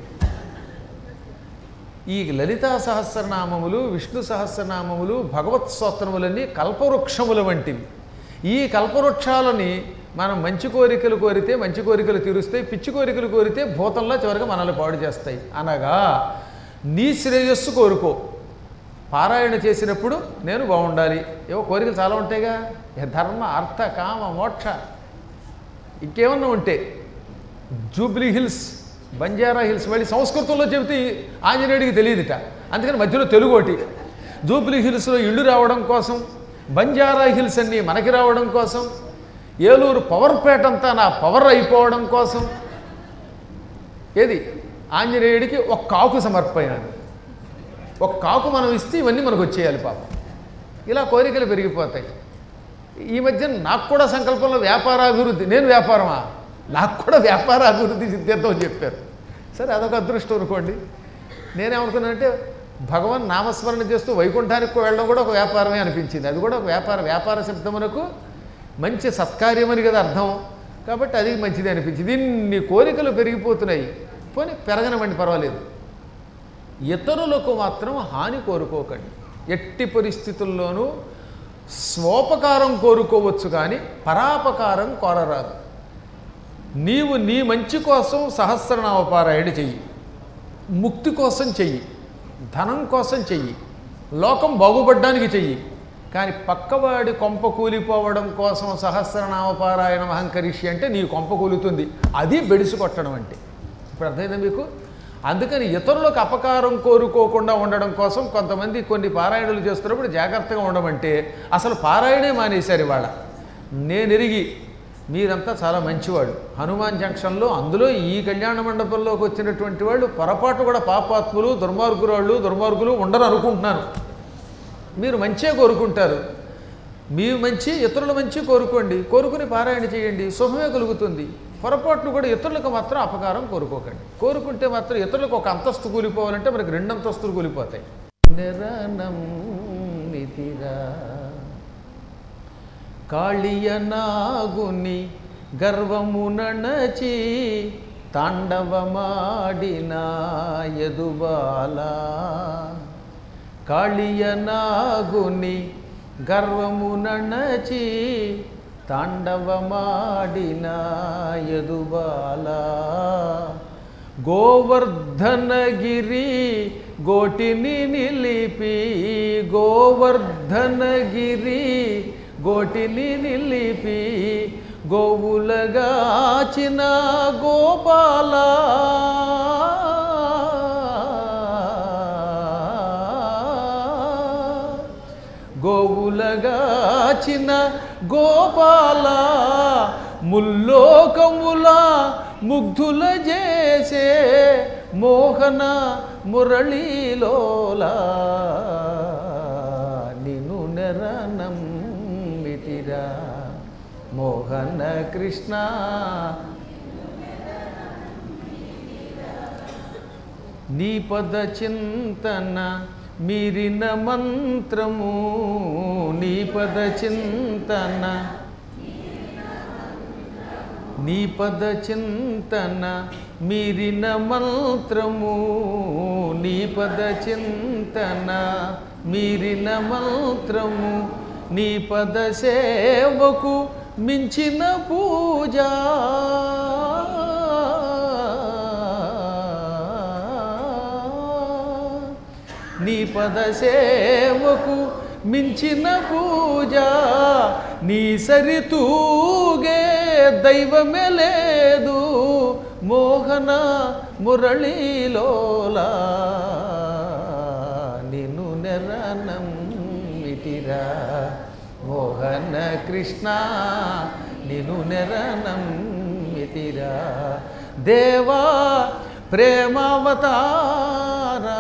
ఈ లలితా సహస్రనామములు విష్ణు సహస్రనామములు భగవత్ స్తోత్రములన్నీ కల్పవృక్షముల వంటివి ఈ కల్పవృక్షాలని మనం మంచి కోరికలు కోరితే మంచి కోరికలు తీరుస్తాయి పిచ్చి కోరికలు కోరితే భూతంలో చివరిగా మనల్ని పాడు చేస్తాయి అనగా నీ శ్రేయస్సు కోరుకో పారాయణ చేసినప్పుడు నేను బాగుండాలి ఏవో కోరికలు చాలా ఉంటాయిగా ఏ ధర్మ అర్థ కామ మోక్ష ఇంకేమన్నా ఉంటే జూబ్లీ హిల్స్ బంజారా హిల్స్ మళ్ళీ సంస్కృతంలో చెబితే ఈ ఆంజనేయుడికి తెలియదుట అందుకని మధ్యలో తెలుగు ఒకటి జూబ్లీ హిల్స్లో ఇళ్ళు రావడం కోసం బంజారా హిల్స్ అన్నీ మనకి రావడం కోసం ఏలూరు పవర్పేట అంతా నా పవర్ అయిపోవడం కోసం ఏది ఆంజనేయుడికి ఒక కాకు సమర్పయాను ఒక కాకు మనం ఇస్తే ఇవన్నీ మనకు వచ్చేయాలి పాపం ఇలా కోరికలు పెరిగిపోతాయి ఈ మధ్య నాకు కూడా సంకల్పంలో వ్యాపారాభివృద్ధి నేను వ్యాపారమా నాకు కూడా వ్యాపార అభివృద్ధి సిద్ధాంతం అని చెప్పారు సరే అదొక అదృష్టం అనుకోండి నేనేమనుకున్నానంటే భగవాన్ నామస్మరణ చేస్తూ వైకుంఠానికి వెళ్ళడం కూడా ఒక వ్యాపారమే అనిపించింది అది కూడా ఒక వ్యాపార వ్యాపార శబ్దమునకు మంచి సత్కార్యమని కదా అర్థం కాబట్టి అది మంచిది అనిపించింది ఇన్ని కోరికలు పెరిగిపోతున్నాయి పోనీ పెరగనివ్వండి పర్వాలేదు ఇతరులకు మాత్రం హాని కోరుకోకండి ఎట్టి పరిస్థితుల్లోనూ స్వోపకారం కోరుకోవచ్చు కానీ పరాపకారం కోరరాదు నీవు నీ మంచి కోసం సహస్రనామపారాయణ చెయ్యి ముక్తి కోసం చెయ్యి ధనం కోసం చెయ్యి లోకం బాగుపడ్డానికి చెయ్యి కానీ పక్కవాడి కొంప కూలిపోవడం కోసం సహస్రనామపారాయణం అహంకరిష్య అంటే నీ కొంప కూలుతుంది అది బెడిసి కొట్టడం అంటే ఇప్పుడు అర్థమైందా మీకు అందుకని ఇతరులకు అపకారం కోరుకోకుండా ఉండడం కోసం కొంతమంది కొన్ని పారాయణలు చేస్తున్నప్పుడు జాగ్రత్తగా ఉండమంటే అసలు పారాయణే మానేశారు ఇవాళ నేను ఎరిగి మీరంతా చాలా మంచివాడు హనుమాన్ జంక్షన్లో అందులో ఈ కళ్యాణ మండపంలోకి వచ్చినటువంటి వాళ్ళు పొరపాటు కూడా పాపాత్ములు దుర్మార్గురాళ్ళు దుర్మార్గులు ఉండరు అనుకుంటున్నాను మీరు మంచే కోరుకుంటారు మీ మంచి ఇతరుల మంచి కోరుకోండి కోరుకుని పారాయణ చేయండి శుభమే కలుగుతుంది పొరపాటును కూడా ఇతరులకు మాత్రం అపకారం కోరుకోకండి కోరుకుంటే మాత్రం ఇతరులకు ఒక అంతస్తు కూలిపోవాలంటే మనకి రెండు అంతస్తులు కూలిపోతాయి నిరనం నిధిరా కాళియనాగుని గర్వమునచి తాండవమాడిన యదుబాల కాళియనాగుని గర్వమునచి తాండవమాడిన యదుబాల గోవర్ధనగిరి గోటిని నిలిపి గోవర్ధనగిరి గోటిని నిలిపి గోవులగాచిన గోపాల గోవులగాచిన గోపాల ముల్లోకముల ముగ్ధుల చేసే మోహన మురళీలోలా నిను నెరనం మితిరా మోహన కృష్ణ నీ పద చింతన మీరిన మంత్రము నీ పద చింతన నీ పద చింతన మీరిన మంత్రము నీ పద చింతన మీరిన మంత్రము నీ పద సేవకు మించిన పూజ నీ పద సేవకు మించిన పూజ నీ సరితూగే దైవమే లేదు మోహన మురళీలోలా నిన్ను నెరనం మిటిరా మోహన కృష్ణ నిన్ను నెరనం మితిరా దేవా ప్రేమావతారా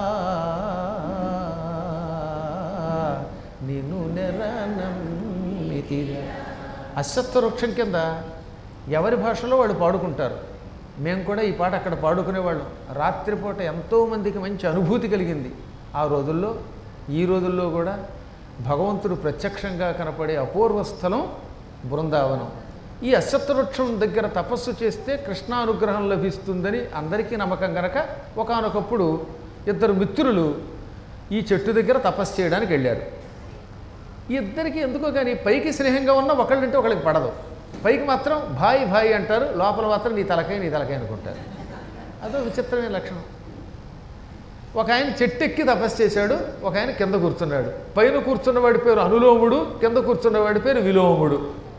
నిన్ను నెరనం మితిరా అశ్వత్థ వృక్షం కింద ఎవరి భాషలో వాళ్ళు పాడుకుంటారు మేము కూడా ఈ పాట అక్కడ పాడుకునేవాళ్ళం రాత్రిపూట ఎంతోమందికి మంచి అనుభూతి కలిగింది ఆ రోజుల్లో ఈ రోజుల్లో కూడా భగవంతుడు ప్రత్యక్షంగా కనపడే అపూర్వ స్థలం బృందావనం ఈ అశ్వత్థ వృక్షం దగ్గర తపస్సు చేస్తే కృష్ణానుగ్రహం లభిస్తుందని అందరికీ నమ్మకం గనక ఒకానొకప్పుడు ఇద్దరు మిత్రులు ఈ చెట్టు దగ్గర తపస్సు చేయడానికి వెళ్ళారు ఈ ఇద్దరికి ఎందుకో కానీ పైకి స్నేహంగా ఉన్న ఒకళ్ళంటే ఒకళ్ళకి పడదు పైకి మాత్రం భాయ్ భాయ్ అంటారు లోపల మాత్రం నీ తలకాయ నీ తలకాయ అనుకుంటారు అదో విచిత్రమైన లక్షణం ఒక ఆయన చెట్టు ఎక్కి తపస్సు చేశాడు ఒక ఆయన కింద కూర్చున్నాడు పైన కూర్చున్నవాడి పేరు అనులోముడు కింద కూర్చున్నవాడి పేరు విలోముడు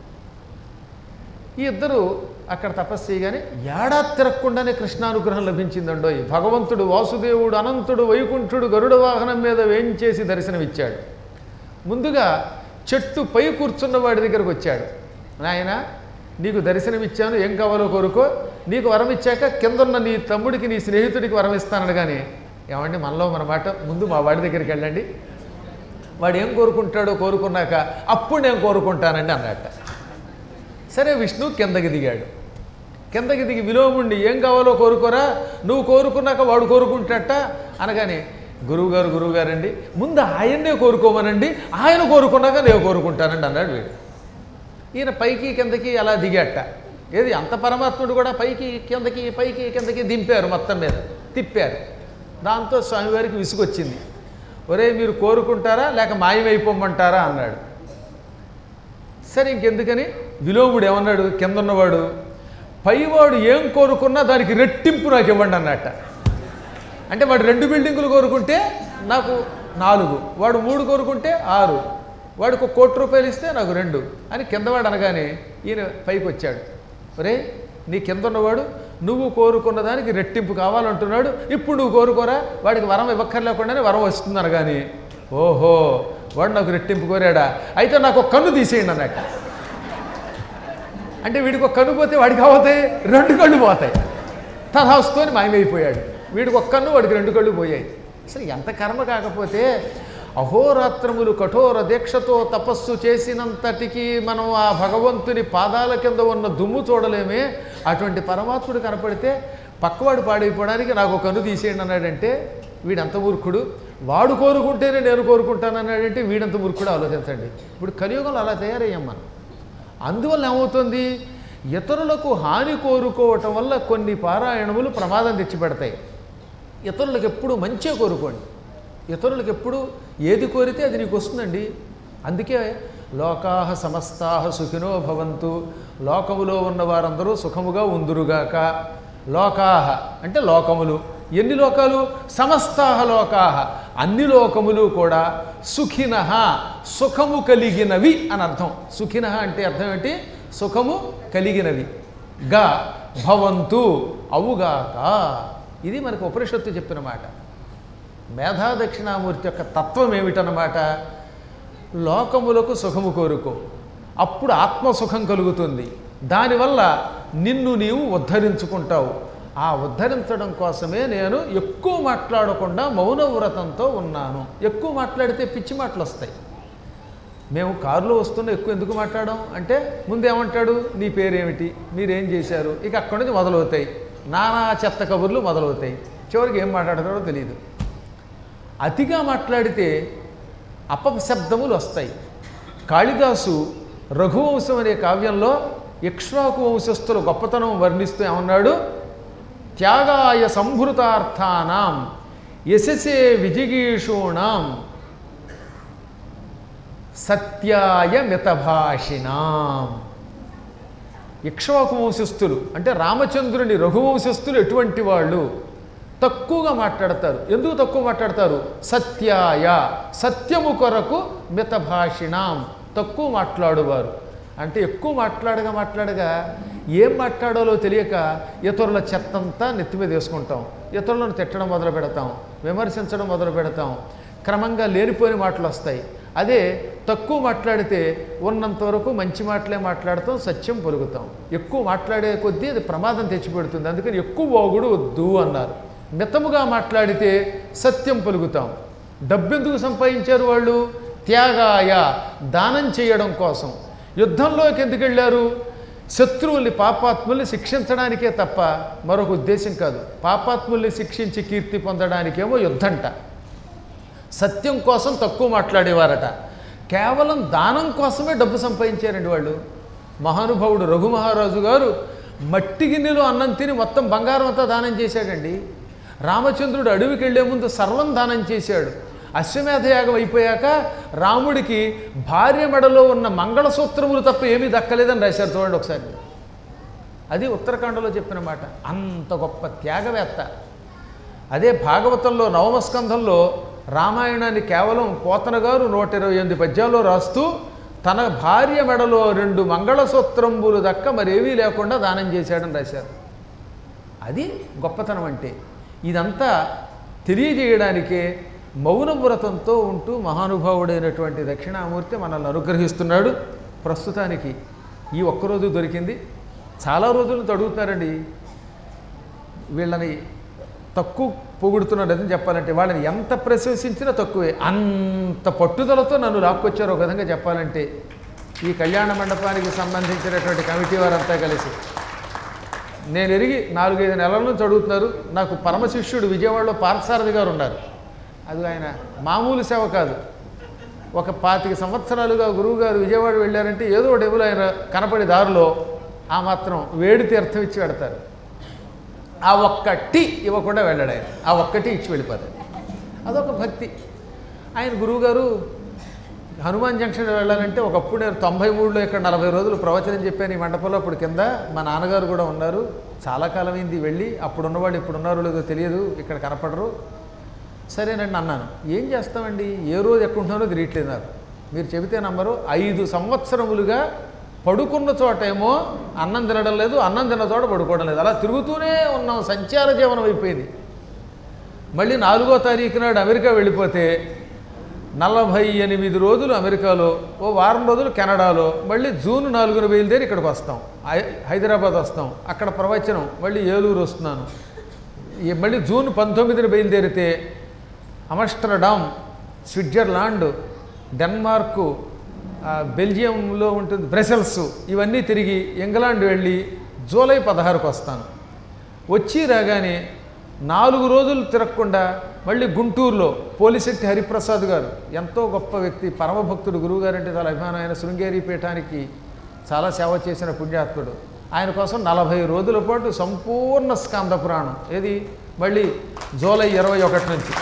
ఈ ఇద్దరు అక్కడ తపస్సు చేయగానే ఏడాది తిరగకుండానే కృష్ణానుగ్రహం లభించిందండోయ్ భగవంతుడు వాసుదేవుడు అనంతుడు వైకుంఠుడు గరుడ వాహనం మీద వేయించేసి దర్శనమిచ్చాడు ముందుగా చెట్టు పై కూర్చున్న వాడి దగ్గరకు వచ్చాడు నాయన నీకు దర్శనమిచ్చాను ఏం కావాలో కోరుకో నీకు వరం ఇచ్చాక కిందన్న నీ తమ్ముడికి నీ స్నేహితుడికి వరం ఇస్తానడగానే ఏమండి మనలో మన మాట ముందు మా వాడి దగ్గరికి వెళ్ళండి వాడు ఏం కోరుకుంటాడో కోరుకున్నాక అప్పుడు నేను కోరుకుంటానండి అన్నట్ట సరే విష్ణు కిందకి దిగాడు కిందకి దిగి విలోముండి ఏం కావాలో కోరుకోరా నువ్వు కోరుకున్నాక వాడు కోరుకుంటాట అనగానే గురువుగారు గురువుగారండి ముందు ఆయన్నే కోరుకోమనండి ఆయన కోరుకున్నాక నేను కోరుకుంటానండి అన్నాడు వీడు ఈయన పైకి కిందకి అలా దిగాట ఏది అంత పరమాత్ముడు కూడా పైకి కిందకి పైకి కిందకి దింపారు మొత్తం మీద తిప్పారు దాంతో స్వామివారికి విసుగొచ్చింది ఒరే మీరు కోరుకుంటారా లేక మాయమైపోమంటారా అన్నాడు సరే ఇంకెందుకని విలోముడు ఏమన్నాడు కింద ఉన్నవాడు పైవాడు ఏం కోరుకున్నా దానికి రెట్టింపు నాకు ఇవ్వండి అన్నట్ట అంటే వాడు రెండు బిల్డింగులు కోరుకుంటే నాకు నాలుగు వాడు మూడు కోరుకుంటే ఆరు వాడికి ఒక కోటి రూపాయలు ఇస్తే నాకు రెండు అని కిందవాడు అనగానే ఈయన పైకి వచ్చాడు ఒరే నీ కింద ఉన్నవాడు నువ్వు కోరుకున్న దానికి రెట్టింపు కావాలంటున్నాడు ఇప్పుడు నువ్వు కోరుకోరా వాడికి వరం ఇవ్వక్కర్లేకుండానే వరం వస్తుంది అనగాని ఓహో వాడు నాకు రెట్టింపు కోరాడా అయితే నాకు ఒక కన్ను తీసేయండి అన్నట్టు అంటే వీడికి ఒక కన్ను పోతే వాడికి అవుతాయి రెండు కళ్ళు పోతాయి తథాస్తుని మాయమైపోయాడు వీడికి ఒక్క కన్ను వాడికి రెండు కళ్ళు పోయాయి అసలు ఎంత కర్మ కాకపోతే అహోరాత్రములు కఠోర దీక్షతో తపస్సు చేసినంతటికి మనం ఆ భగవంతుని పాదాల కింద ఉన్న దుమ్ము చూడలేమే అటువంటి పరమాత్ముడు కనపడితే పక్కవాడు పాడైపోవడానికి నాకు ఒక కన్ను తీసేయండి అన్నాడంటే వీడంత మూర్ఖుడు వాడు కోరుకుంటేనే నేను కోరుకుంటాను అన్నాడంటే వీడంత మూర్ఖుడు ఆలోచించండి ఇప్పుడు కలియుగంలో అలా తయారయ్యాం మనం అందువల్ల ఏమవుతుంది ఇతరులకు హాని కోరుకోవటం వల్ల కొన్ని పారాయణములు ప్రమాదం తెచ్చిపెడతాయి ఇతరులకు ఎప్పుడు మంచే కోరుకోండి ఇతరులకు ఎప్పుడు ఏది కోరితే అది నీకు వస్తుందండి అందుకే లోకాహ సమస్తాహ సుఖినో భవంతు లోకములో ఉన్న వారందరూ సుఖముగా ఉందురుగాక లోకాహ అంటే లోకములు ఎన్ని లోకాలు సమస్తాహ లోకాహ అన్ని లోకములు కూడా సుఖిన సుఖము కలిగినవి అని అర్థం సుఖిన అంటే అర్థం ఏంటి సుఖము కలిగినవి గా భవంతు అవుగాక ఇది మనకు ఉపనిషత్తు చెప్పిన మాట మేధా దక్షిణామూర్తి యొక్క తత్వం ఏమిటన్నమాట లోకములకు సుఖము కోరుకో అప్పుడు ఆత్మసుఖం కలుగుతుంది దానివల్ల నిన్ను నీవు ఉద్ధరించుకుంటావు ఆ ఉద్ధరించడం కోసమే నేను ఎక్కువ మాట్లాడకుండా మౌన వ్రతంతో ఉన్నాను ఎక్కువ మాట్లాడితే పిచ్చి మాటలు వస్తాయి మేము కారులో వస్తున్న ఎక్కువ ఎందుకు మాట్లాడడం అంటే ముందు ఏమంటాడు నీ పేరేమిటి మీరేం చేశారు ఇక అక్కడి నుంచి మొదలవుతాయి నానా చెత్త కబుర్లు మొదలవుతాయి చివరికి ఏం మాట్లాడతాడో తెలియదు అతిగా మాట్లాడితే అపశబ్దములు వస్తాయి కాళిదాసు రఘువంశం అనే కావ్యంలో ఇక్ష్వాకు వంశస్థుల గొప్పతనం వర్ణిస్తూ ఏమన్నాడు త్యాగాయ సంభృతార్థానాం యశసే విజిగీషూణాం సత్యాయ మితభాషిణాం ఇక్ష్వాకు వంశస్థులు అంటే రామచంద్రుని రఘువంశస్థులు ఎటువంటి వాళ్ళు తక్కువగా మాట్లాడతారు ఎందుకు తక్కువ మాట్లాడతారు సత్యాయ సత్యము కొరకు మితభాషిణాం తక్కువ మాట్లాడువారు అంటే ఎక్కువ మాట్లాడగా మాట్లాడగా ఏం మాట్లాడాలో తెలియక ఇతరుల చెత్తంతా నెత్తి మీద వేసుకుంటాం ఇతరులను తిట్టడం మొదలు పెడతాం విమర్శించడం మొదలు పెడతాం క్రమంగా లేనిపోయిన మాటలు వస్తాయి అదే తక్కువ మాట్లాడితే ఉన్నంత వరకు మంచి మాటలే మాట్లాడతాం సత్యం పొలుగుతాం ఎక్కువ మాట్లాడే కొద్దీ అది ప్రమాదం తెచ్చిపెడుతుంది అందుకని ఎక్కువ వాగుడు వద్దు అన్నారు మితముగా మాట్లాడితే సత్యం పలుకుతాం డబ్బెందుకు సంపాదించారు వాళ్ళు త్యాగాయ దానం చేయడం కోసం యుద్ధంలోకి ఎందుకు వెళ్ళారు శత్రువుల్ని పాపాత్ముల్ని శిక్షించడానికే తప్ప మరొక ఉద్దేశం కాదు పాపాత్ముల్ని శిక్షించి కీర్తి పొందడానికేమో యుద్ధంట సత్యం కోసం తక్కువ మాట్లాడేవారట కేవలం దానం కోసమే డబ్బు సంపాదించారండి వాళ్ళు మహానుభావుడు రఘు మహారాజు గారు మట్టి గిన్నెలో అన్నం తిని మొత్తం బంగారం అంతా దానం చేశాడండి రామచంద్రుడు అడవికి వెళ్లే ముందు సర్వం దానం చేశాడు అశ్వమేధ యాగం అయిపోయాక రాముడికి భార్య మెడలో ఉన్న మంగళసూత్రములు తప్ప ఏమీ దక్కలేదని రాశారు చూడండి ఒకసారి అది ఉత్తరాఖండలో చెప్పిన మాట అంత గొప్ప త్యాగవేత్త అదే భాగవతంలో నవమ స్కంధంలో రామాయణాన్ని కేవలం పోతన గారు నూట ఇరవై ఎనిమిది పద్యాల్లో రాస్తూ తన భార్య మెడలో రెండు మంగళసూత్రంబులు దక్క మరేమీ లేకుండా దానం చేశాడని రాశారు అది గొప్పతనం అంటే ఇదంతా తెలియజేయడానికే మౌన వ్రతంతో ఉంటూ మహానుభావుడైనటువంటి దక్షిణామూర్తి మనల్ని అనుగ్రహిస్తున్నాడు ప్రస్తుతానికి ఈ ఒక్కరోజు దొరికింది చాలా రోజులు అడుగుతున్నారండి వీళ్ళని తక్కువ పొగుడుతున్నాడు అని చెప్పాలంటే వాళ్ళని ఎంత ప్రశంసించినా తక్కువే అంత పట్టుదలతో నన్ను లాక్కొచ్చారు ఒక విధంగా చెప్పాలంటే ఈ కళ్యాణ మండపానికి సంబంధించినటువంటి కమిటీ వారంతా కలిసి నేను ఎరిగి నాలుగైదు నెలల నుంచి అడుగుతున్నారు నాకు పరమశిష్యుడు విజయవాడలో పార్థసారథి గారు ఉన్నారు అది ఆయన మామూలు సేవ కాదు ఒక పాతిక సంవత్సరాలుగా గురువు గారు విజయవాడ వెళ్ళారంటే ఏదో ఒకటి ఎవరు ఆయన కనపడి దారిలో ఆ మాత్రం వేడి తీర్థం ఇచ్చి పెడతారు ఆ ఒక్క టీ ఇవ్వకుండా వెళ్ళాడు ఆయన ఆ ఒక్కటి ఇచ్చి వెళ్ళిపోతాడు అదొక భక్తి ఆయన గురువుగారు హనుమాన్ జంక్షన్ వెళ్ళాలంటే ఒకప్పుడు నేను తొంభై మూడులో ఇక్కడ నలభై రోజులు ప్రవచనం చెప్పాను ఈ మండపంలో అప్పుడు కింద మా నాన్నగారు కూడా ఉన్నారు చాలా కాలమైంది వెళ్ళి అప్పుడు ఉన్నవాళ్ళు ఇప్పుడు ఉన్నారో లేదో తెలియదు ఇక్కడ కనపడరు సరేనండి అన్నాను ఏం చేస్తామండి ఏ రోజు ఎక్కడుంటున్నారో తెలియట్లేదు నాకు మీరు చెబితే నంబరు ఐదు సంవత్సరములుగా పడుకున్న చోట ఏమో అన్నం తినడం లేదు అన్నం తిన్న చోట పడుకోవడం లేదు అలా తిరుగుతూనే ఉన్నాం సంచార జీవనం అయిపోయింది మళ్ళీ నాలుగో తారీఖు నాడు అమెరికా వెళ్ళిపోతే నలభై ఎనిమిది రోజులు అమెరికాలో ఓ వారం రోజులు కెనడాలో మళ్ళీ జూన్ నాలుగున బయలుదేరి ఇక్కడికి వస్తాం హై- హైదరాబాద్ వస్తాం అక్కడ ప్రవచనం మళ్ళీ ఏలూరు వస్తున్నాను ఈ మళ్ళీ జూన్ పంతొమ్మిదిన బయలుదేరితే అమస్టర్డామ్ స్విట్జర్లాండ్ డెన్మార్కు ఆ, బెల్జియంలో ఉంటుంది బ్రసెల్స్ ఇవన్నీ తిరిగి ఇంగ్లాండ్ వెళ్ళి జూలై పదహారుకు వస్తాను వచ్చి రాగానే నాలుగు రోజులు తిరగకుండా మళ్ళీ గుంటూరులో పోలిశెట్టి హరిప్రసాద్ గారు ఎంతో గొప్ప వ్యక్తి పరమభక్తుడు గురువుగారు అంటే చాలా అభిమానం ఆయన శృంగేరి పీఠానికి చాలా సేవ చేసిన పుణ్యాత్ముడు ఆయన కోసం నలభై రోజుల పాటు సంపూర్ణ స్కంద పురాణం ఏది మళ్ళీ జూలై ఇరవై ఒకటి నుంచి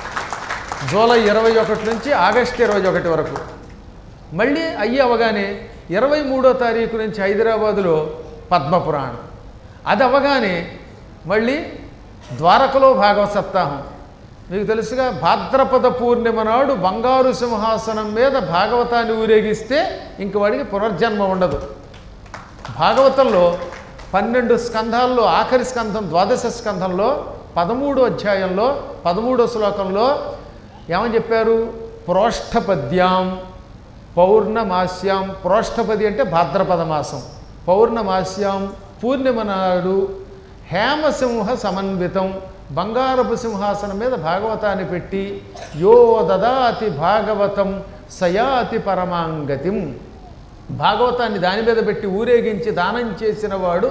జూలై ఇరవై ఒకటి నుంచి ఆగస్టు ఇరవై ఒకటి వరకు మళ్ళీ అయ్యి అవగానే ఇరవై మూడో తారీఖు నుంచి హైదరాబాదులో పద్మపురాణం అది అవగానే మళ్ళీ ద్వారకలో భాగవత సప్తాహం మీకు తెలుసుగా భాద్రపద పూర్ణిమ నాడు బంగారు సింహాసనం మీద భాగవతాన్ని ఊరేగిస్తే ఇంక వాడికి పునర్జన్మ ఉండదు భాగవతంలో పన్నెండు స్కంధాల్లో ఆఖరి స్కంధం ద్వాదశ స్కంధంలో పదమూడో అధ్యాయంలో పదమూడో శ్లోకంలో ఏమని చెప్పారు ప్రోష్ఠపద్యాం పౌర్ణమాస్యాం ప్రోష్ఠపది అంటే భాద్రపద మాసం పౌర్ణమాస్యాం పూర్ణిమ నాడు హేమసింహ సమన్వితం బంగారపు సింహాసనం మీద భాగవతాన్ని పెట్టి యో దదాతి భాగవతం సయాతి పరమాంగతిం భాగవతాన్ని దాని మీద పెట్టి ఊరేగించి దానం చేసిన వాడు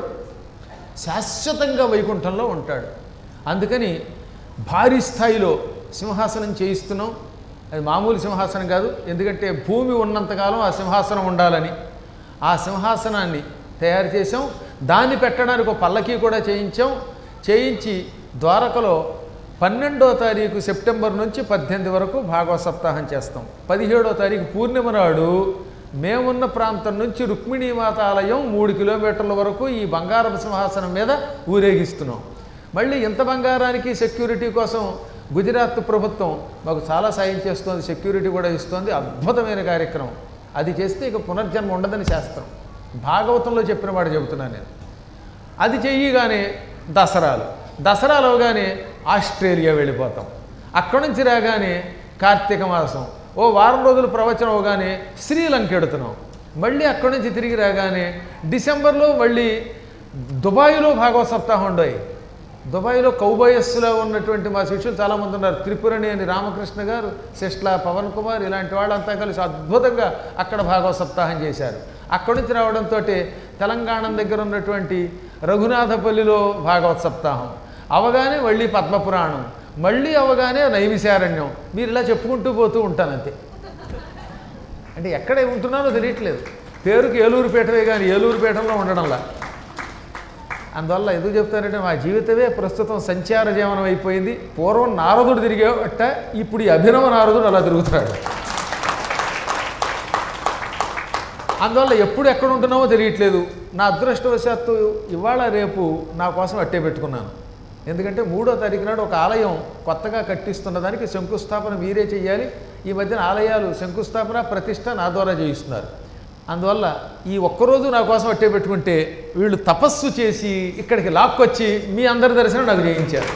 శాశ్వతంగా వైకుంఠంలో ఉంటాడు అందుకని భారీ స్థాయిలో సింహాసనం చేయిస్తున్నాం అది మామూలు సింహాసనం కాదు ఎందుకంటే భూమి ఉన్నంతకాలం ఆ సింహాసనం ఉండాలని ఆ సింహాసనాన్ని తయారు చేసాం దాన్ని పెట్టడానికి ఒక పల్లకీ కూడా చేయించాం చేయించి ద్వారకలో పన్నెండో తారీఖు సెప్టెంబర్ నుంచి పద్దెనిమిది వరకు భాగవత సప్తాహం చేస్తాం పదిహేడో తారీఖు పూర్ణిమ నాడు మేమున్న ప్రాంతం నుంచి రుక్మిణీమాత ఆలయం మూడు కిలోమీటర్ల వరకు ఈ బంగారపు సింహాసనం మీద ఊరేగిస్తున్నాం మళ్ళీ ఇంత బంగారానికి సెక్యూరిటీ కోసం గుజరాత్ ప్రభుత్వం మాకు చాలా సాయం చేస్తోంది సెక్యూరిటీ కూడా ఇస్తోంది అద్భుతమైన కార్యక్రమం అది చేస్తే ఇక పునర్జన్మ ఉండదని శాస్త్రం భాగవతంలో చెప్పిన వాడు చెబుతున్నాను నేను అది చెయ్యగానే దసరాలు దసరాలు అవగానే ఆస్ట్రేలియా వెళ్ళిపోతాం అక్కడి నుంచి రాగానే కార్తీక మాసం ఓ వారం రోజులు ప్రవచనం అవగానే శ్రీలంక ఎడుతున్నాం మళ్ళీ అక్కడి నుంచి తిరిగి రాగానే డిసెంబర్లో మళ్ళీ దుబాయ్లో భాగవత సప్తాహం ఉండయి దుబాయ్లో కౌబాయస్లో ఉన్నటువంటి మా శిష్యులు చాలామంది ఉన్నారు త్రిపురని అని రామకృష్ణ గారు శిష్ల పవన్ కుమార్ ఇలాంటి వాళ్ళంతా కలిసి అద్భుతంగా అక్కడ భాగవత సప్తాహం చేశారు అక్కడి నుంచి రావడంతో తెలంగాణ దగ్గర ఉన్నటువంటి రఘునాథపల్లిలో భాగవత సప్తాహం అవగానే మళ్ళీ పద్మపురాణం మళ్ళీ అవగానే నైమిశారణ్యం మీరు ఇలా చెప్పుకుంటూ పోతూ ఉంటాను అంతే అంటే ఎక్కడ ఉంటున్నానో తెలియట్లేదు పేరుకి ఏలూరుపేటవే కానీ ఏలూరుపేటలో ఉండడంలా అందువల్ల ఎందుకు చెప్తారంటే మా జీవితమే ప్రస్తుతం సంచార జీవనం అయిపోయింది పూర్వం నారదుడు తిరిగేట ఇప్పుడు ఈ అభినవ నారదుడు అలా తిరుగుతున్నాడు అందువల్ల ఎప్పుడు ఎక్కడ ఉంటున్నామో తెలియట్లేదు నా అదృష్టవశాత్తు ఇవాళ రేపు నా కోసం అట్టే పెట్టుకున్నాను ఎందుకంటే మూడో తారీఖు నాడు ఒక ఆలయం కొత్తగా కట్టిస్తున్న దానికి శంకుస్థాపన మీరే చేయాలి ఈ మధ్యన ఆలయాలు శంకుస్థాపన ప్రతిష్ట నా ద్వారా చేయిస్తున్నారు అందువల్ల ఈ ఒక్కరోజు నా కోసం అట్టే పెట్టుకుంటే వీళ్ళు తపస్సు చేసి ఇక్కడికి లాక్కొచ్చి మీ అందరి దర్శనం నాకు చేయించారు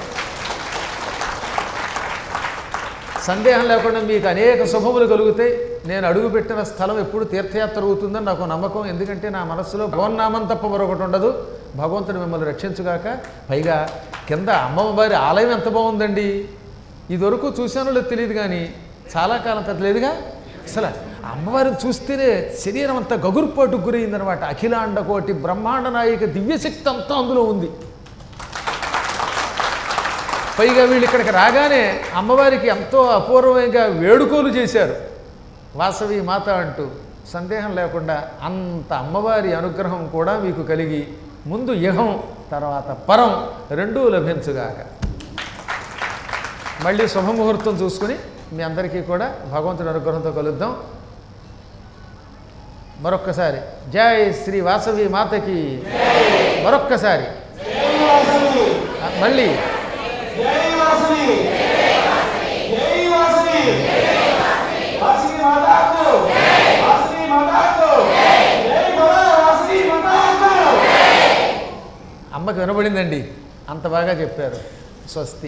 సందేహం లేకుండా మీకు అనేక శుభములు కలుగుతాయి నేను అడుగుపెట్టిన స్థలం ఎప్పుడు తీర్థయాత్ర అవుతుందని నాకు నమ్మకం ఎందుకంటే నా మనస్సులో భగవన్నామం తప్ప మరొకటి ఉండదు భగవంతుడు మిమ్మల్ని రక్షించుగాక పైగా కింద అమ్మవారి ఆలయం ఎంత బాగుందండి ఇదివరకు చూశానో లేదో తెలియదు కానీ చాలా కాలం పెట్టలేదుగా అసలు ఆ అమ్మవారిని చూస్తేనే శరీరం అంతా గగుర్పాటుకు గురైందనమాట అఖిలాండ కోటి బ్రహ్మాండ నాయక దివ్యశక్తి అంతా అందులో ఉంది పైగా వీళ్ళు ఇక్కడికి రాగానే అమ్మవారికి ఎంతో అపూర్వంగా వేడుకోలు చేశారు వాసవి మాత అంటూ సందేహం లేకుండా అంత అమ్మవారి అనుగ్రహం కూడా మీకు కలిగి ముందు ఇహం తర్వాత పరం రెండూ లభించుగాక మళ్ళీ శుభముహూర్తం చూసుకుని మీ అందరికీ కూడా భగవంతుడి అనుగ్రహంతో కలుద్దాం మరొక్కసారి జై శ్రీ వాసవి మాతకి మరొక్కసారి ఆ, మళ్ళీ అమ్మకి వినబడిందండి అంత బాగా చెప్పారు స్వస్తి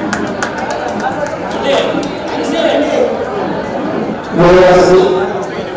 Gracias.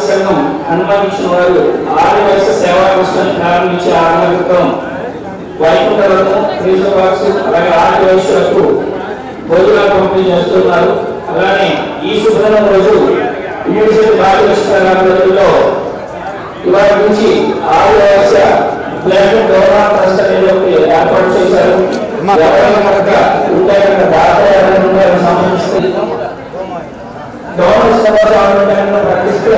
సంఘం అనుమతించిన వారు ఆరు వయసు సేవా పుస్తకాన్ని ప్రారంభించే ఆరంభికం వైకుంఠలను ఫ్రీజర్ బాక్స్ అలాగే ఆరు వయసులకు భోజనాలు పంపిణీ చేస్తున్నారు అలానే ఈ శుభ్రం రోజు యూనివర్సిటీ బాలకృష్ణ ఇవాళ నుంచి ఆరు వయసు బ్లడ్ డోనార్ ట్రస్ట్ అనేది ఒకటి ఏర్పాటు చేశారు ఎవరైనా కనుక ఉంటే కనుక దాత ఎవరైనా ఉన్నారో సంబంధిస్తే డోనర్ సమాచారం ప్రకటిస్తే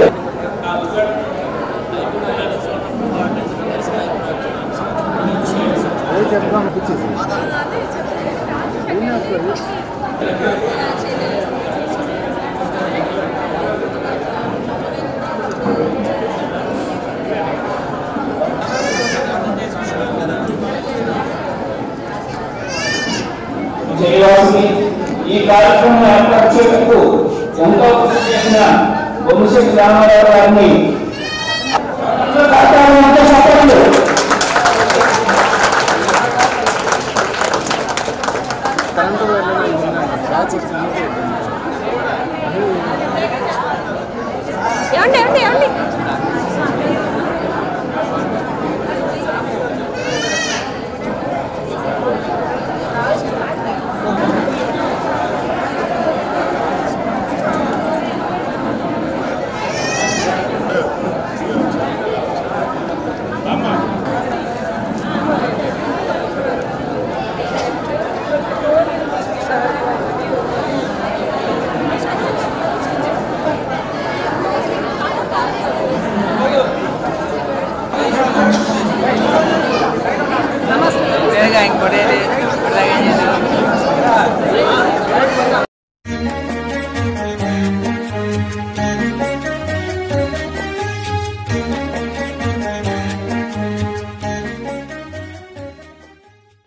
జయవాసిని ఈ కార్యక్రమం ఏర్పాటు చేసేందుకు ఎంతో కృషి చేసిన వంశీ రామారావు గారిని అంతా చెప్పండి ఏమండి ఏమండి ఏమండి